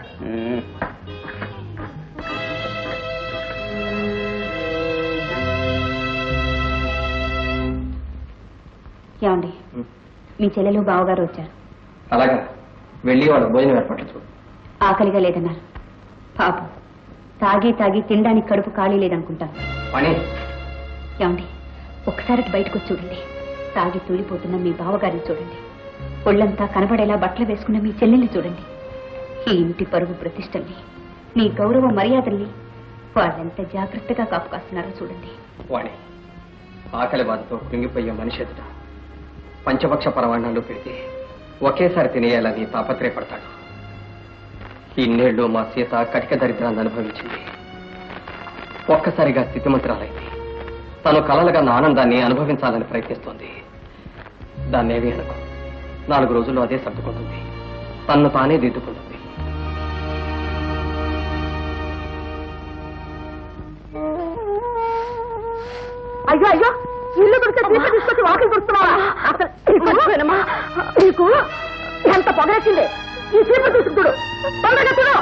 [SPEAKER 7] ఏమండి మీ చెల్లెలు బావగారు వచ్చారు
[SPEAKER 1] అలాగా వెళ్ళి వాళ్ళ భోజనం ఏర్పాట్లు చూడు
[SPEAKER 7] ఆకలిగా లేదన్నారు పాపం తాగి తాగి తినడానికి కడుపు ఖాళీ లేదనుకుంటాను
[SPEAKER 1] పని
[SPEAKER 7] ఏమండి ఒక్కసారి అటు బయటకు వచ్చి చూడండి తాగి తూలిపోతున్న మీ బావగారిని చూడండి ఒళ్ళంతా కనబడేలా బట్టలు వేసుకున్న మీ చెల్లెల్ని చూడండి ఈ ఇంటి పరువు ప్రతిష్టల్ని మీ గౌరవ మర్యాదల్ని వాళ్ళెంత జాగ్రత్తగా కాపు కాస్తున్నారో చూడండి
[SPEAKER 1] వాణి ఆకలి బాధతో కృంగిపోయే మనిషి ఎదుట పంచపక్ష పరమాణాలు పెడితే ఒకేసారి తినేయాలని తాపత్రయపడతాడు ఇన్నేళ్లు మా సీత కటిక దరిద్రాన్ని అనుభవించింది ఒక్కసారిగా స్థితిమంత్రాలైంది తను కలలుగా నా ఆనందాన్ని అనుభవించాలని ప్రయత్నిస్తోంది దాన్నేవి అనుకో నాలుగు రోజుల్లో అదే సర్దుకుంటుంది తన్ను తానే దిద్దుకుంటుంది
[SPEAKER 2] అయ్యో అయ్యో ఇల్లు గుడితే తీసి తీసుకొచ్చి వాకిలు తుడుస్తున్నావా అసలు నీకు ఎంత పొగరొచ్చింది ఈ చీపు తీసుకుడు తొందరగా చూడు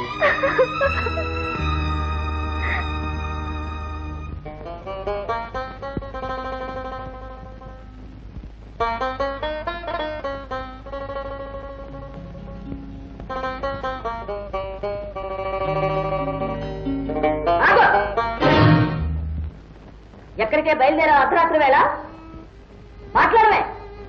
[SPEAKER 2] ఎక్కడికే బయలుదేరా అర్ధరాత్రి వేళ మాట్లాడమే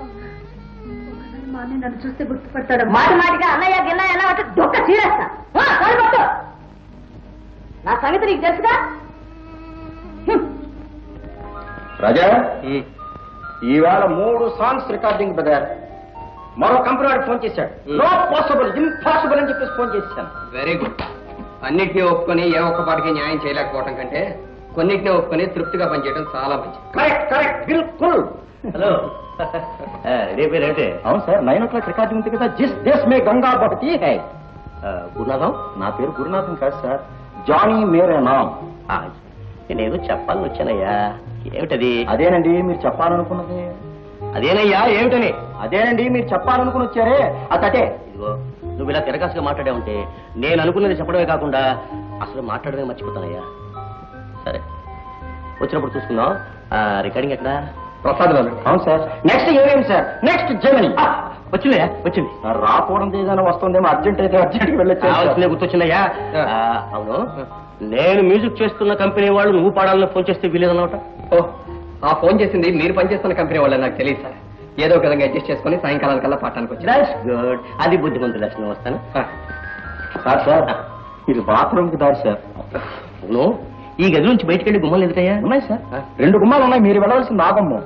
[SPEAKER 7] మా అన్నయ్య నన్ను చూస్తే గుర్తుపడతాడు
[SPEAKER 2] మాటి మాటిగా అన్నయ్య గిన్నయ్య ఎలా అంటే దొక్క చీరేస్తా ఆ, కాలు పట్టు. నా సంగతి నీకు తెలుసుగా హ్మ్.
[SPEAKER 5] రాజా ఈవేళ మూడు సాంగ్స్ రికార్డింగ్ బ్రదర్ మరో కంపెనీ వాడికి ఫోన్ చేశాడు నో పాసిబుల్ ఇంపాసిబుల్ అని చెప్పేసి ఫోన్ చేశాను
[SPEAKER 1] వెరీ గుడ్ అన్నిటినీ ఒప్పుకొని ఏ ఒక్క పాటికి న్యాయం చేయలేకపోవటం కంటే కొన్నిటిని ఒప్పుకొని తృప్తిగా పనిచేయడం చాలా మంచిది
[SPEAKER 5] కరెక్ట్ కరెక్ట్ బిల్కుల్
[SPEAKER 8] హలో రేపు రేటే
[SPEAKER 5] అవును sir nine o'clock recording ఉంది కదా జిస్ దేశ్ మే గంగా బహతి హై
[SPEAKER 8] గురునాథం
[SPEAKER 5] నా పేరు గురునాథం కాదు సార్ జానీ మేరే నామ్
[SPEAKER 8] ఆ, నేనేదో చెప్పాలని వచ్చానయ్యా ఏమిటది
[SPEAKER 5] అదేనండి మీరు చెప్పాలనుకున్నది
[SPEAKER 8] అదేనయ్యా ఏమిటని
[SPEAKER 5] అదేనండి మీరు చెప్పాలనుకుని వచ్చారే అతటే
[SPEAKER 8] ఇదిగో నువ్వు ఇలా తిరగాసుగా మాట్లాడే ఉంటే నేను అనుకున్నది చెప్పడమే కాకుండా అసలు మాట్లాడమే మర్చిపోతానయ్యా సరే వచ్చినప్పుడు చూసుకుందాం ఆ, రికార్డింగ్ ఎక్కడ
[SPEAKER 1] ప్రసాద్ గారు
[SPEAKER 5] అవును సార్ నెక్స్ట్ ఏమేమి సార్ నెక్స్ట్ జర్మనీ
[SPEAKER 8] ఆ, వచ్చిందయ్యా వచ్చింది
[SPEAKER 5] సార్ రాకపోవడం ఏదైనా వస్తుందేమో అర్జెంట్ అయితే అర్జెంట్ గా వెళ్ళొచ్చు
[SPEAKER 8] కావాల్సిందే గుర్తొచ్చిందయ్యా ఆ, అవును నేను మ్యూజిక్ చేస్తున్న కంపెనీ వాళ్ళు నువ్వు పాడాలని ఫోన్ చేస్తే వీలేదన్నమాట
[SPEAKER 1] ఓ ఆ ఫోన్ చేసింది మీరు పనిచేస్తున్న కంపెనీ వాళ్ళని నాకు తెలియదు సార్ ఏదో ఒక విధంగా అడ్జస్ట్ చేసుకుని సాయంకాలానికల్లా పాఠానికి వచ్చి
[SPEAKER 8] దట్స్ గుడ్ అది బుద్ధిమంతుడు లక్షణం వస్తాను
[SPEAKER 5] సార్ సార్ ఇది బాత్రూమ్ కి దారి సార్
[SPEAKER 8] అవును ఈ గది నుంచి బయటికి వెళ్ళి గుమ్మలు ఎదుటయ్యా
[SPEAKER 5] ఉన్నాయి సార్ రెండు గుమ్మాలు ఉన్నాయి మీరు వెళ్ళవలసింది నాగమ్మ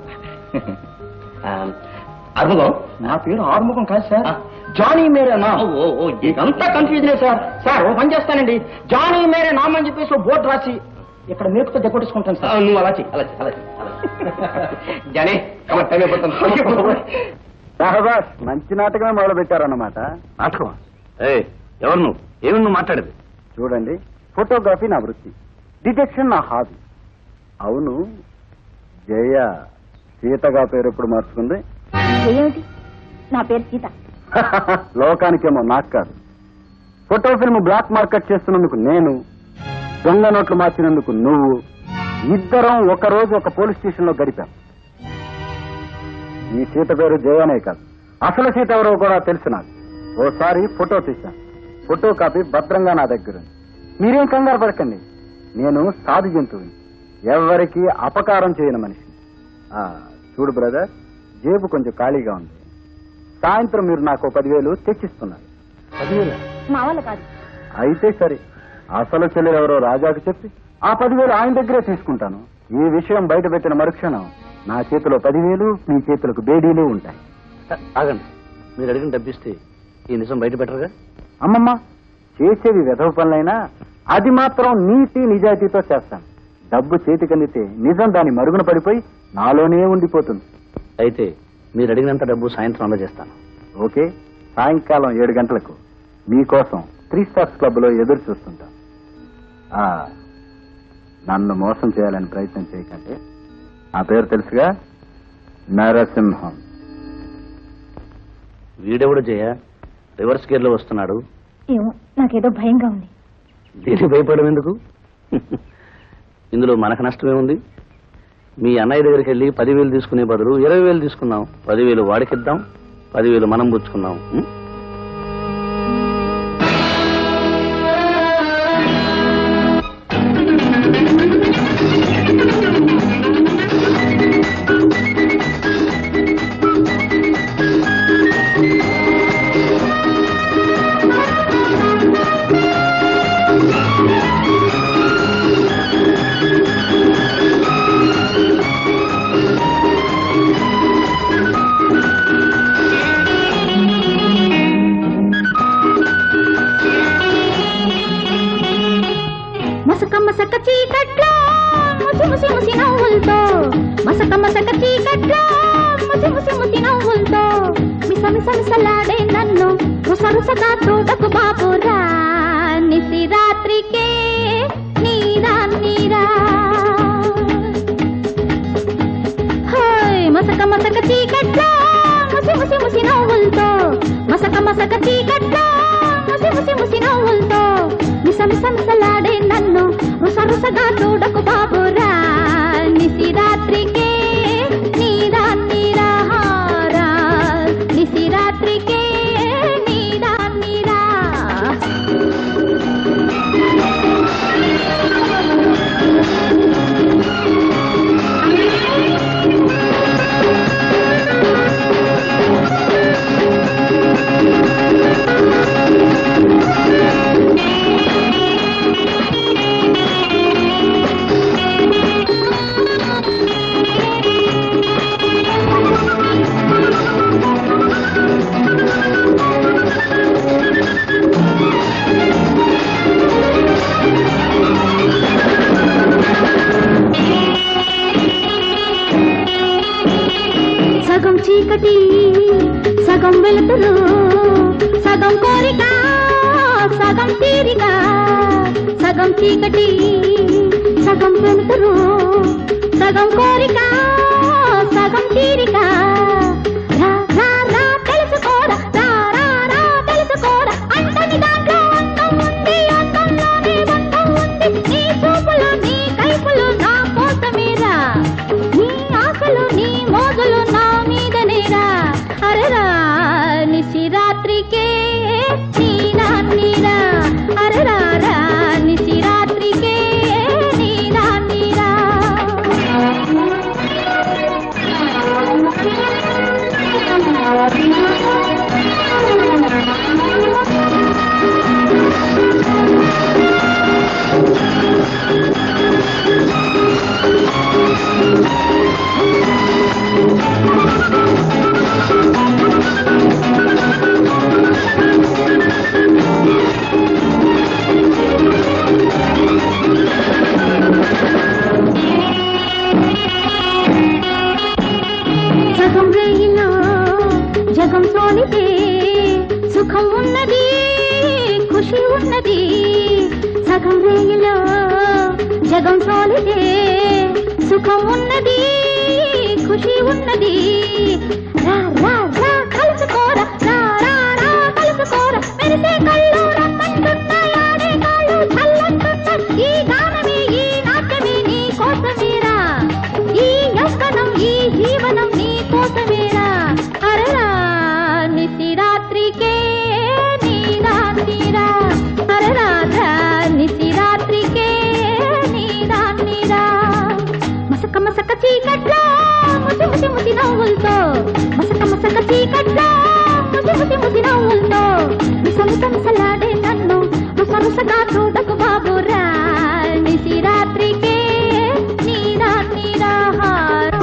[SPEAKER 8] అర్ముగం
[SPEAKER 5] నా పేరు ఆరుముఖం కాదు సార్
[SPEAKER 8] ఆ.
[SPEAKER 5] జానీ మేరే నామ్
[SPEAKER 8] ఓ, ఓ, ఓ, ఏ-
[SPEAKER 5] ఇదంతా కన్ఫ్యూజనే సార్ సార్ ఓ పని చేస్తానండి జానీ మేరే నామ్ అని చెప్పేసి ఓ బోర్డు రాసి ఇక్కడ మేకుతో దెబ్బొట్టేసుకుంటాను
[SPEAKER 8] ఆ,
[SPEAKER 5] సార్
[SPEAKER 8] నువ్వు అలా చెయ్యి అలా చెయ్యి, అలా చెయ్యి, అలా చెయ్యి.
[SPEAKER 1] జానీ కమ టైం అయిపోతుంది
[SPEAKER 5] సహబాస్ మంచి నాటకమే మొదలు పెట్టారన్నమాట
[SPEAKER 8] నాటకం ఏయ్, ఎవరు నువ్వు ఏమి నువ్వు మాట్లాడేది
[SPEAKER 5] చూడండి ఫోటోగ్రఫీ నా వృత్తి డిటెక్షన్ నా హాబీ అవును జయ సీతగా పేరు ఎప్పుడు మార్చుకుంది
[SPEAKER 7] ఏమిటి నా పేరు సీత
[SPEAKER 5] లోకానికేమో నాకు కాదు ఫోటో ఫిల్మ్ బ్లాక్ మార్కెట్ చేస్తున్నందుకు నేను దొంగ నోట్లు మార్చినందుకు నువ్వు ఇద్దరం ఒక రోజు ఒక పోలీస్ స్టేషన్ లో గడిపాం ఈ సీత పేరు జయనే కాదు అసలు సీత ఎవరో కూడా తెలుసు నాకు ఓసారి ఫోటో తీశాను ఫోటో కాపీ భద్రంగా నా దగ్గర ఉంది మీరేం కంగారు పడకండి నేను సాధు జంతువుని ఎవరికి అపకారం చేయని మనిషి ఆ, చూడు బ్రదర్ జేబు కొంచెం ఖాళీగా ఉంది సాయంత్రం మీరు నాకు ఓ పదివేలు తెచ్చిస్తున్నారు పదివేలు
[SPEAKER 7] మా వల్ల కాదు
[SPEAKER 5] అయితే సరే అసలు చెల్లెలు ఎవరో రాజాకు చెప్పి ఆ పదివేలు ఆయన దగ్గరే తీసుకుంటాను ఈ విషయం బయట పెట్టిన మరుక్షణం నా చేతిలో పదివేలు మీ చేతులకు బేడీలు ఉంటాయి
[SPEAKER 8] ఆగండి మీరు అడిగిన డబ్బిస్తే ఈ నిజం బయట పెట్టరుగా
[SPEAKER 5] అమ్మమ్మ చేసేవి వెధవ పనులైనా అది మాత్రం నీతి నిజాయితీతో చేస్తాను డబ్బు చేతికందితే నిజం దాని మరుగున పడిపోయి నాలోనే ఉండిపోతుంది
[SPEAKER 8] అయితే మీరు అడిగినంత డబ్బు సాయంత్రం అందజేస్తాను
[SPEAKER 5] ఓకే సాయంకాలం ఏడు గంటలకు మీకోసం త్రీ స్టార్స్ క్లబ్ లో ఎదురు చూస్తుంటాం ఆ, నన్ను మోసం చేయాలని ప్రయత్నం చేయకండి నా పేరు తెలుసుగా నరసింహం
[SPEAKER 8] వీడెవడు జయ రివర్స్ గేర్ లో వస్తున్నాడు
[SPEAKER 7] ఏమో నాకేదో భయంగా ఉంది
[SPEAKER 8] దీనికి భయపడడం ఎందుకు ఇందులో మనకు నష్టమే మీ అన్నయ్య దగ్గరికి వెళ్ళి పదివేలు తీసుకునే బదులు ఇరవై వేలు తీసుకుందాం పదివేలు వాడికిద్దాం పదివేలు మనం పుచ్చుకుందాం ఉం?
[SPEAKER 7] మసక మసక చీకట్లో ముసి ముసి ముసి నవ్వులతో మసక మసక చీకట్లో ముసి ముసి ముసి నవ్వులతో మిస మిస మిసలాడే నన్ను రుస రుసగా చూడకు బాబురా నిసి రాత్రికే నీరా నీరా హాయ్ మసక మసక చీకట్లో ముసి ముసి ముసి నవ్వులతో మసక మసక చీకట్లో ముసి ముసి ముసి నవ్వులతో మిస మిస మిసలాడే నన్ను రుస రుసగా చూడకు బాబురా నిసి రాత్రికే నీరా నీరా హారా నిసి రాత్రికే నీరా నీరా సగం చీకటి సగం వెలుతురు సగం కోరిక సగం తీరిక సగం చీకటి సగం వెలుతురు సగం కోరిక సగం తీరిక రా రా రా తెలుసుకోరా రా రా రా తెలుసుకోరా అంటని దాంట్లో అందం ఉంది అందంలోనే బంధం ఉంది నీ చూపులు నీ కైపులు నా కోసమేరా నీ ఆశలు నీ మోజులు నా మీదనేరా అరరా నిశి రాత్రికే నీరా నీరా అరరా రా నిశి రాత్రికే నీరా నీరా సగం రేయిలో జగం సోలితే సుఖం ఉన్నది ఖుషి ఉన్నది సగం రేయిలో జగం సోలితే సుఖం ఉన్నది ఖుషి ఉన్నది రా రా రా కలుసుకోరా రా రా రా కలుసుకోరా మెరిసే కళ్ళు రమ్మంటున్నాయాడే కాళ్ళు చల్లంటున్నా ఈ గానమే ఈ నాట్యమే నీ కోసమేరా ఈ యవ్వనం ఈ జీవనం నీ కోసమేరా అరరా నిశి రాత్రికే నీరా నీరా అరరా రా నిశి రాత్రికే నీరా నీరా మసక మసక చీకట్లో ముసి ముసి ముసి నవ్వులతో మసక మసక చీకట్లో ముసి ముసి ముసి నవ్వులతో మిస మిస మిసలాడే నన్ను రుస రుసగా చూడకు బాబురా నిశి రాత్రికే నీరా నీరా హారా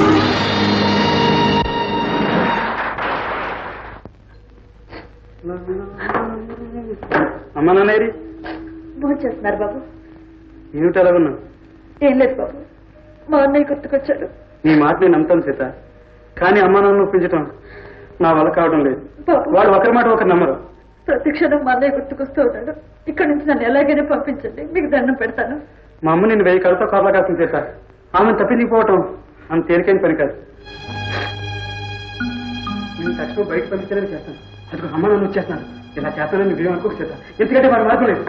[SPEAKER 3] అమ్మ నాన్నయ్యరి
[SPEAKER 7] చేస్తున్నారు బాబు
[SPEAKER 3] ఏమిటి అలా ఉన్నావు
[SPEAKER 7] ఏం లేదు బాబు మా అన్నయ్య గుర్తుకొచ్చాడు
[SPEAKER 3] నీ మాట నేను నమ్ముతాను సీత కానీ అమ్మ నాన్న ఒప్పించటం నా వల్ల కావడం లేదు
[SPEAKER 7] బాబు
[SPEAKER 3] వాళ్ళు ఒకరి మాట ఒకరు నమ్మరు
[SPEAKER 7] ప్రతి క్షణం మా అన్నయ్య గుర్తుకొస్తూ ఉన్నాడు ఇక్కడి నుంచి నన్ను ఎలాగైనా పంపించండి మీకు దండం పెడతాను
[SPEAKER 3] మా అమ్మ నిన్ను వెయ్యి కలతో కాపలా కాస్తుంది సార్ ఆమెను తప్పిందిపోవటం అంత తేలికైన పని కాదు నేను తక్షణం బయట పంపించలేదు చేస్తాను అదిగో అమ్మ నన్ను వచ్చేస్తాను ఇలా చేస్తానని నువ్వేం అనుకోక చేస్తా ఎందుకంటే వాడు మార్పు లేదు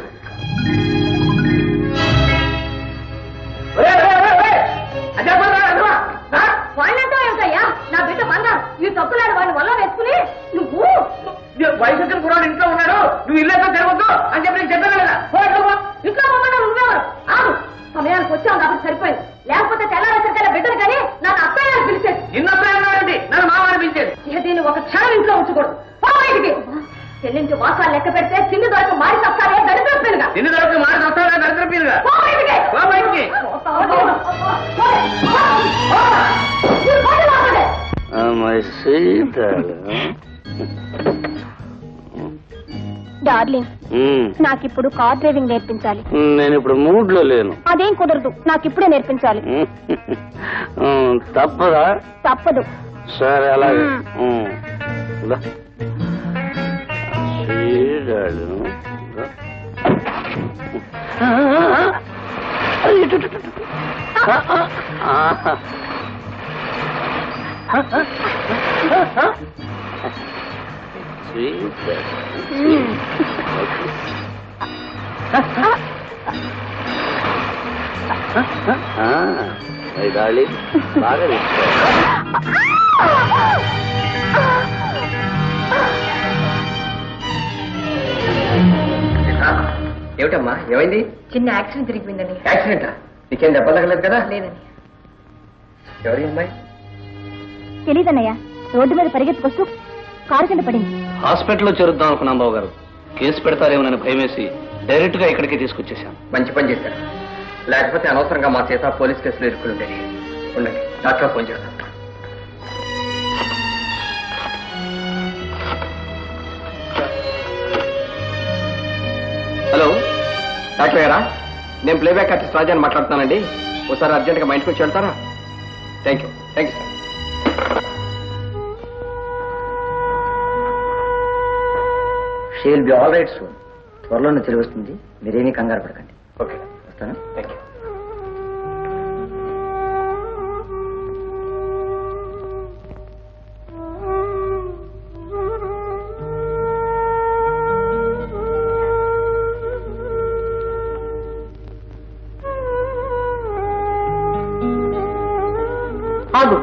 [SPEAKER 2] వాళ్ళంతా ఏమిటయ్యా నా బిడ్డ బంగారు ఈ తప్పులాడు వాడిని వల్ల వేసుకుని నువ్వు
[SPEAKER 6] వయసు వచ్చిన కురాడు ఇంట్లో ఉన్నాడు నువ్వు ఇల్లు ఎక్కడ తిరగొద్దు అని చెప్పి నేను చెప్పాను కదా పో, ఇంట్లో పో.
[SPEAKER 2] ఇంట్లో మమ్మల్ని నువ్వెవరు ఆగు సమయానికి వచ్చావు కాబట్టి సరిపోయింది లేకపోతే తెల్లారేసరికల్లా బిడ్డను కానీ నన్ను అత్తయ్య అని పిలిచేది
[SPEAKER 6] నిన్న అన్నాడండి నన్ను మామ అనిపించేది
[SPEAKER 2] ఇక దీన్ని ఒక క్షణం ఇంట్లో ఉంచకూడదు పో బయటికి చెల్లించి వాసాలు లెక్క పెడితే చిన్ని దొరకు మారి తప్పాలే దరిద్రం పెరుగా
[SPEAKER 6] నిన్ను దొరికి మాట వస్తాడా దరిద్ర పీరుగా
[SPEAKER 2] పో బయటికి
[SPEAKER 6] పో బయటికి.
[SPEAKER 2] డార్లింగ్ నాకిప్పుడు కార్ డ్రైవింగ్ నేర్పించాలి
[SPEAKER 8] నేను ఇప్పుడు మూడ్ లో లేను
[SPEAKER 2] అదేం కుదరదు నాకిప్పుడే నేర్పించాలి
[SPEAKER 8] తప్పదా
[SPEAKER 2] తప్పదు
[SPEAKER 8] సరే అలాగే
[SPEAKER 2] మ్మ్.
[SPEAKER 8] దా. చీరాడు. దా. ఇటు, ఇటు, ఇటు. ఆ, ఆ, ఆ. డాలి బాగా తీసుకో
[SPEAKER 1] ఏమిటమ్మా ఏమైంది
[SPEAKER 2] చిన్న యాక్సిడెంట్ తిరిగిపోయిందండి
[SPEAKER 1] యాక్సిడెంటా నీకేం దెబ్బ తగలేదు కదా
[SPEAKER 2] లేదండి
[SPEAKER 1] ఎవరి అమ్మాయి
[SPEAKER 2] తెలీదన్నయ్య రోడ్డు మీద పరిగెత్తుకొస్తూ కారు కింద పడింది
[SPEAKER 8] హాస్పిటల్లో చేరుద్దాం అనుకున్నాం బాబు గారు కేసు పెడతారేమోనని భయమేసి డైరెక్ట్ గా ఇక్కడికి తీసుకొచ్చేసాం
[SPEAKER 1] మంచి పని చేశారు లేకపోతే అనవసరంగా మా చేత పోలీస్ కేసులో ఇరుక్కుని ఉండేది ఉండండి డాక్టర్ ఫోన్ చేస్తాను హలో డాక్టర్ గారా నేను ప్లేబ్యాక్ ఆర్టిస్ట్ రాజాని మాట్లాడుతున్నానండి ఒకసారి అర్జెంట్గా మా ఇంటికి వచ్చి వెళ్తారా thank you thank you sir
[SPEAKER 9] she will be all right soon త్వరలోనే తిరిగి వస్తుంది మీరేమీ కంగారు పడకండి
[SPEAKER 1] ఓకే
[SPEAKER 9] వస్తాను
[SPEAKER 1] థ్యాంక్ యూ
[SPEAKER 2] ఆగు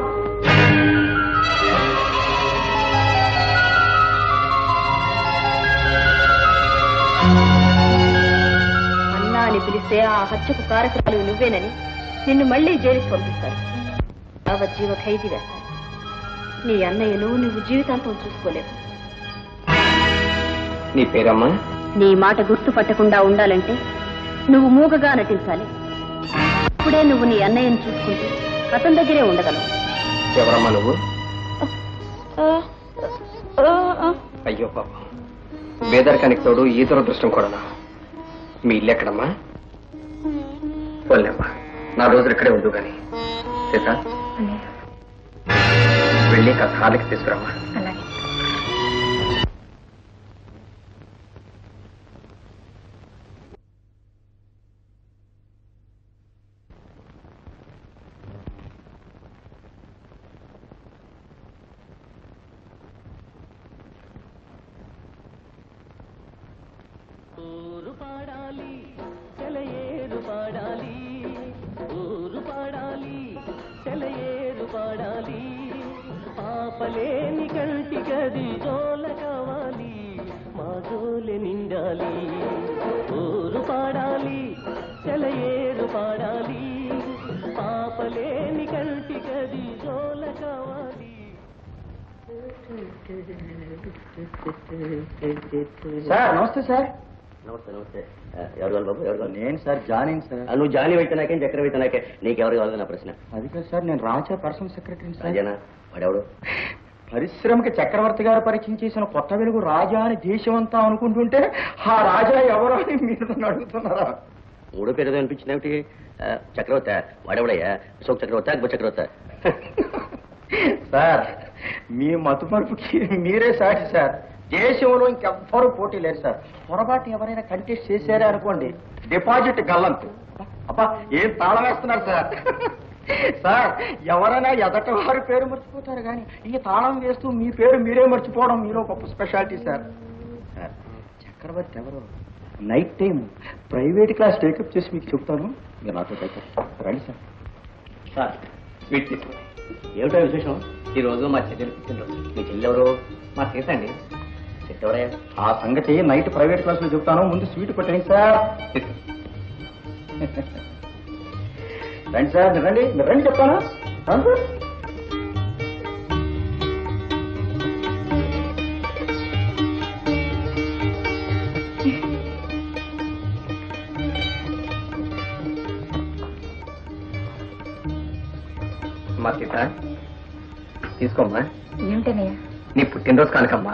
[SPEAKER 2] అన్నా అని పిలిస్తే ఆ హత్యకు కారకురాలు నువ్వేనని నిన్ను మళ్ళీ జైలుకి పంపిస్తారు యావజ్జీవ ఖైదీ వేస్తారు నీ అన్నయ్యను నువ్వు జీవితాంతం చూసుకోలేవు
[SPEAKER 1] నీ పేరమ్మా
[SPEAKER 2] నీ మాట గుర్తుపట్టకుండా ఉండాలంటే నువ్వు మూగగా నటించాలి అప్పుడే నువ్వు నీ అన్నయ్యను చూసుకుంటూ అతని దగ్గరే ఉండగలవు
[SPEAKER 1] ఎవరమ్మా నువ్వు అయ్యో పాప పేదరికానికి తోడు ఈ దురదృష్టం కూడానా మీ ఇల్లు ఎక్కడమ్మా పోలేమ్మా నా రోజులు ఇక్కడే ఉండు కానీ సీత వెళ్ళి కాస్త హాలికి తీసుకురమ్మా
[SPEAKER 2] అలాగే
[SPEAKER 4] ఊరు పాడాలి సెలయేరు పాడాలి ఊరు పాడాలి సెలయేరు పాడాలి ఆపలేని కంటి గది జోల కావాలి మా జోలె నిండాలి ఊరు పాడాలి సెలయేరు పాడాలి ఆపలేని కంటి గది జోల కావాలి
[SPEAKER 3] సార్ నమస్తే సార్
[SPEAKER 8] నమస్తే నమస్తే ఆ, ఎవరు కావాలి బాబు ఎవరు కావాలి
[SPEAKER 3] నేను సార్ జాయిన్ సార్
[SPEAKER 8] ఆ, నువ్వు జాని అయితే నాకేం చక్కెర అయితే నాకే నీకెవరు కావాలి నా ప్రశ్న
[SPEAKER 3] అది కాదు సార్ నేను రాజా పర్సనల్ సెక్రటరీ సార్
[SPEAKER 8] రాజానా వాడెవడు
[SPEAKER 3] పరిశ్రమకి చక్రవర్తి గారు పరిచయం చేసిన కొత్త వెలుగు రాజా అని దేశం అంతా అనుకుంటుంటే ఆ రాజా ఎవరు అని మీరు నన్ను అడుగుతున్నారా
[SPEAKER 8] మూడో పేరు ఏదో అనిపించింది ఏమిటి ఆ, చక్రవర్తి వాడెవడయ్యా అశోక్ చక్రవర్తి అక్బర్ చక్రవర్తి
[SPEAKER 3] సార్ మీ మతు మరుపుకి మీరే సాటి సార్ దేశంలో ఇంకెవ్వరూ పోటీ లేరు సార్ పొరపాటు ఎవరైనా కంటెస్ట్ చేశారే అనుకోండి డిపాజిట్ గల్లంతు అబ్బా అబ్బా ఏం తాళం వేస్తున్నారు సార్ సార్ ఎవరైనా ఎదట వారి పేరు మర్చిపోతారు కానీ ఈ తాళం వేస్తూ మీ పేరు మీరే మర్చిపోవడం మీలో గొప్ప స్పెషాలిటీ సార్ సార్ చక్రవర్తి ఎవరు night time private class take up చేసి మీకు చెప్తాను మీరు నాతో టేకప్ రండి సార్
[SPEAKER 1] సార్ స్వీట్ తీసుకో ఏమిటో విశేషం ఈ రోజు మా చెల్లెలు పుట్టినరోజు మీ చెల్లి ఎవరు మా సీత అండి సీత ఎవరయ్యా
[SPEAKER 3] ఆ సంగతి నైట్ ప్రైవేట్ క్లాస్ లో చెప్తాను ముందు స్వీట్ పెట్టండి సార్ రండి సార్ మీరు రండి మీరు రండి చెప్తాను రండి.
[SPEAKER 1] మా సీత తీసుకోమ్మా
[SPEAKER 2] ఏమిటనయ్యా
[SPEAKER 1] నీ పుట్టినరోజు కానుకమ్మా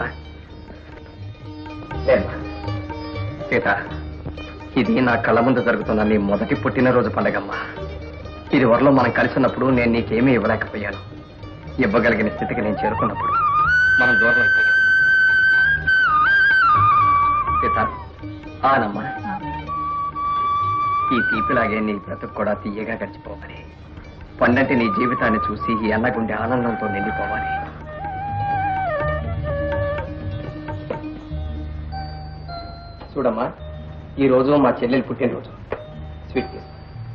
[SPEAKER 1] లేమ్మా సీత ఇది నా కళ్ళ ముందు జరుగుతున్న నీ మొదటి పుట్టినరోజు పండగమ్మా ఇది వరలో మనం కలిసి ఉన్నప్పుడు నేను నీకేమీ ఇవ్వలేకపోయాను ఇవ్వగలిగిన స్థితికి నేను చేరుకున్నప్పుడు మనం దూరం అయిపోయాం సీత ఆనమ్మా ఈ తీపిలాగే నీ బ్రతుకు కూడా తీయగా గడిచిపోవాలి పండంటి నీ జీవితాన్ని చూసి ఈ అన్నగుండె ఆనందంతో నిండిపోవాలి చూడమ్మా ఈ రోజు మా చెల్లెలు పుట్టినరోజు స్వీట్ తీసుకో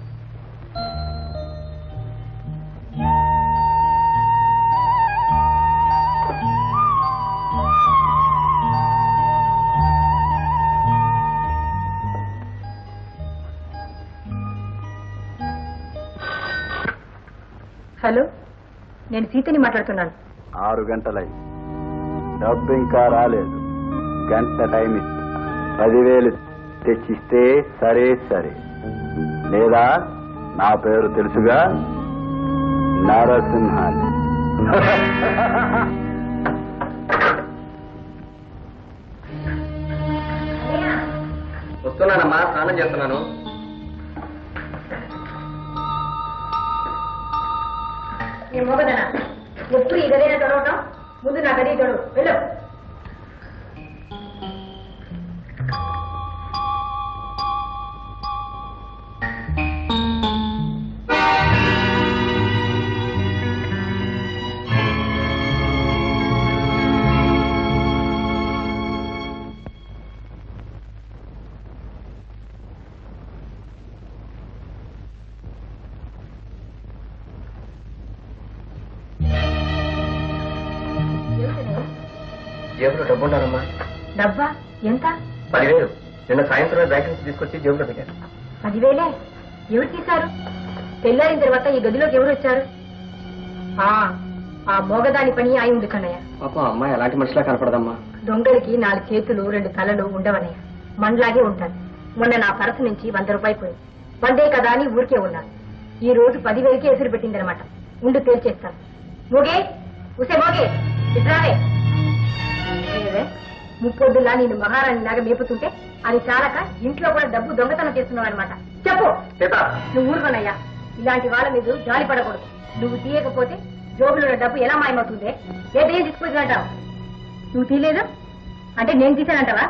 [SPEAKER 2] హలో నేను సీతని మాట్లాడుతున్నాను
[SPEAKER 3] ఆరు గంటలై డబ్బు ఇంకా రాలేదు గంట టైం ఇచ్చి పదివేలు తెచ్చిస్తే సరే సరే లేదా నా పేరు తెలుసుగా నరసింహాన్ని
[SPEAKER 1] వస్తున్నానమ్మా స్నానం చేస్తున్నాను
[SPEAKER 2] నేను మోగదనా ఎప్పుడు ఈ గదిలో తొడవటం ముందు నా గది తొడవు వెళ్ళు
[SPEAKER 1] జేబులో డబ్బు ఉండాలమ్మా
[SPEAKER 2] డబ్బా ఎంత
[SPEAKER 1] పదివేలు నిన్న సాయంత్రం బ్యాంక్ నుంచి తీసుకొచ్చి జేబులో పెట్టాను
[SPEAKER 2] పదివేలే ఎవరు తీశారు తెల్లారిన తర్వాత ఈ గదిలోకి ఎవరు వచ్చారు ఆ ఆ మోగదాని పని అయి ఉంది కన్నయ్య
[SPEAKER 1] పాపం అమ్మాయి ఎలాంటి మనిషిలా కనపడదమ్మా
[SPEAKER 2] దొంగలకి నాలుగు చేతులు రెండు తలలు ఉండవనయ్య మనలాగే ఉంటాను మొన్న నా పరస నుంచి వంద రూపాయలు పోయింది వందే కదా అని ఊరికే ఉన్నాను ఈ రోజు పదివేలకి ఎసురు పెట్టిందనమాట ఉండు తేల్చేస్తాను మోగే ఉసే మోగే ఇట్రావే ఏవే, ముప్పొద్దులా నేను మహారాణిలాగా మేపుతుంటే అది చాలక ఇంట్లో కూడా డబ్బు దొంగతనం చేస్తున్నావు అనమాట చెప్పు
[SPEAKER 1] సీత
[SPEAKER 2] నువ్వు ఊరుకోనయ్యా ఇలాంటి వాళ్ళ మీద జాలి పడకూడదు నువ్వు తీయకపోతే జోబులో ఉన్న డబ్బు ఎలా మాయమవుతుంది ఏ దయ్యం తీసుకుపోతుందంటావు నువ్వు తీయలేదు అంటే నేను తీశానంటావా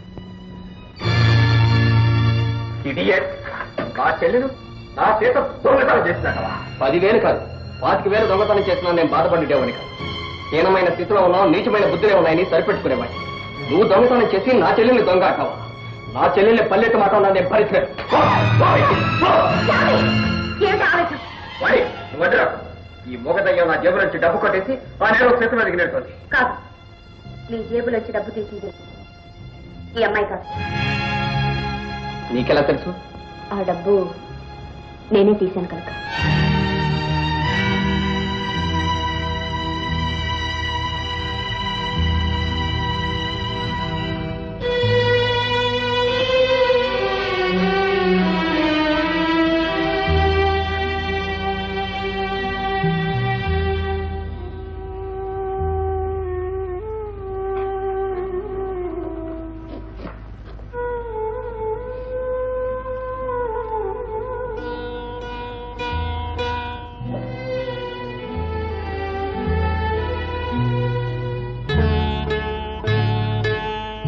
[SPEAKER 1] ఇడియట్ నా చెల్లెలు నా చేత దొంగతనం చేసినట్టవా పదివేలు కాదు పాతిక వేలు దొంగతనం చేసినా నేను బాధపడేవాడిని కాదు హీనమైన స్థితిలో ఉన్నావు నీచమైన బుద్ధులే ఉన్నాయని సరిపెట్టుకునేవాడిని నువ్వు దొంగతనం చేసి నా చెల్లెల్ని దొంగ అంటావా నా చెల్లెల్ని పల్లెట్టు మాట నేను భరించలేదు
[SPEAKER 2] ఏమిటి ఆలోచన
[SPEAKER 1] వాడి, నువ్వు వదిరా. ఈ మొగదయ్య నా జేబు నుంచి డబ్బు కొట్టేసి ఆ నేరం చేతులు అడిగినట్టుంది
[SPEAKER 2] కాదు నీ జేబులోంచి డబ్బు తీసింది ఈ అమ్మాయి కాదు
[SPEAKER 1] నీకెలా తెలుసు
[SPEAKER 2] ఆ డబ్బు నేనే తీశాను కనుక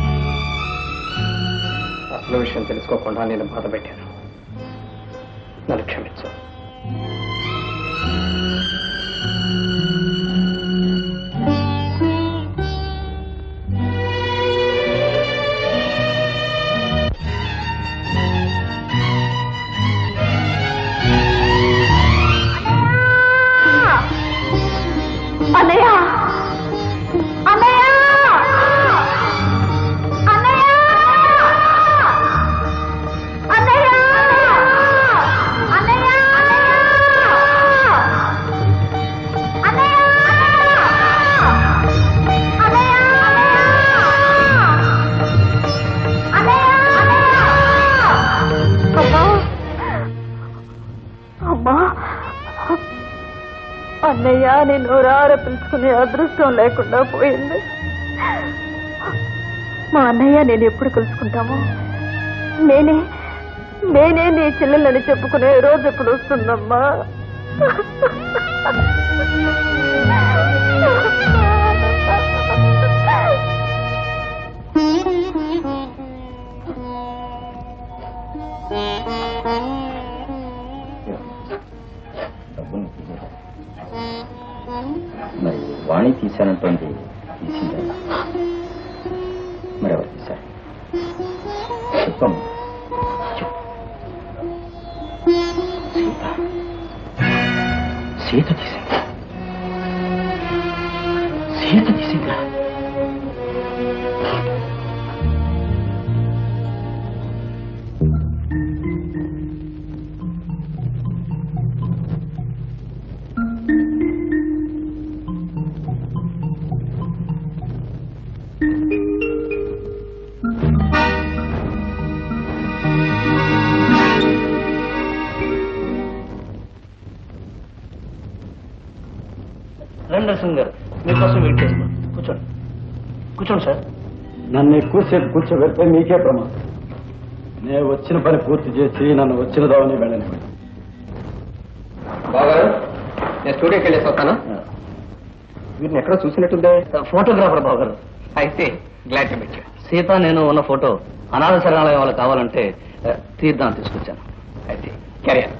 [SPEAKER 1] అసలు విషయం తెలుసుకోకుండా నేను బాధ పెట్టాను
[SPEAKER 3] నన్ను క్షమించు
[SPEAKER 2] అన్నయ్య అన్నయ్య అన్నయ్య అన్నయ్య అన్నయ్య అన్నయ్య అన్నయ్య అమ్మా అమ్మా అన్నయ్య నేను నోరార పిలుచుకునే అదృష్టం లేకుండా పోయింది మా అన్నయ్య నేను ఎప్పుడు కలుసుకుంటామో నేనే నేనే నీ చెల్లెలని చెప్పుకునే రోజు ఎప్పుడు వస్తుందమ్మా
[SPEAKER 5] డబ్బును తీసేయ్. మరి వాణి తీశానంటోంది తీసిందా మరి ఎవరు తీశారు చెప్పమ్మా చెప్పు. సీత సీత తీసిందా సీత తీసిందా
[SPEAKER 8] రండి సింగ్ గారు మీకోసం వెయిట్ చేస్తున్నాం కూర్చోండి కూర్చోండి సార్
[SPEAKER 3] నన్ను ఎక్కువసేపు కూర్చోబెడితే మీకే ప్రమాదం నేను వచ్చిన పని పూర్తి చేసి నన్ను వచ్చిన దావని వెళ్ళని
[SPEAKER 1] బాగారు నేను స్టూడియోకి వెళ్ళేసి వస్తాను వీరిని ఎక్కడో చూసినట్టుందే
[SPEAKER 8] ఫోటోగ్రాఫర్ బాబు గారు
[SPEAKER 1] అయితే గ్లాడ్ టు మీట్
[SPEAKER 8] సీత నేను ఉన్న ఫోటో అనాథ శరణాలయం వాళ్ళకి కావాలంటే ఆ, తీద్దాం తీసుకొచ్చాను
[SPEAKER 1] అయితే కెరియర్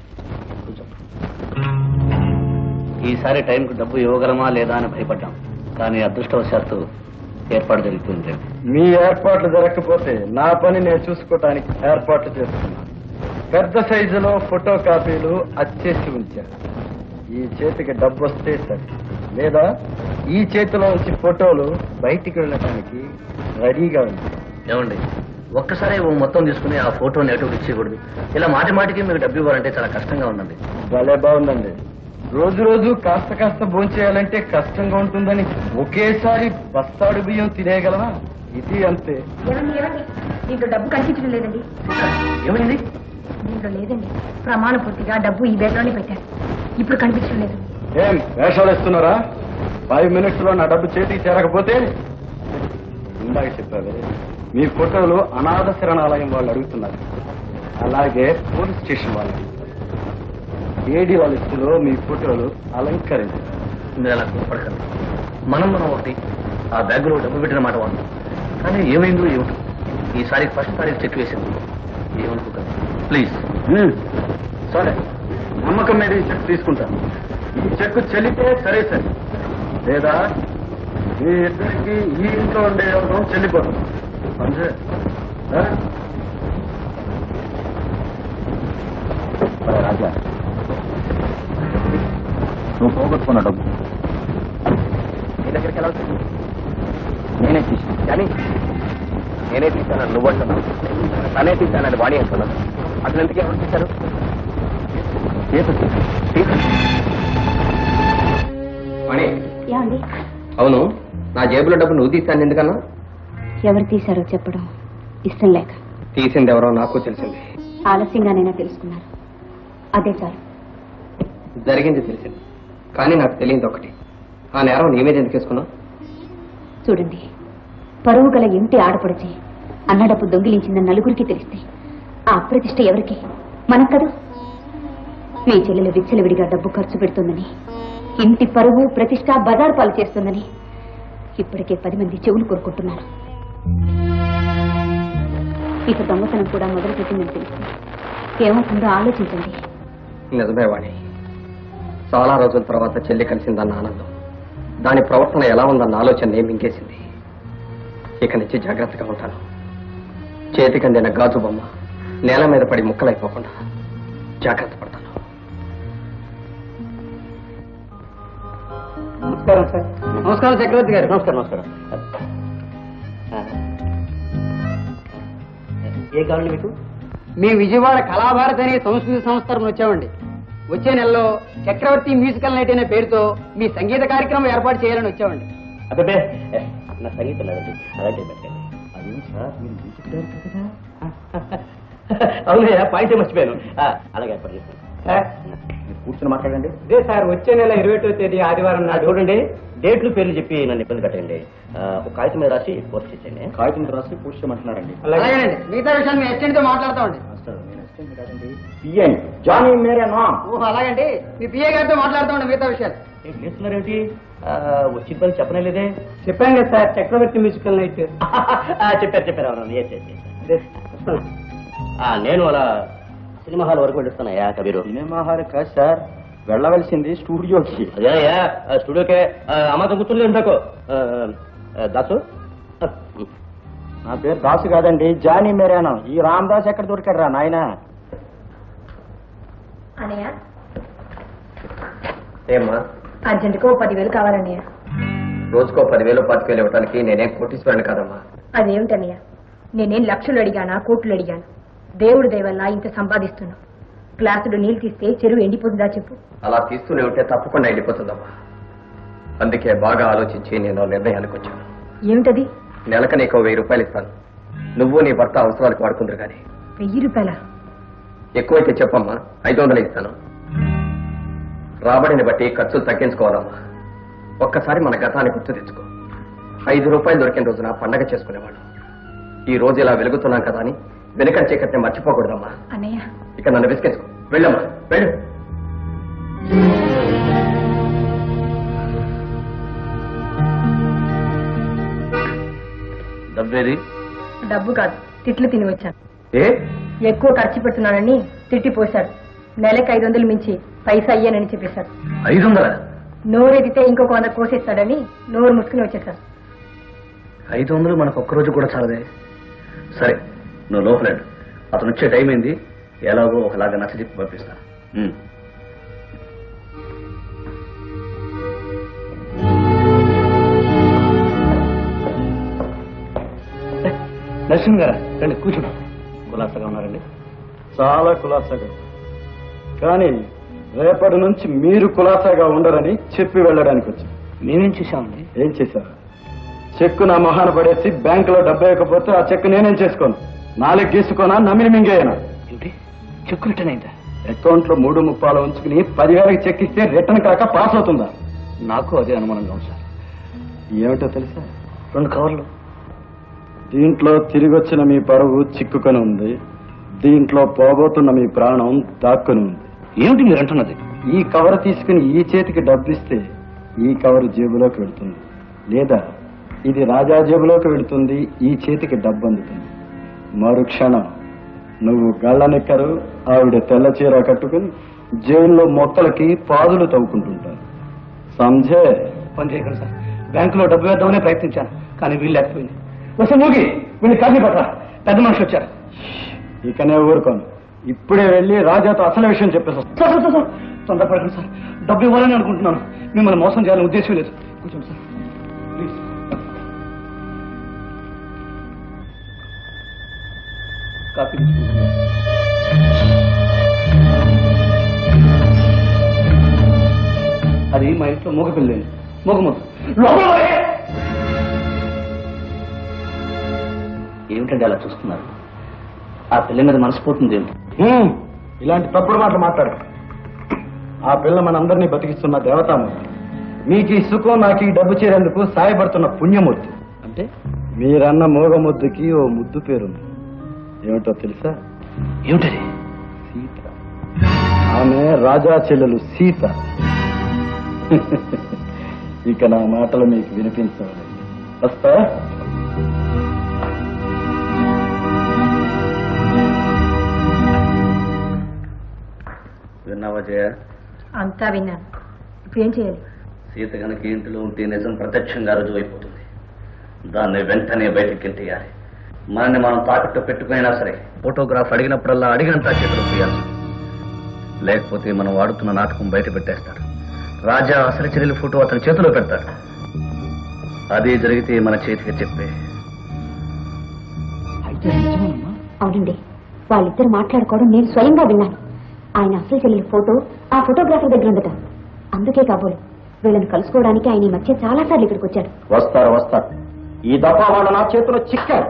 [SPEAKER 8] ఈసారి టైంకి డబ్బు ఇవ్వగలమా లేదా అని భయపడ్డాం కానీ అదృష్టవశాత్తు ఏర్పాటు జరుగుతుంది
[SPEAKER 3] మీ ఏర్పాట్లు జరగకపోతే నా పని నేను చూసుకోవటానికి ఏర్పాట్లు చేస్తున్నాను పెద్ద సైజులో ఫోటో కాపీలు అచ్చేసి ఉంచారు ఈ చేతికి డబ్బు వస్తే సరే లేదా ఈ చేతిలో నుంచి ఫోటోలు బయటికి వెళ్ళటానికి రెడీగా ఉంది
[SPEAKER 8] ఏమండి ఒక్కసారి ఓ మొత్తం తీసుకుని ఆ ఫోటో నెగటివ్ ఇచ్చేయకూడదు ఇలా మాటి మాటికి మీకు డబ్బు ఇవ్వాలంటే చాలా కష్టంగా ఉందండి
[SPEAKER 3] భలే బాగుందండి రోజు రోజు కాస్త కాస్త భోంచేయాలంటే కష్టంగా ఉంటుందని ఒకేసారి బస్తాడు బియ్యం తినేయగలమా ఇది అంతే
[SPEAKER 2] ఏమండి ఏమండి దీంట్లో డబ్బు కనిపించడం లేదండి
[SPEAKER 8] ఏమైంది
[SPEAKER 2] దీంట్లో లేదండి ప్రమాణ పూర్తిగా డబ్బు ఈ బ్యాగ్లోనే పెట్టారు ఇప్పుడు కనిపించడం లేదు
[SPEAKER 3] ఏం వేషాలు ఇస్తున్నారా ఫైవ్ మినిట్స్ లో నా డబ్బు చేతికి చేరకపోతే ఇందాక చెప్పారు మీ ఫోటోలు అనాథ శరణాలయం వాళ్ళు అడుగుతున్నారు అలాగే పోలీస్ స్టేషన్ వాళ్ళు అడుగుతారు. ఏడి వాళ్ళ ఇస్తులో మీ ఫోటోలు అలంకరించారు
[SPEAKER 8] మీరు అలా కోపడకండి మనం మనం ఒకటి ఆ బ్యాగులో డబ్బు పెట్టిన మాట వాళ్ళు కానీ ఏమైందో ఏమిటో ఈసారి ఫస్ట్ తారీఖు చెక్ వేసింది ఏమనుకోకండి ప్లీజ్
[SPEAKER 3] హ్మ్. సరే నమ్మకం మీద ఈ చెక్ తీసుకుంటాను ఈ చెక్ చెల్లితే సరే సరే లేదా మీ ఇద్దరికి ఈ ఇంట్లో ఉండే యోగం చెల్లిపోతుంది అంతే ఆ?
[SPEAKER 5] ఒరే రాజా నువ్వు పోగొట్టుకున్న డబ్బు
[SPEAKER 1] నీ దగ్గరికి ఎలా వచ్చింది నేనే తీసాను కానీ నేనే తీశానని నువ్వు అంటున్నావు తనే తీశానని వాణి అంటున్నాను అసలు ఎందుకు ఎవరు తీశారు వాణి
[SPEAKER 2] ఏమండి
[SPEAKER 1] అవును నా జేబులో డబ్బు నువ్వు తీశాను ఎందుకన్నా
[SPEAKER 2] ఎవరు తీశారో చెప్పడం ఇష్టం లేక
[SPEAKER 1] తీసింది ఎవరో నాకు తెలిసింది
[SPEAKER 2] ఆలస్యంగానైనా తెలుసుకున్నారు అదే చాలు
[SPEAKER 1] జరిగింది తెలిసింది కానీ నాకు తెలియదు ఒకటి ఆ నేరం నీ మీద ఎందుకు వేసుకున్నావు
[SPEAKER 2] చూడండి పరువు గల ఇంటి ఆడపడిచి అన్నడప్పు దొంగిలించిన నలుగురికి తెలిస్తే ఆ అప్రతిష్ట ఎవరికి మనకు కదా మీ చెల్లెలు విచ్చలవిడిగా డబ్బు ఖర్చు పెడుతుందని ఇంటి పరువు ప్రతిష్ట బజారు పాలు చేస్తుందని ఇప్పటికే పది మంది చెవులు కోరుకుంటున్నారు ఇక దొంగతనం కూడా మొదలుపెట్టిందని తెలిసింది
[SPEAKER 7] ఏమవుతుందో ఆలోచించండి
[SPEAKER 1] నిజమే వాణి చాలా రోజుల తర్వాత చెల్లి కలిసిందన్న ఆనందం దాని ప్రవర్తన ఎలా ఉందన్న ఆలోచన మింగేసింది ఇక నుంచి జాగ్రత్తగా ఉంటాను చేతికి అందిన గాజు బొమ్మ నేల మీద పడి ముక్కలైపోకుండా జాగ్రత్త పడతాను
[SPEAKER 3] నమస్కారం సార్ నమస్కారం చక్రవర్తి గారు
[SPEAKER 8] నమస్కారం నమస్కారం ఏ కావాలి మీకు
[SPEAKER 3] మీ విజయవాడ కళాభారతి అనే సంస్కృతి సంస్థ తరపున వచ్చామండి వచ్చే నెలలో చక్రవర్తి మ్యూజికల్ నైట్ అనే పేరుతో మీ సంగీత కార్యక్రమం ఏర్పాటు చేయాలని వచ్చామండి
[SPEAKER 8] అబ్బే నా సంగీతం లేదండి అలాంటి పెట్టండి అదేం సార్ మీరు మ్యూజిక్ డైరెక్టర్ కదా అవునయ్యా పాయింటే మర్చిపోయాను ఆ, అలాగే ఏర్పాటు చేస్తాను మీరు కూర్చొని మాట్లాడండి
[SPEAKER 3] అదే సార్ వచ్చే నెల ఇరవై ఒకటో తేదీ ఆదివారం
[SPEAKER 8] నా
[SPEAKER 3] నాడు
[SPEAKER 8] చూడండి డేట్లు పేర్లు చెప్పి నన్ను ఇబ్బంది పెట్టండి ఆ, ఒక కాగితం మీద రాసి పోస్ట్ ఇచ్చండి
[SPEAKER 5] కాగితం మీద రాసి పూర్తి చేయమంటున్నారండి
[SPEAKER 3] అలాగేనండి మిగతా విషయాలు మీ అసిస్టెంట్ తో మాట్లాడతామండి
[SPEAKER 5] జానీ మేరే నామ్
[SPEAKER 3] ఓహో అలాగండి మీ పిఏ గారితో మాట్లాడతామండి మిగతా విషయాలు
[SPEAKER 8] ఏంటి లేస్తున్నారేమిటి ఆ, వచ్చిన పని చెప్పనే లేదే
[SPEAKER 3] చెప్పాను కదా సార్ చక్రవర్తి మ్యూజికల్ నైట్
[SPEAKER 8] ఆ, చెప్పారు చెప్పారు అవును yes, yes, yes. ఆ, నేను అలా సినిమా హాల్ వరకు వెళ్ళిస్తున్నాయా కబీరు
[SPEAKER 5] సినిమా హాల్ కాదు సార్ వెళ్ళవలసింది స్టూడియోకి
[SPEAKER 8] అదేనయ్యా ఆ, స్టూడియోకే ఆ, అమ్మాతో కూర్చోలేదు నాకు ఆ, ఆ, దాసు ఆ,
[SPEAKER 5] నా పేరు దాసు కాదండి జానీ మేరేనా ఈ రామదాస్ ఎక్కడ దొరికాడు రా నాయన
[SPEAKER 2] అనయ్య
[SPEAKER 1] ఏమ్మా
[SPEAKER 2] అర్జెంటుగా ఓ పదివేలు కావాలన్నయ్య
[SPEAKER 1] రోజుకో పదివేలు పాతికేలు ఇవ్వడానికి నేనేం కోటీశ్వరుని కాదమ్మా
[SPEAKER 2] అదేమిటన్నయ్య నేనేం లక్షలు అడిగానా కోట్లు అడిగాను దేవుడి దయవల్ల ఇంత సంపాదిస్తున్నా గ్లాసుడు నీళ్ళు తీస్తే చెరువు ఎండిపోతుందా చెప్పు
[SPEAKER 1] అలా తీస్తూనే ఉంటే తప్పకుండా వెళ్ళిపోతుందమ్మా అందుకే బాగా ఆలోచించి నేను ఓ నిర్ణయానికి వచ్చాను
[SPEAKER 2] ఏమిటది
[SPEAKER 1] నెలకు నీకు వెయ్యి రూపాయలు ఇస్తాను నువ్వు నీ భర్త అవసరాలకు వాడుకుందరు కానీ
[SPEAKER 2] వెయ్యి రూపాయల
[SPEAKER 1] ఎక్కువైతే చెప్పమ్మా ఐదు వందలు ఇస్తాను రాబడిని బట్టి ఖర్చులు తగ్గించుకోవాలమ్మా ఒక్కసారి మన గతాన్ని గుర్తు తెచ్చుకో ఐదు రూపాయలు దొరికిన రోజున పండగ చేసుకునేవాడు ఈ రోజు ఇలా వెలుగుతున్నాం కదా అని వెనుక చీకటిని మర్చిపోకూడదమ్మా
[SPEAKER 2] అన్నయ్య
[SPEAKER 1] ఇక నన్ను విసిగించుకో వెళ్ళమ్మా వెళ్ళు
[SPEAKER 8] డబ్బేది
[SPEAKER 2] డబ్బు కాదు తిట్లు తిని వచ్చాను
[SPEAKER 1] ఏ
[SPEAKER 2] ఎక్కువ ఖర్చు పెడుతున్నానని తిట్టి పోశాడు నెలకి ఐదు వందలు మించి పైసా అయ్యానని చెప్పేశాడు
[SPEAKER 1] ఐదు వందల
[SPEAKER 2] నోరెదితే ఇంకొక వంద కోసేస్తాడని నోరు ముసుకుని వచ్చేసాడు
[SPEAKER 1] ఐదు వందలు మనకు ఒక్కరోజు కూడా చాలదే సరే నువ్వు లోపలండు అతను వచ్చే టైం ఏంది ఎలాగో ఒకలాగా నచ్చ చెప్పి పంపిస్తాను
[SPEAKER 8] నరసింహ గారా రండి కూర్చోండి కులాసగా ఉన్నారండి
[SPEAKER 5] చాలా కులాసాగా కానీ రేపటి నుంచి మీరు కులాసాగా ఉండరని చెప్పి వెళ్ళడానికి వచ్చాను
[SPEAKER 8] మేమేం చేశామండి
[SPEAKER 5] ఏం చేశారు చెక్కు నా మొహాన పడేసి బ్యాంకులో డబ్బు వేయకపోతే ఆ చెక్కు నేనేం చేసుకోను నాలుగు గీసుకోనా నమ్మిని మింగేయనా
[SPEAKER 8] ఏంటి చెక్కు రిటర్న్ అయిందా
[SPEAKER 5] అకౌంట్ లో మూడు ముప్పాలు ఉంచుకుని పదివేలకు చెక్ ఇస్తే రిటర్న్ కాక పాస్ అవుతుందా
[SPEAKER 8] నాకు అదే అనుమానంగా ఉంది సార్
[SPEAKER 5] ఏమిటో తెలుసా
[SPEAKER 8] రెండు కవర్లు
[SPEAKER 5] దీంట్లో తిరిగి వచ్చిన మీ పరువు చిక్కుకొని ఉంది దీంట్లో పోగొట్టున్న మీ ప్రాణం దాక్కుని ఉంది
[SPEAKER 8] ఏమిటి మీరు అంటున్నది
[SPEAKER 5] ఈ కవర్ తీసుకుని ఈ చేతికి డబ్బు ఇస్తే ఈ కవర్ జేబులోకి వెళ్తుంది లేదా ఇది రాజా జేబులోకి వెళుతుంది ఈ చేతికి డబ్బు అందుతుంది మరుక్షణం నువ్వు గళ్ళ నిక్కరు ఆవిడ తెల్ల చీర కట్టుకుని జైల్లో మొక్కలకి పాదులు తవ్వుకుంటుంటారు సంజే
[SPEAKER 8] పని చేయకండి సార్ బ్యాంకులో డబ్బు వేద్దామనే ప్రయత్నించాను కానీ వీలు లేకపోయింది వస్తే మూగి వీళ్ళు కాఫీ పట్టరా పెద్ద మనుషులు వచ్చారు
[SPEAKER 5] ఇకనే ఊరుకోను ఇప్పుడే వెళ్ళి రాజాతో అసలు విషయం చెప్పేసి వస్తాను.
[SPEAKER 8] సార్ సార్ సార్, సార్ తొందరపడకండి సార్ డబ్బు ఇవ్వాలని అనుకుంటున్నాను మిమ్మల్ని మోసం చేయాలని ఉద్దేశం లేదు కూర్చోండి సార్ ప్లీజ్ కాఫీ తీసుకుంటున్నాను. అది మా ఇంట్లో మూగ పిల్లండి మూగ మూగ లోపల పోయే! ఏమిటండి అలా చూస్తున్నారు ఆ పిల్ల మీద మనసిపోతుంది ఏమిటి
[SPEAKER 5] హ్మ్, ఇలాంటి తప్పుడు మాటలు మాట్లాడు ఆ పిల్ల మనందరినీ బతికిస్తున్న దేవతామూర్తి మీకు ఈ సుఖం నాకు ఈ డబ్బు చేరేందుకు సాయపడుతున్న పుణ్యమూర్తి
[SPEAKER 8] అంటే
[SPEAKER 5] మీరన్న మూగ ముద్దుకి ఓ ముద్దు పేరుంది ఏమిటో తెలుసా
[SPEAKER 8] ఏమిటది
[SPEAKER 5] సీత ఆమె రాజా చెల్లెలు సీత ఇక నా మాటలు మీకు వినిపించవాలి వస్తా
[SPEAKER 2] అంతా విన్నాను ఇప్పుడు ఏం చేయాలి
[SPEAKER 8] సీత గనక ఇంటిలో ఉంటే నిజం ప్రత్యక్షంగా రుజువు అయిపోతుంది దాన్ని వెంటనే బయటికి గెంటేయాలి మనల్ని మనం తాకట్టు పెట్టుకునైనా సరే ఫోటోగ్రాఫ్ అడిగినప్పుడల్లా అడిగినంత చేతులు తీయాలి లేకపోతే మనం వాడుతున్న నాటకం బయట పెట్టేస్తాడు రాజా అసలు చెల్లెలి ఫోటో అతని చేతిలో పెడతాడు అదే జరిగితే మన చేతికి చెప్పే
[SPEAKER 2] అవునండి వాళ్ళిద్దరు మాట్లాడుకోవడం నేను స్వయంగా విన్నాను ఆయన అసలు చెల్లెలి ఫోటో ఆ ఫోటోగ్రాఫర్ దగ్గర ఉందట అందుకే కాబోలు వీళ్ళని కలుసుకోవడానికి ఆయన ఈ మధ్య చాలా సార్లు ఇక్కడికి వచ్చాడు
[SPEAKER 5] వస్తారు వస్తారు ఈ దఫా వాళ్ళు నా చేతిలో చిక్కారు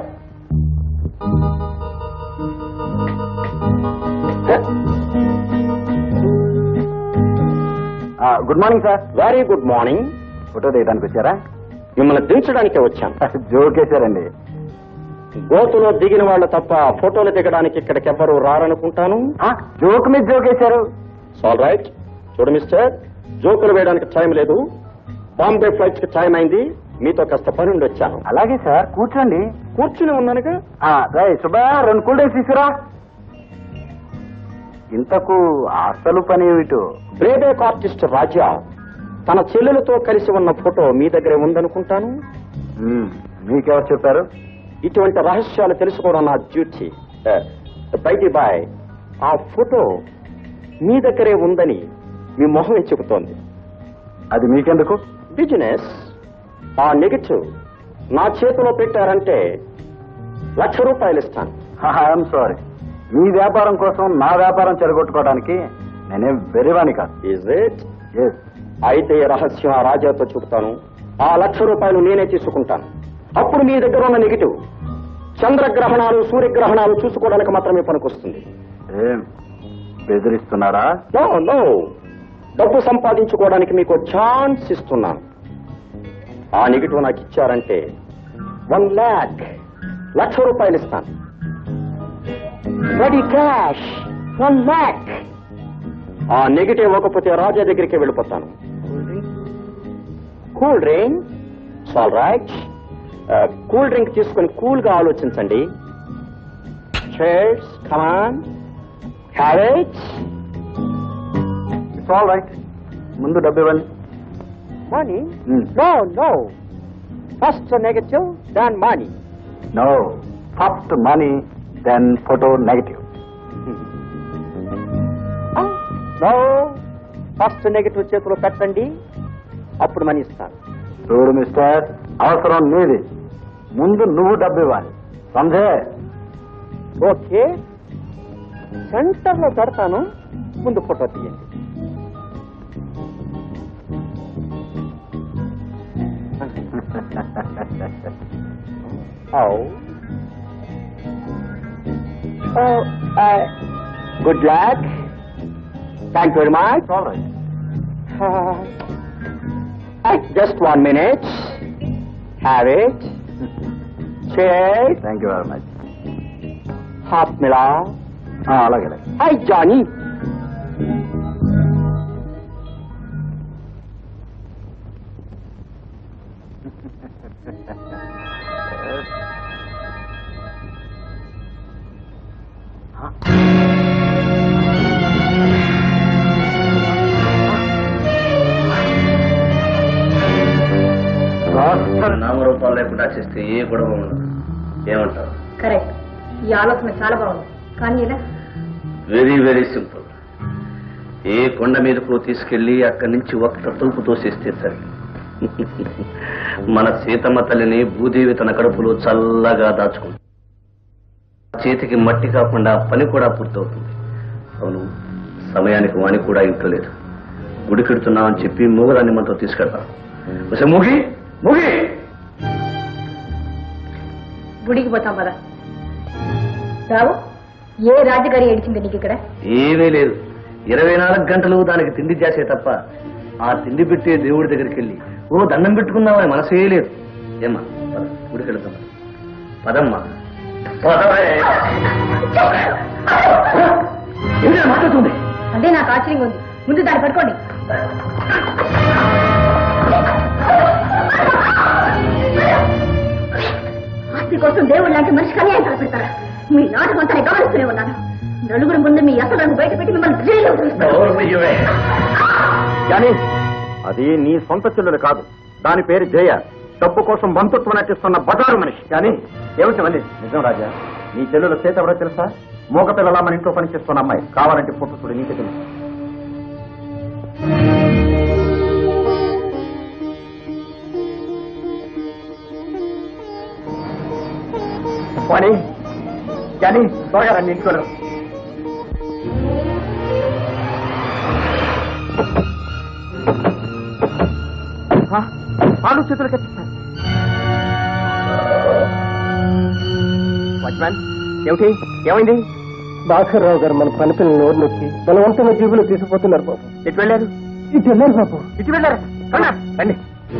[SPEAKER 5] good morning sir very good morning photo తీయడానికి వచ్చారా మిమ్మల్ని దించడానికే వచ్చాను జోకేశారండి గోతులో దిగిన వాళ్ళు తప్ప ఫోటోలు దిగడానికి ఇక్కడికి ఎవ్వరు రారనుకుంటాను జోక్ మీద జోకేశారు ఆల్ రైట్ చూడు మిస్టర్ జోకులు వేయడానికి టైం లేదు బాంబే ఫ్లైట్ కి టైం అయింది మీతో కాస్త పని ఉండి వచ్చాను అలాగే సార్ కూర్చోండి కూర్చుని ఉన్నానుగా రై సుబ్బా రెండు కూల్ డ్రింక్స్ తీసుకురా ఇంతకు అసలు పని ఏమిటో ప్లేబ్యాక్ ఆర్టిస్ట్ రాజా తన చెల్లెలతో కలిసి ఉన్న ఫోటో మీ దగ్గరే ఉందనుకుంటాను మీకెవరు చెప్పారు ఇటువంటి రహస్యాలు తెలుసుకోవడం నా డ్యూటీ బైటి బాయ్ ఆ ఫోటో మీ దగ్గరే ఉందని మీ మొహమే చెబుతోంది అది మీకెందుకు బిజినెస్ ఆ నెగటివ్ నా చేతిలో పెట్టారంటే లక్ష రూపాయలు ఇస్తాను ఐఎమ్ సారీ మీ వ్యాపారం కోసం నా వ్యాపారం చెడగొట్టుకోవడానికి నేనేం వెరివాణి కాదు ఈజ్ ఇట్ అయితే ఈ రహస్యం ఆ రాజాతో చెబుతాను ఆ లక్ష రూపాయలు నేనే తీసుకుంటాను అప్పుడు మీ దగ్గర ఉన్న నెగిటివ్ చంద్రగ్రహణాలు సూర్యగ్రహణాలు చూసుకోవడానికి మాత్రమే పనికొస్తుంది బెదిరిస్తున్నారా నో నో డబ్బు సంపాదించుకోవడానికి మీకు ఛాన్స్ ఇస్తున్నాను ఆ నెగిటివ్ నాకు ఇచ్చారంటే వన్ ల్యాక్ లక్ష రూపాయలు ఇస్తాను రెడీ క్యాష్ వన్ ల్యాక్ ఆ నెగిటివ్ ఇవ్వకపోతే రాజా దగ్గరికి వెళ్ళిపోతాను cool drink all right cool drink తీసుకొని కూల్ గా ఆలోచించండి shares come on carriage it's all right ముందు డబ్బు ఇవ్వండి money no no first negative then money no first money then photo negative no first negative చేతిలో పెట్టండి అప్పుడు మనీ ఇస్తాను చూడు మిస్టర్ అవసరం నీది ముందు నువ్వు డబ్బు ఇవ్వాలి సంజే ఓకే సెంటర్ లో పెడతాను ముందు ఫోటో తీయండి Oh. Oh, uh, good luck. Thank you very much. All right. Uh, just one minute. Have it. Cheers. Thank you very much. Half mila. అలాగే Hi, Johnny. నామరూపాలు లేకుండా చేస్తే ఏ గొడవ ఉండదు ఏమంటారు
[SPEAKER 2] కరెక్ట్ ఈ ఆలోచన చాలా బాగుంది కానీ ఇలా
[SPEAKER 8] వెరీ వెరీ సింపుల్ ఏ కొండ మీదకు తీసుకెళ్లి అక్కడి నుంచి ఒక్క తూపు తోసేస్తే సరే మన సీతమ్మ తల్లిని భూదేవి తన కడుపులో చల్లగా దాచుకుంటుంది చేతికి మట్టి కాకుండా పని కూడా పూర్తవుతుంది అవును సమయానికి వాణి కూడా ఇంట్లో లేదు గుడికెడుతున్నామని చెప్పి మూగదాన్ని మనతో తీసుకెళ్తాం ఒకసారి మూగి మూగి
[SPEAKER 2] గుడికి పోతాం పద రావు ఏ రాజుగారి ఏడిచింది నీకు ఇక్కడ
[SPEAKER 8] ఏమీ లేదు ఇరవై నాలుగు గంటలు దానికి తిండి చేసే తప్ప ఆ తిండి పెట్టే దేవుడి దగ్గరికి వెళ్ళి ఓ దండం పెట్టుకుందామని మనసే లేదు ఏమ్మా పద, గుడికి వెళ్తాం పదమ్మా పదవే. ఏమిటి ఇలా మాట్లాడుతుంది
[SPEAKER 2] అదే నాకు ఆశ్చర్యంగా ఉంది ముందు దాన్ని పట్టుకోండి ఆస్తి కోసం దేవుడు లాంటి మనిషి కన్యాయం తలపెడతారా మీ నాటకం అంతా గమనిస్తూనే ఉన్నాను నలుగురు ముందు మీ అసలు బయట పెట్టి మిమ్మల్ని జైల్లో వేస్తాను.
[SPEAKER 8] నోరు మూయవే.
[SPEAKER 3] కానీ అది నీ సొంత చెల్లెలు కాదు దాని పేరు జయ డబ్బు కోసం బంధుత్వం నటిస్తున్న బజారు మనిషి కానీ ఏమిటి మళ్ళీ నిజం రాజా నీ చెల్లెల చేత ఎవరో తెలుసా మూగ పిల్లల మన ఇంట్లో పనిచేస్తున్న అమ్మాయి కావాలంటే ఫోటో చూడు నీకే తెలుసు వాణి కానీ త్వరగా రండి ఇంట్లో పాలు చేతులు కట్టిస్తాను వాచ్మ్యాన్ ఏమిటి ఏమైంది
[SPEAKER 8] రావు గారు మన పని పిల్లలు నోరు నొక్కి బలవంతంగా జీబులు తీసుకుపోతున్నారు బాబు
[SPEAKER 3] ఎటు వెళ్ళారు
[SPEAKER 8] ఇటు వెళ్ళారు బాబు
[SPEAKER 3] ఇటు వెళ్ళారు రండి, రండి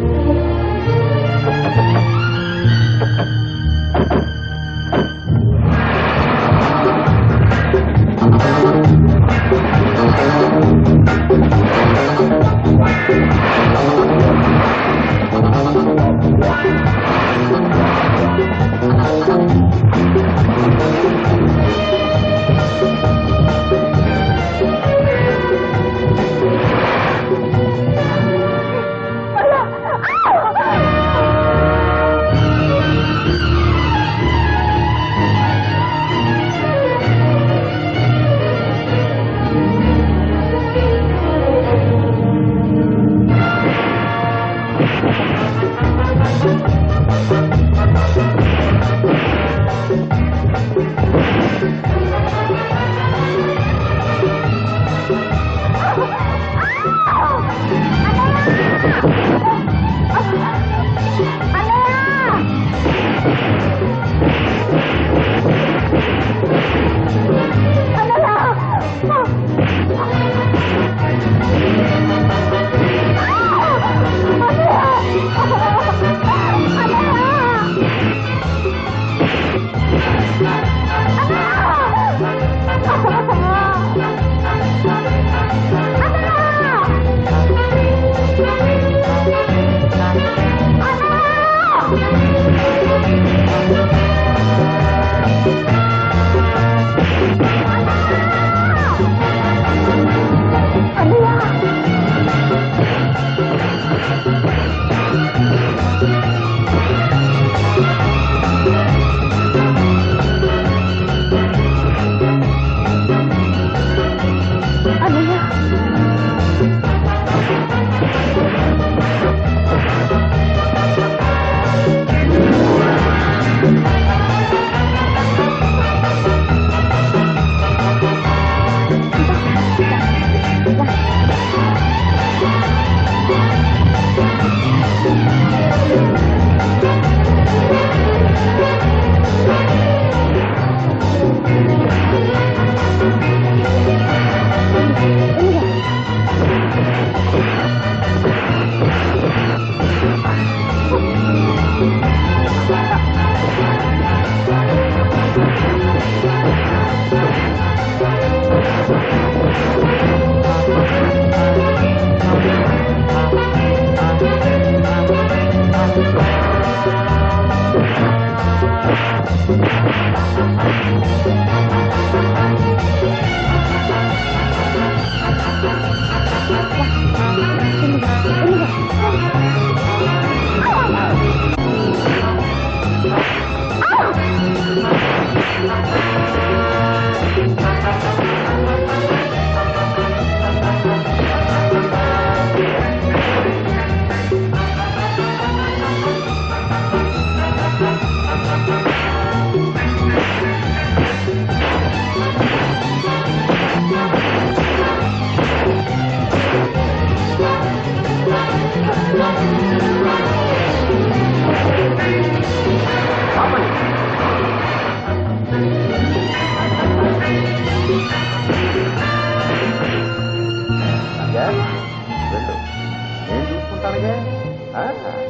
[SPEAKER 3] వెళ్ళు నేను చూసుకుంటానుగా ఆ.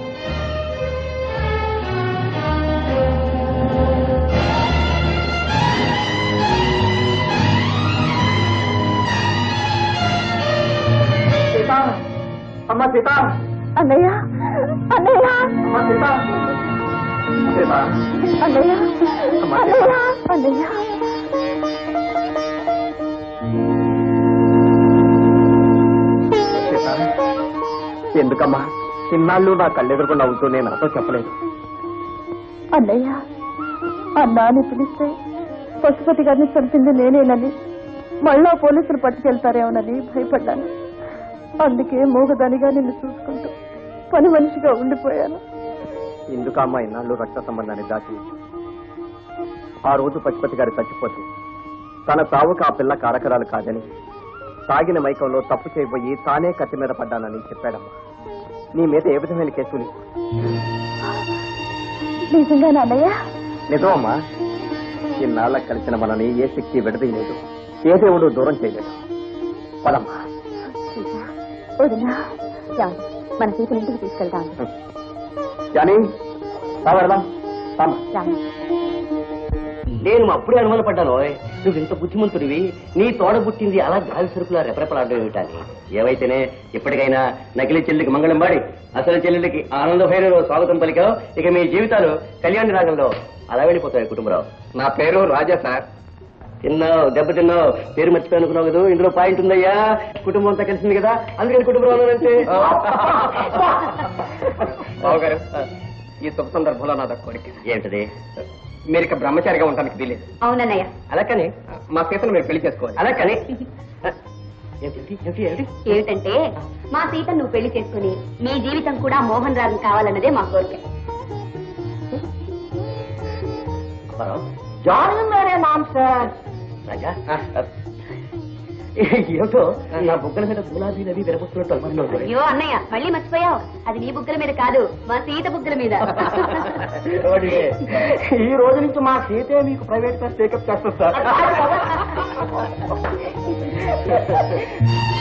[SPEAKER 3] సీత అమ్మ సీత
[SPEAKER 2] అన్నయ్య అన్నయ్య
[SPEAKER 3] అమ్మ సీత సీత
[SPEAKER 2] అన్నయ్య
[SPEAKER 3] అమ్మ
[SPEAKER 2] అన్నయ్య అన్నయ్య
[SPEAKER 3] సీత
[SPEAKER 1] ఎందుకమ్మా ఇన్నాళ్ళు నా కళ్ళెదురుకుండా అవుతూనే నాతో చెప్పలేదు
[SPEAKER 7] అన్నయ్య అన్నా అని పిలిస్తే పశుపతి గారిని చంపింది నేనేనని మళ్ళా పోలీసులు పట్టుకెళ్తారేమోనని భయపడ్డాను అందుకే మూగదానిగా నిన్ను చూసుకుంటూ పని మనిషిగా ఉండిపోయాను
[SPEAKER 1] ఎందుకమ్మా ఇన్నాళ్ళు రక్త సంబంధాన్ని దాచి ఆ రోజు పశుపతి గారు చచ్చిపోతే తన చావుకు ఆ పిల్ల కారకరాలు కాదని తాగిన మైకంలో తప్పు చేయబోయి తానే కత్తి మీద పడ్డానని చెప్పాడమ్మా నీ మీద ఏ విధమైన కేసులు లేవు.
[SPEAKER 7] నిజంగా అన్నయ్య
[SPEAKER 1] నిజమమ్మా ఇన్నాళ్ళ కలిసిన మనని ఏ శక్తి విడదీయలేదు ఏ దేవుడు దూరం చేయలేదు పదమ్మా
[SPEAKER 7] వదినా మన సీత ఇంటికి తీసుకెళ్తాం
[SPEAKER 1] జానీ రా వెళదాం. రామ్మా.
[SPEAKER 8] నేను అప్పుడే అనుమానపడ్డాను ఓయ్. నువ్వు ఇంత బుద్ధిమంతుడివి నీ తోడ పుట్టింది అలా గాలి సరుకులా రెపరెపలాడడం ఏమిటని ఏవైతేనే ఇప్పటికైనా నకిలీ చెల్లికి మంగళం పాడి అసలు చెల్లెలికి ఆనంద భైరవ స్వాగతం పలికావు ఇక మీ జీవితాలు కళ్యాణ రాగంలో అలా వెళ్ళిపోతాయి కుటుంబరావు
[SPEAKER 1] నా పేరు రాజా సార్
[SPEAKER 8] తిన్నావు దెబ్బ తిన్నావు పేరు మర్చిపోయి అనుకున్నావు కదా ఇందులో పాయింట్ ఉందయ్యా కుటుంబం అంతా కలిసింది కదా అందుకని కుటుంబం అంటే
[SPEAKER 1] బావగారు ఈ శుభ సందర్భంలో నా కోరిక
[SPEAKER 8] ఏమిటది
[SPEAKER 1] మీరు ఇక బ్రహ్మచారిగా ఉండడానికి వీలేదు
[SPEAKER 2] అవునన్నయ్య
[SPEAKER 1] అలా కానీ మా సీతను మీరు పెళ్లి చేసుకోవాలి
[SPEAKER 8] అలా కానీ ఏమిటి ఏమిటి ఏమిటి
[SPEAKER 2] ఏమిటంటే మా సీత నువ్వు పెళ్లి చేసుకుని మీ జీవితం కూడా మోహన్ రాజు కావాలన్నదే మా కోరిక
[SPEAKER 8] అప్పారావు,
[SPEAKER 2] జాయిన్ సార్
[SPEAKER 8] రాజా ఏమిటో నా బుగ్గల మీద గులాబీలు అవి విరబుతున్నట్టు అనుకున్నావు
[SPEAKER 2] అయ్యో అన్నయ్య మళ్ళీ మర్చిపోయావు అది నీ బుగ్గల మీద కాదు మా సీత బుగ్గల మీద
[SPEAKER 3] ఈ రోజు నుంచి మా సీతే మీకు ప్రైవేట్ గా టేకప్ చేస్తారు సార్